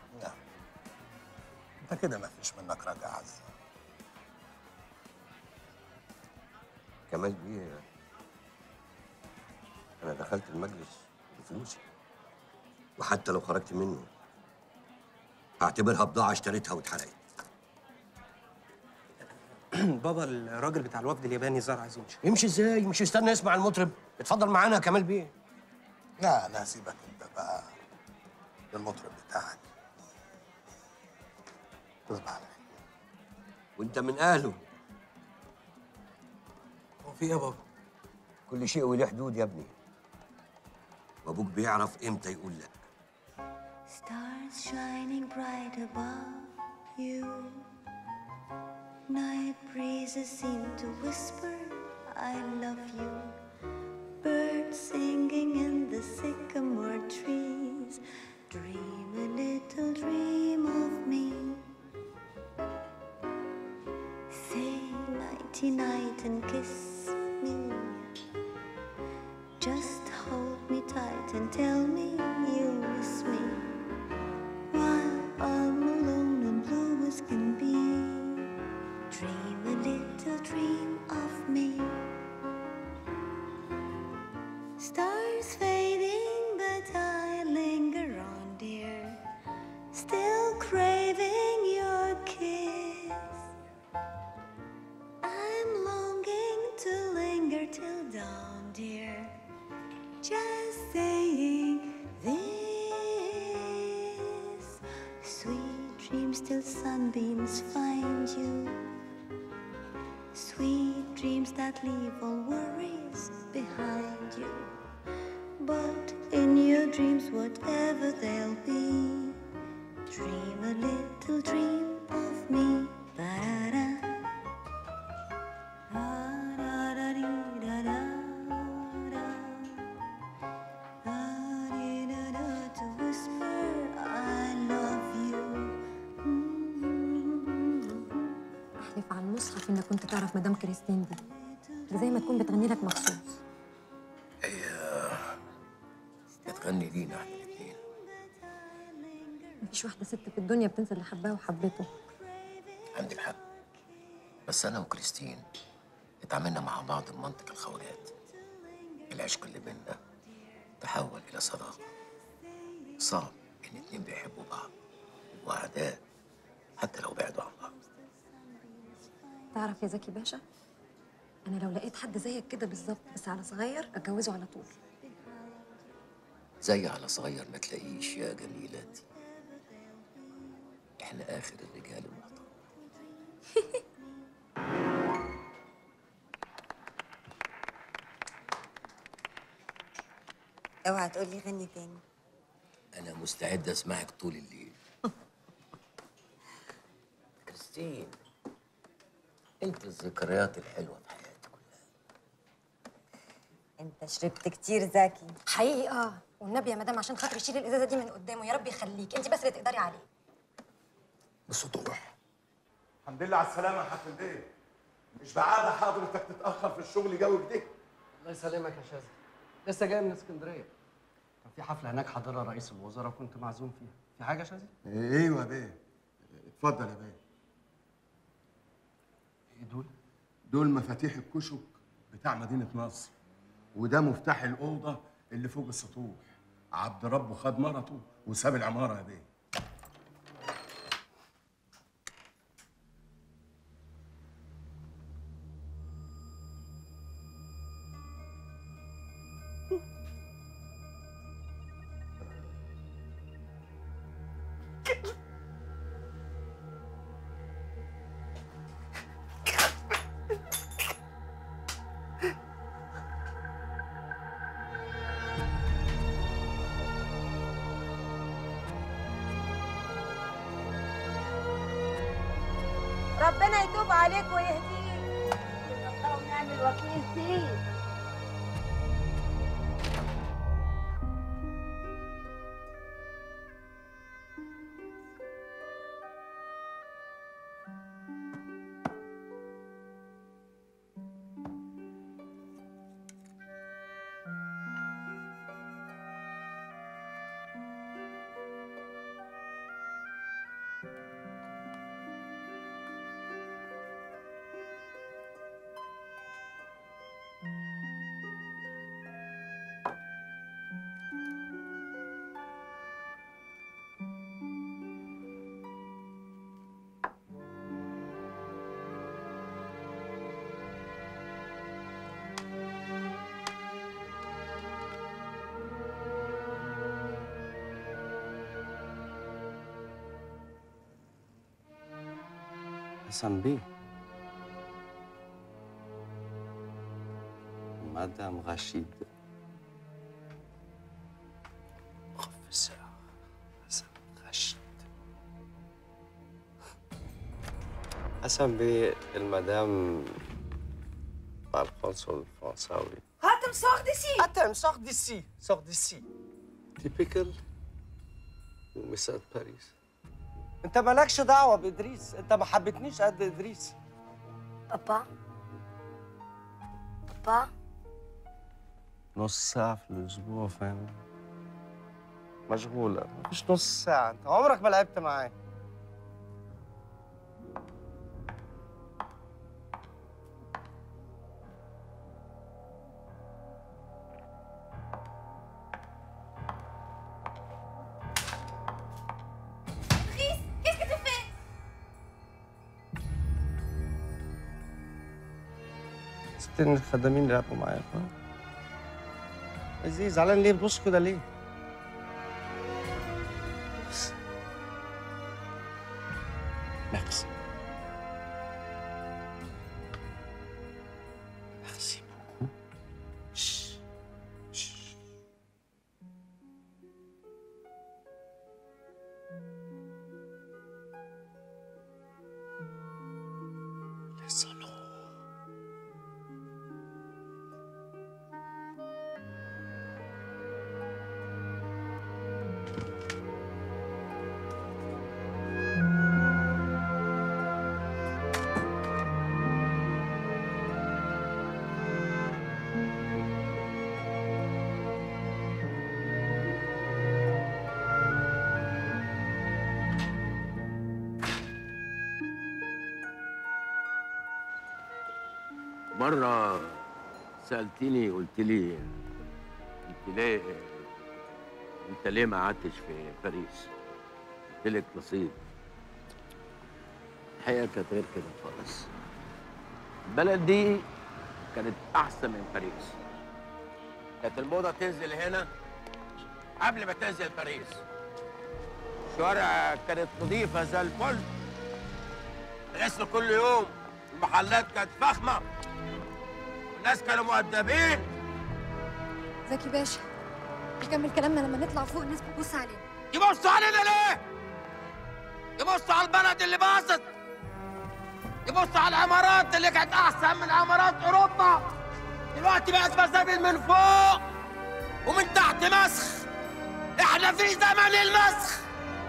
انت كده ما فيش منك رجع عزام كمال بيه انا دخلت المجلس بفلوسي وحتى لو خرجت منه هعتبرها بضاعه اشتريتها واتحرقت بابا الراجل بتاع الوفد الياباني الظاهر عايز يمشي يمشي ازاي مش يستنى يسمع المطرب اتفضل معانا يا كمال بيه لا انا هسيبك انت بقى للمطرب بتاعك تصبح على خير وانت من اهله هو في ايه يا بابا؟ كل شيء وله حدود يا ابني وابوك بيعرف امتى يقول لا Stars shining bright above you. Night breezes seem to whisper, I love you. Birds singing in the sycamore trees. Dream a little dream of me. Say nighty night and kiss me. Just hold me tight and tell me you miss me. While I'm alone and blue as can be, dream a little dream of me. Stars fading, but I linger on, dear, still craving your kiss. I'm longing to linger till dawn, dear, just saying this. Sweet dreams till sunbeams find you. Sweet dreams that leave all worries behind you. But in your dreams, whatever they'll be, dream a little dream of me. Ba-da-da. Da-da-da-dee-da-da-da. Da-dee-da-da to whisper, I love you. احلف على المصحف انك كنت تعرف مدام كريستين دي دي زي ما تكون بتغني لك مخصوص بتغني لينا احنا الاثنين مفيش واحده ست في الدنيا بتنسى اللي حباه وحبته عندك حق بس انا وكريستين اتعاملنا مع بعض بمنطق الخواجات العشق اللي بينا تحول الى صداقه صعب ان اتنين بيحبوا بعض واعداء حتى لو بعدوا عن بعض تعرف يا زكي باشا انا لو لقيت حد زيك كده بالظبط بس على صغير اتجوزه على طول زي على صغير ما تلاقيش يا جميلاتي احنا اخر الرجال المحترمين اوعى تقولي غني تاني انا مستعد اسمعك طول الليل كريستين انت الذكريات الحلوه في حياتي انت شربت كتير زكي حقيقي اه والنبي يا مدام عشان خاطري شيلي الازازه دي من قدامه يا رب يخليك انت بس اللي تقدري عليه بسطوح الحمد لله على السلامة يا حاج البيه مش بعادة حضرتك تتأخر في الشغل جو كده الله يسلمك يا شاذلي لسه جاي من اسكندريه كان في حفله هناك حضرها رئيس الوزراء وكنت معزوم فيها في حاجه يا شاذلي ايوه يا بيه اتفضل يا بيه ايه دول دول مفاتيح الكشك بتاع مدينة نصر وده مفتاح الأوضة اللي فوق السطوح عبد ربه خد مرته وساب العمارة يا بيه ربنا يتوب عليك ويهديك الله ونعم الوكيل فيك Thank حسن بيه مدام رشيد بروفيسور حسن رشيد حسن بيه المدام القنصل الفرنساوي هاتم sors d'ici هاتم sors d'ici sors d'ici تيبيكال ومسات باريس انت مالكش دعوه بادريس انت ما حبيتنيش قد ادريس بابا بابا نص ساعة في الأسبوع فاهم مشغولة مفيش نص ساعة أنت عمرك ما لعبت معايا Chris, qu'est-ce que tu fais ستين الخدامين لعبوا معايا فاهم عزيز زعلان ليه بتبص كده ليه؟ ميرسي ميرسي بوكو شش. شش. Laisse-le. مرة سألتني قلت لي انت ليه انت ليه ما قعدتش في باريس؟ قلت لك نصيب الحقيقة كانت غير كده خالص البلد دي كانت أحسن من باريس كانت الموضة تنزل هنا قبل ما تنزل باريس الشوارع كانت نظيفة زي الفل غسل كل يوم المحلات كانت فخمة الناس كانوا مؤدبين زكي باشا نكمل كلامنا لما نطلع فوق الناس بتبص علينا يبصوا علينا ليه؟ يبصوا على البلد اللي باظت يبصوا على العمارات اللي كانت أحسن من عمارات أوروبا دلوقتي بقت مسابل من فوق ومن تحت مسخ احنا في زمن المسخ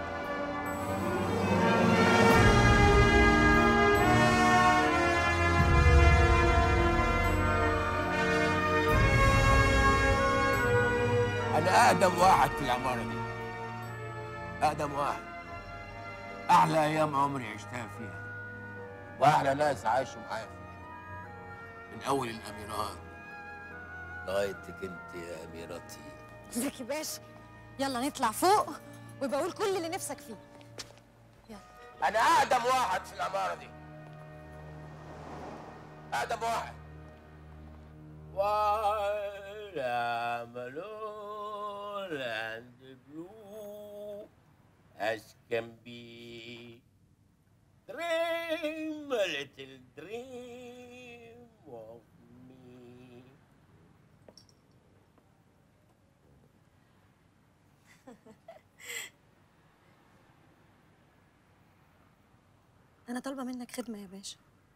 أنا أقدم واحد في العمارة دي أقدم واحد أحلى أيام عمري عشتها فيها وأحلى ناس عاشوا معايا فيها من أول الأميرات لغايتك أنت يا أميرتي زكي باشا يلا نطلع فوق ويبقى قول كل اللي نفسك فيه أنا أقدم واحد في العمارة دي أقدم واحد ولا ملول and blue as can be dream a little dream of me انا طالبه منك خدمه يا باشا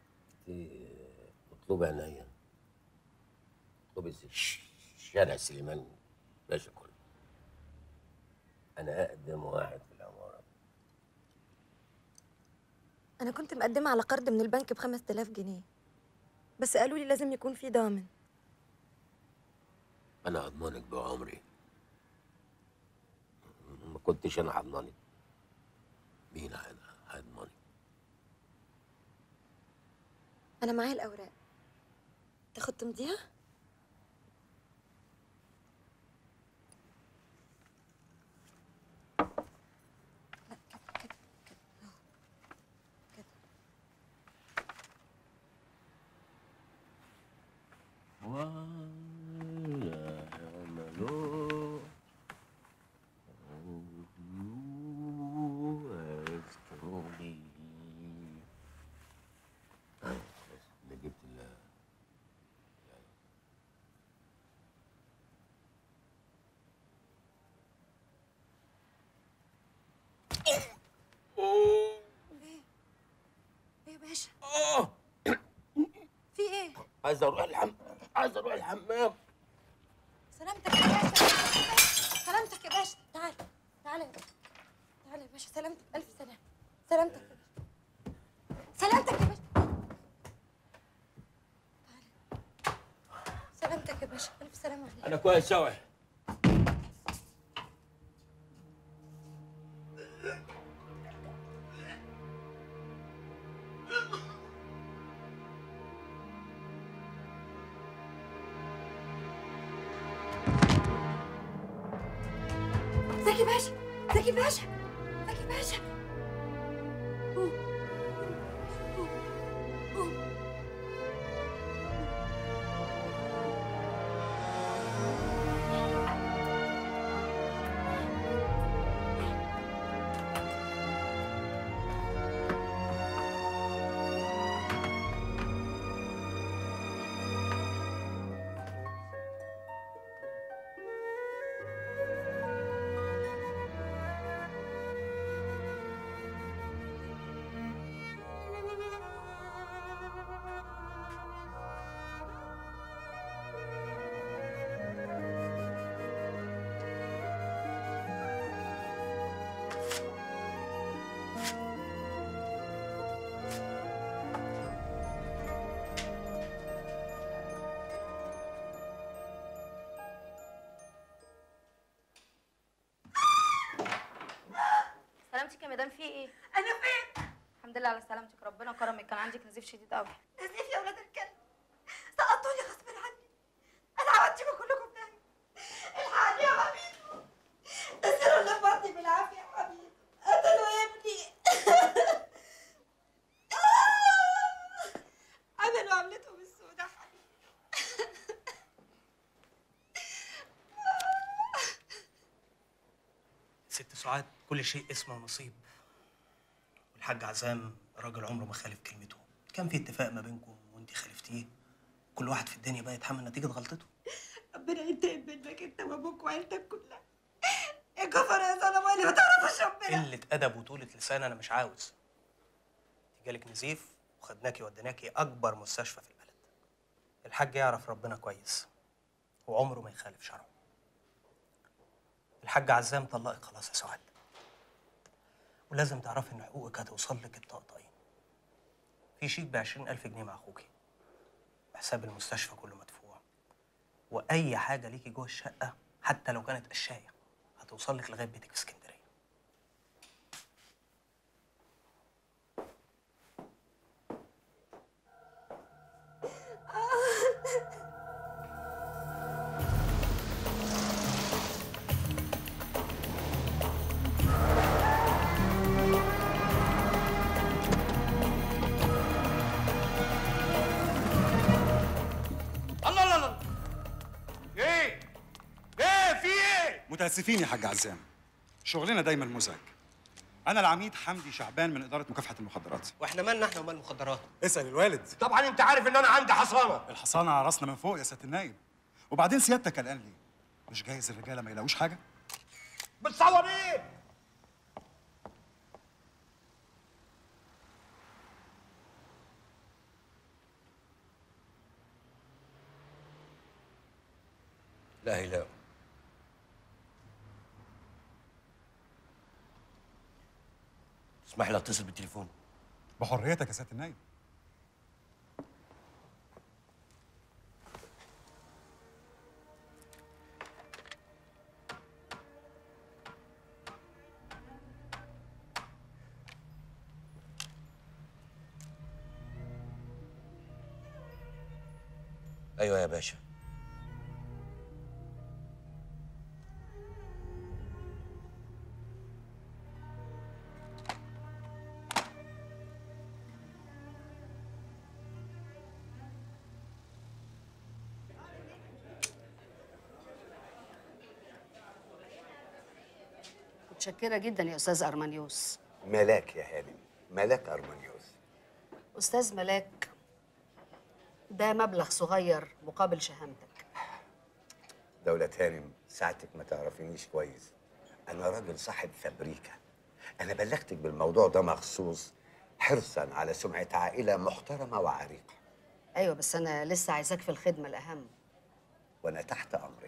اطلبي عينيا اطلبي زي شارع سليمان باشا كله انا اقدم واحد في العماره انا كنت مقدمه على قرض من البنك ب 5000 جنيه بس قالوا لي لازم يكون في ضامن انا اضمنك بعمري ما كنتش انا هضمنك مين هيض- هيضمنك انا معايا الاوراق تاخد تمضيها ولا ملو ايه يا باشا في ايه عايز اروح الحمام عايز اروح الحمام سلامتك يا باشا سلامتك يا باشا تعال تعال يا باشا تعال يا باشا سلامتك الف سلامه سلامتك يا باشا سلامتك يا باشا تعال. سلامتك يا باشا الف سلامه عليك انا كويس اوي زكي باشا زكي باشا زكي باشا قوم. قوم. قوم. سلامتك يا مدام في ايه؟ انا فين؟ الحمد لله على سلامتك ربنا كرمك كان عندك نزيف شديد قوي نزيف يا ولاد الكلب سقطوني غصب عني انا هوديكم كلكم نايم الحقني يا حبيبي نزلوا اللي في بطني بالعافيه يا حبيبي قتلوا ابني عملوا عملتهم السوداء حبيبي ست سعاد كل شيء اسمه ونصيب والحاج عزام راجل عمره ما خالف كلمته كان في اتفاق ما بينكم وانت خالفتيه كل واحد في الدنيا بقى يتحمل نتيجه غلطته ربنا ينتقم منك انت وابوك وعيلتك كلها يا كفر يا ظلمه اللي ما تعرفوش ربنا قله ادب وطولة لسان انا مش عاوز انت جالك نزيف وخدناكي وديناكي اكبر مستشفى في البلد الحاج يعرف ربنا كويس وعمره ما يخالف شرعه الحاج عزام طلقك خلاص يا سعاد ولازم تعرفي ان حقوقك هتوصل لك الطقطقين في شيك ب ألف جنيه مع اخوكي حساب المستشفى كله مدفوع واي حاجه ليكي جوه الشقه حتى لو كانت قشايه هتوصل لك لغايه بيتك في اسكندريه الله الله الله ايه ايه في ايه متاسفين يا حاج عزام شغلنا دايما مزعج انا العميد حمدي شعبان من اداره مكافحه المخدرات واحنا مالنا احنا ومال المخدرات اسال الوالد طبعا انت عارف ان انا عندي حصانه الحصانه على راسنا من فوق يا سياده النايب وبعدين سيادتك قلقان ليه مش جايز الرجاله ما يلاقوش حاجه بتصور ايه لا هلاو تسمح لي اتصل بالتليفون بحريتك يا سياده النايب ايوه يا باشا متشكرة جدا يا أستاذ أرمانيوس ملاك يا هانم ملاك أرمانيوس أستاذ ملاك ده مبلغ صغير مقابل شهامتك دولة هانم ساعتك ما تعرفينيش كويس أنا راجل صاحب فابريكا انا بلغتك بالموضوع ده مخصوص حرصا على سمعه عائله محترمه وعريقه ايوه بس انا لسه عايزاك في الخدمه الاهم وانا تحت امرك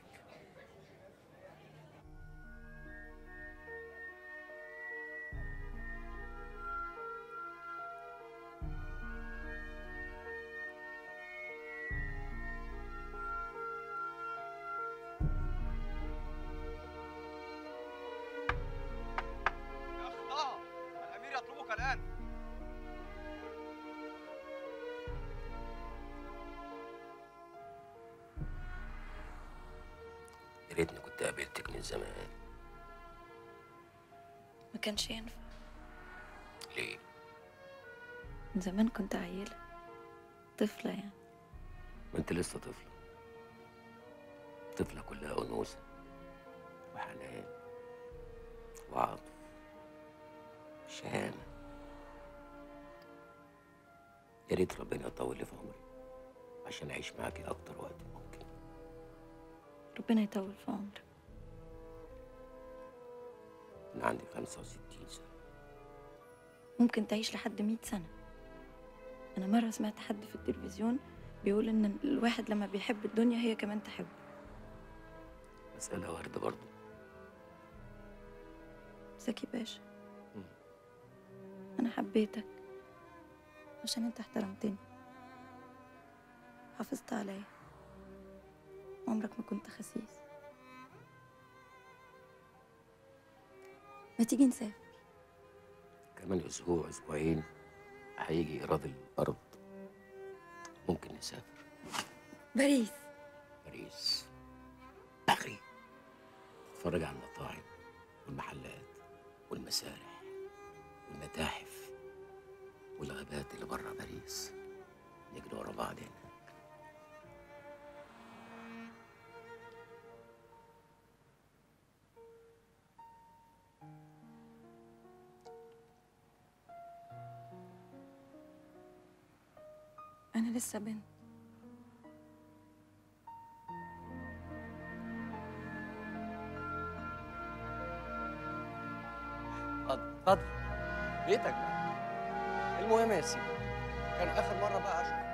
يا أخ طه الأمير يطلبك الآن يا ريتني كنت قابلتك من زمان ما كانش ينفع ليه؟ من زمان كنت عيلة طفلة يعني ما انت لسه طفلة طفلة كلها أنوثة وحنان وعطف شهامة يا ريت ربنا يطول لي في عمري عشان أعيش معاكي أكتر وقت ممكن ربنا يطول في عمرك أنا عندي 65 سنة ممكن تعيش لحد مئة سنة أنا مرة سمعت حد في التلفزيون بيقول إن الواحد لما بيحب الدنيا هي كمان تحبه مسألة وردة برضه زكي باشا أنا حبيتك عشان أنت احترمتني حافظت عليا عمرك ما كنت خسيس ما تيجي نسافر كمان أسبوع أسبوعين هيجي إيراد الأرض ممكن نسافر باريس باريس بغري نتفرج على المطاعم والمحلات والمسارح والمتاحف والغابات اللي بره باريس نجري ورا بعض هنا أنا لسه بنت اتفضل اتفضل بيتك بقى المهم يا سيدي كان اخر مره بقى اشوف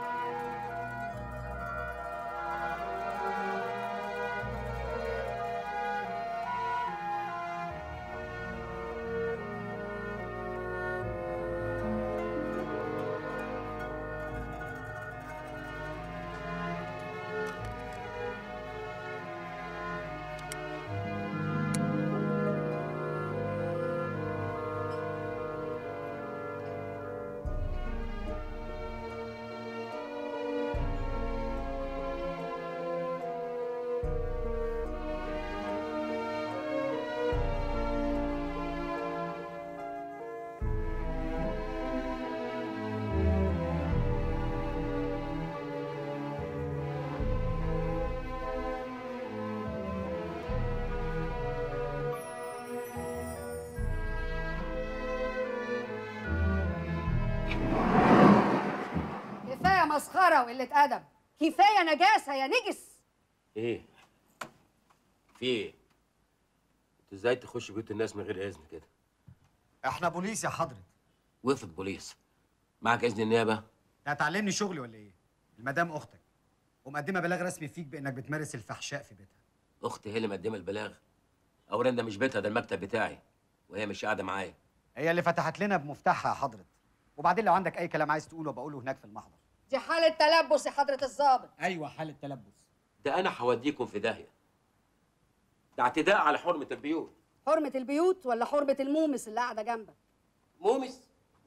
كفايه مسخره وقله ادب كفايه نجاسه يا نجس إيه؟ في إيه؟ أنت إزاي تخش بيوت الناس من غير إذن كده؟ احنا بوليس يا حضرة وقفت بوليس معك إذن النيابة؟ انت هتعلمني شغلي ولا ايه؟ المدام اختك ومقدمه بلاغ رسمي فيك بانك بتمارس الفحشاء في بيتها أختي هي اللي مقدمة البلاغ أولا ده مش بيتها ده المكتب بتاعي وهي مش قاعدة معايا هي اللي فتحت لنا بمفتاحها يا حضرة وبعدين لو عندك اي كلام عايز تقوله بقوله هناك في المحضر دي حاله تلبس يا حضره الضابط ايوه حاله تلبس ده أنا هوديكم في داهية ده اعتداء على حرمة البيوت حرمه البيوت ولا حرمه المومس اللي قاعده جنبك مومس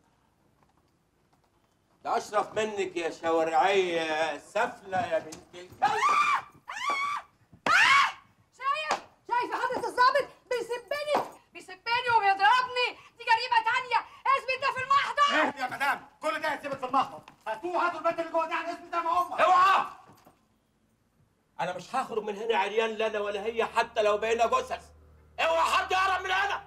ده أشرف منك يا شوارعية سفلة يا بنت الكلب شايف شايف يا حضره الضابط بيسبني بيسبني وبيضربني دي جريمه تانية اثبت ده في المحضر اهدي يا مدام كل ده هيتثبت في المحضر هاتوه هاتوا البنت اللي جوه دي على الاسم زي ما هم اوعى أنا مش هخرج من هنا عريان لا أنا ولا هي حتى لو بقينا جثث اوعى حد يقرب من هنا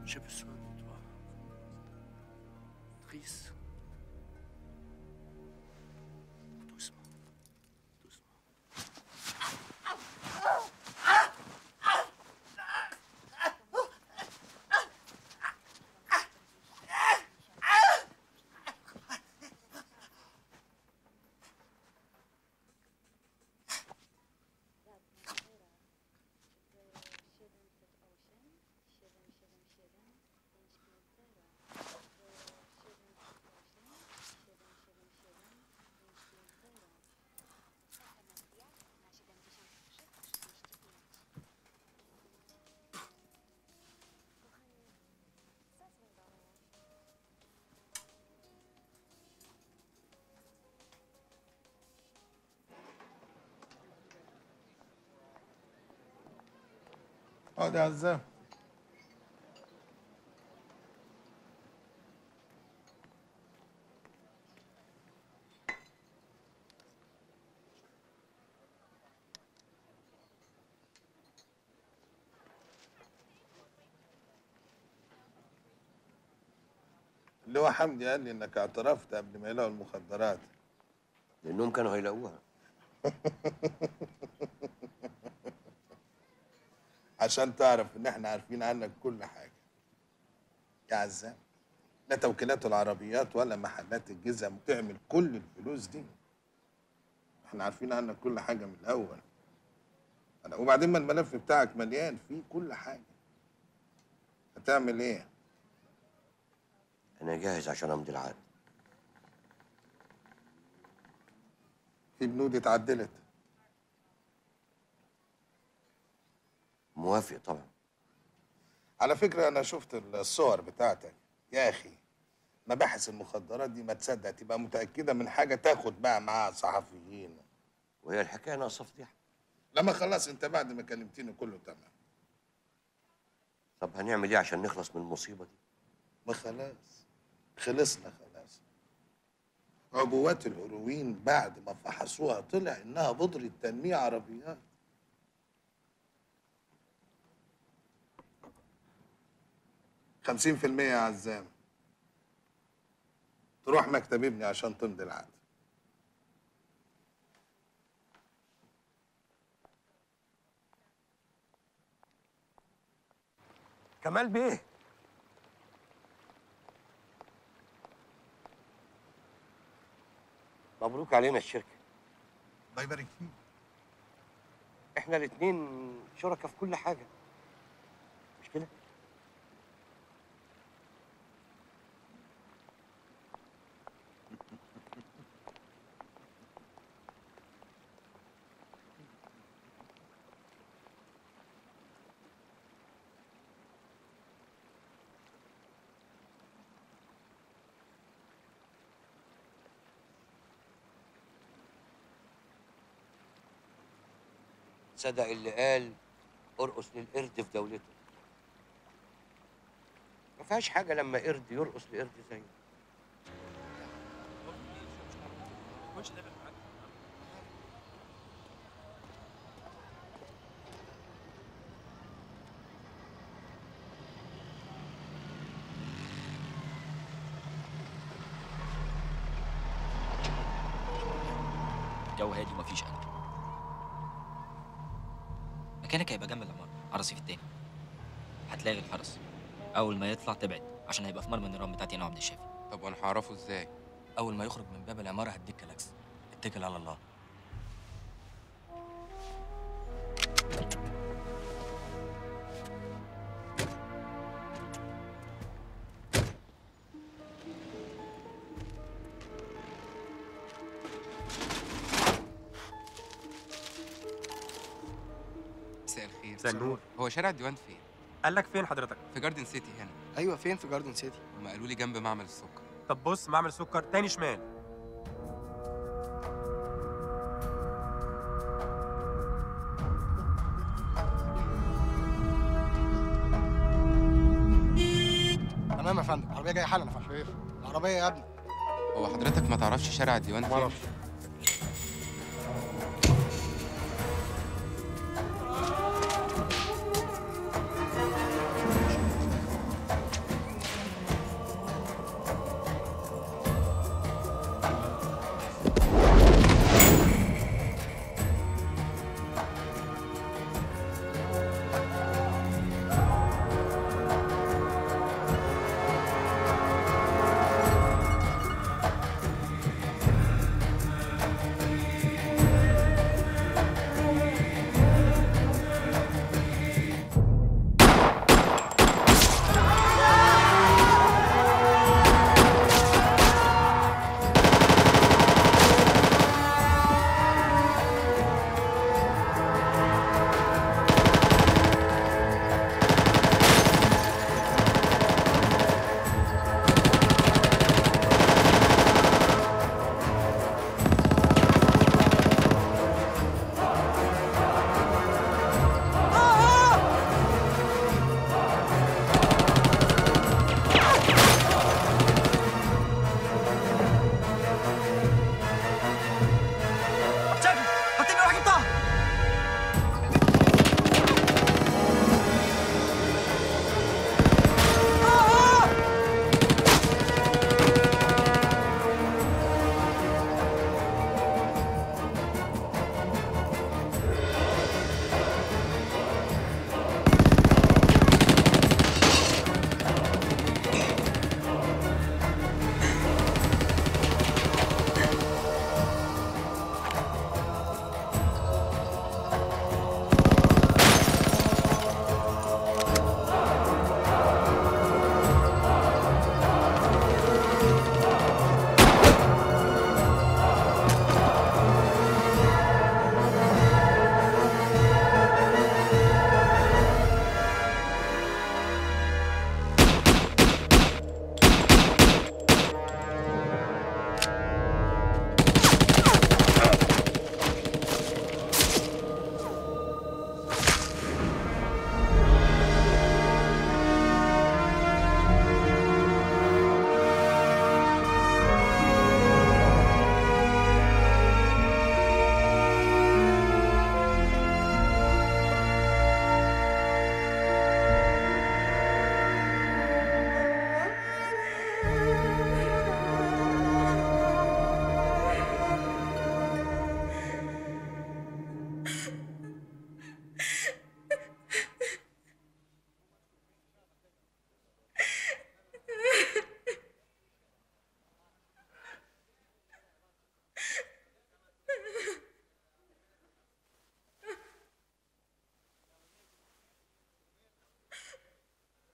J'ai besoin de toi. Triste. Doucement. اقعد يا عزام اللي هو حمدي قال لي انك اعترفت قبل ما يلاقوا المخدرات لانهم كانوا هيلاقوها عشان تعرف ان احنا عارفين عنك كل حاجه يا عزام لا توكيلات العربيات ولا محلات الجزم تعمل كل الفلوس دي احنا عارفين عنك كل حاجه من الاول أنا وبعدين ما الملف بتاعك مليان فيه كل حاجه هتعمل ايه انا جاهز عشان امضي العقد في بنود اتعدلت موافق طبعا على فكره انا شفت الصور بتاعتك يا اخي مباحث المخدرات دي ما تصدق تبقى متاكده من حاجه تاخد بقى معاها صحفيين وهي الحكايه ناقصه فضيحه لما خلاص انت بعد ما كلمتني كله تمام طب هنعمل ايه عشان نخلص من المصيبه دي ما خلاص خلصنا خلاص عبوات الهيروين بعد ما فحصوها طلع انها بودرة تنمية عربيات خمسين في المية يا عزام تروح مكتب ابني عشان تمضي العقد كمال بيه مبروك علينا الشركه الله يبارك فيك احنا الاثنين شركاء في كل حاجه مش كده صدق اللي قال ارقص للقرد في دولته ما فيهاش حاجه لما قرد يرقص لقرد زيه جو هادي ومفيش قلق مكانك هيبقى جنب العمارة على الرصيف التاني هتلاقي الحرس أول ما يطلع تبعد عشان هيبقى في مرمى النيران بتاعتي أنا وعبد الشافي طب وانا هعرفه ازاي؟ أول ما يخرج من باب العمارة هديك كلاكس اتكل على الله مساء الخير مساء النور. هو شارع الديوان فين؟ قال لك فين حضرتك؟ في جاردن سيتي هنا ايوه فين في جاردن سيتي هما قالوا لي جنب معمل السكر طب بص معمل سكر تاني شمال تمام يا فندم العربيه جايه حالا يا فندم العربيه يا ابني هو حضرتك ما تعرفش شارع الديوان ما فين؟ اعرفش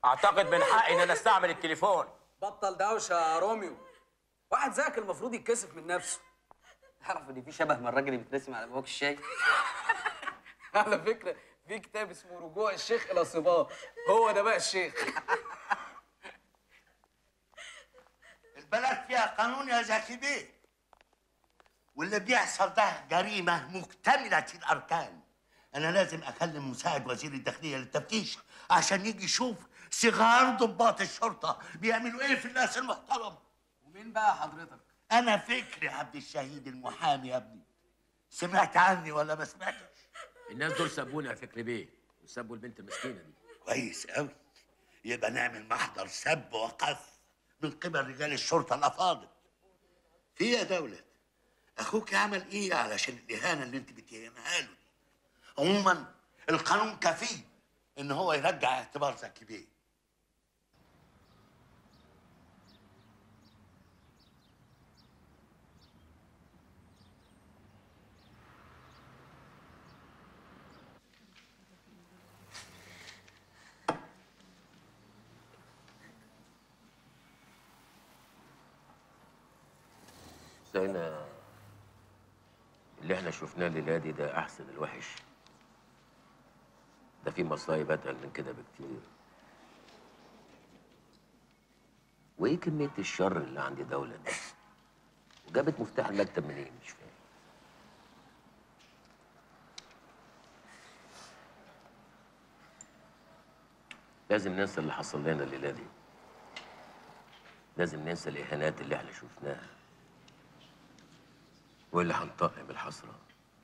اعتقد من حقي ان انا استعمل التليفون بطل دوشه يا روميو واحد زيك المفروض يتكسف من نفسه تعرف ان في شبه من الراجل اللي بيترسم على بواك الشاي على فكره في كتاب اسمه رجوع الشيخ الى صباه هو ده بقى الشيخ البلد فيها قانون يا زكي بيه واللي بيحصل ده جريمة مكتملة الأركان أنا لازم أكلم مساعد وزير الداخلية للتفتيش عشان يجي يشوف صغار ضباط الشرطة بيعملوا إيه في الناس المحترمة ومين بقى حضرتك؟ أنا فكري عبد الشهيد المحامي يا ابني سمعت عني ولا ما سمعتش؟ الناس دول سابونا يا فكري بيه وسابوا البنت المسكينه دي كويس قوي يبقى نعمل محضر سب وقذف من قبل رجال الشرطة الأفاضل في يا دولة أخوك عمل إيه علشان الإهانة اللي أنت بتهمها له دي عموما القانون كفيل إن هو يرجع اعتبار زكي بيه سينا اللي احنا شفناه الليله دي ده احسن الوحش ده في مصايب اتقل من كده بكتير وايه كميه الشر اللي عند دولة دي وجابت مفتاح المكتب منين مش فاهم لازم ننسى اللي حصل لنا الليله دي لازم ننسى الاهانات اللي احنا شفناها واللي هنطقم الحسره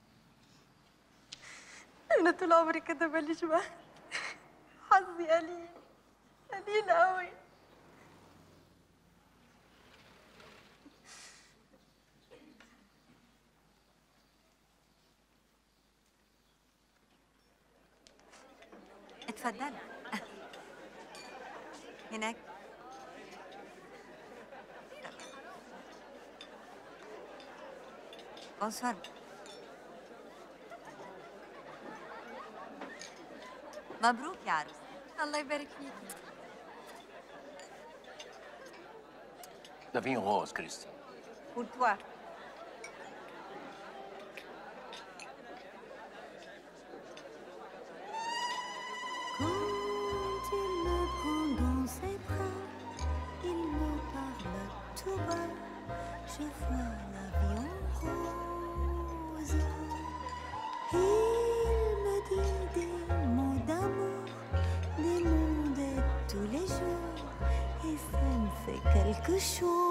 انا طول عمري كده ماليش بخت حظي قليل قليل قوي اتفضل هناك بونسوار مبروك يا عروس الله يبارك فيك ده فين غوز كريستين pour toi Quand il me prend dans ses bras, il me parle tout bas. Je vois l'avion rose. Il me dit des mots d'amour, des mots de tous les jours. Et ça me fait quelque chose.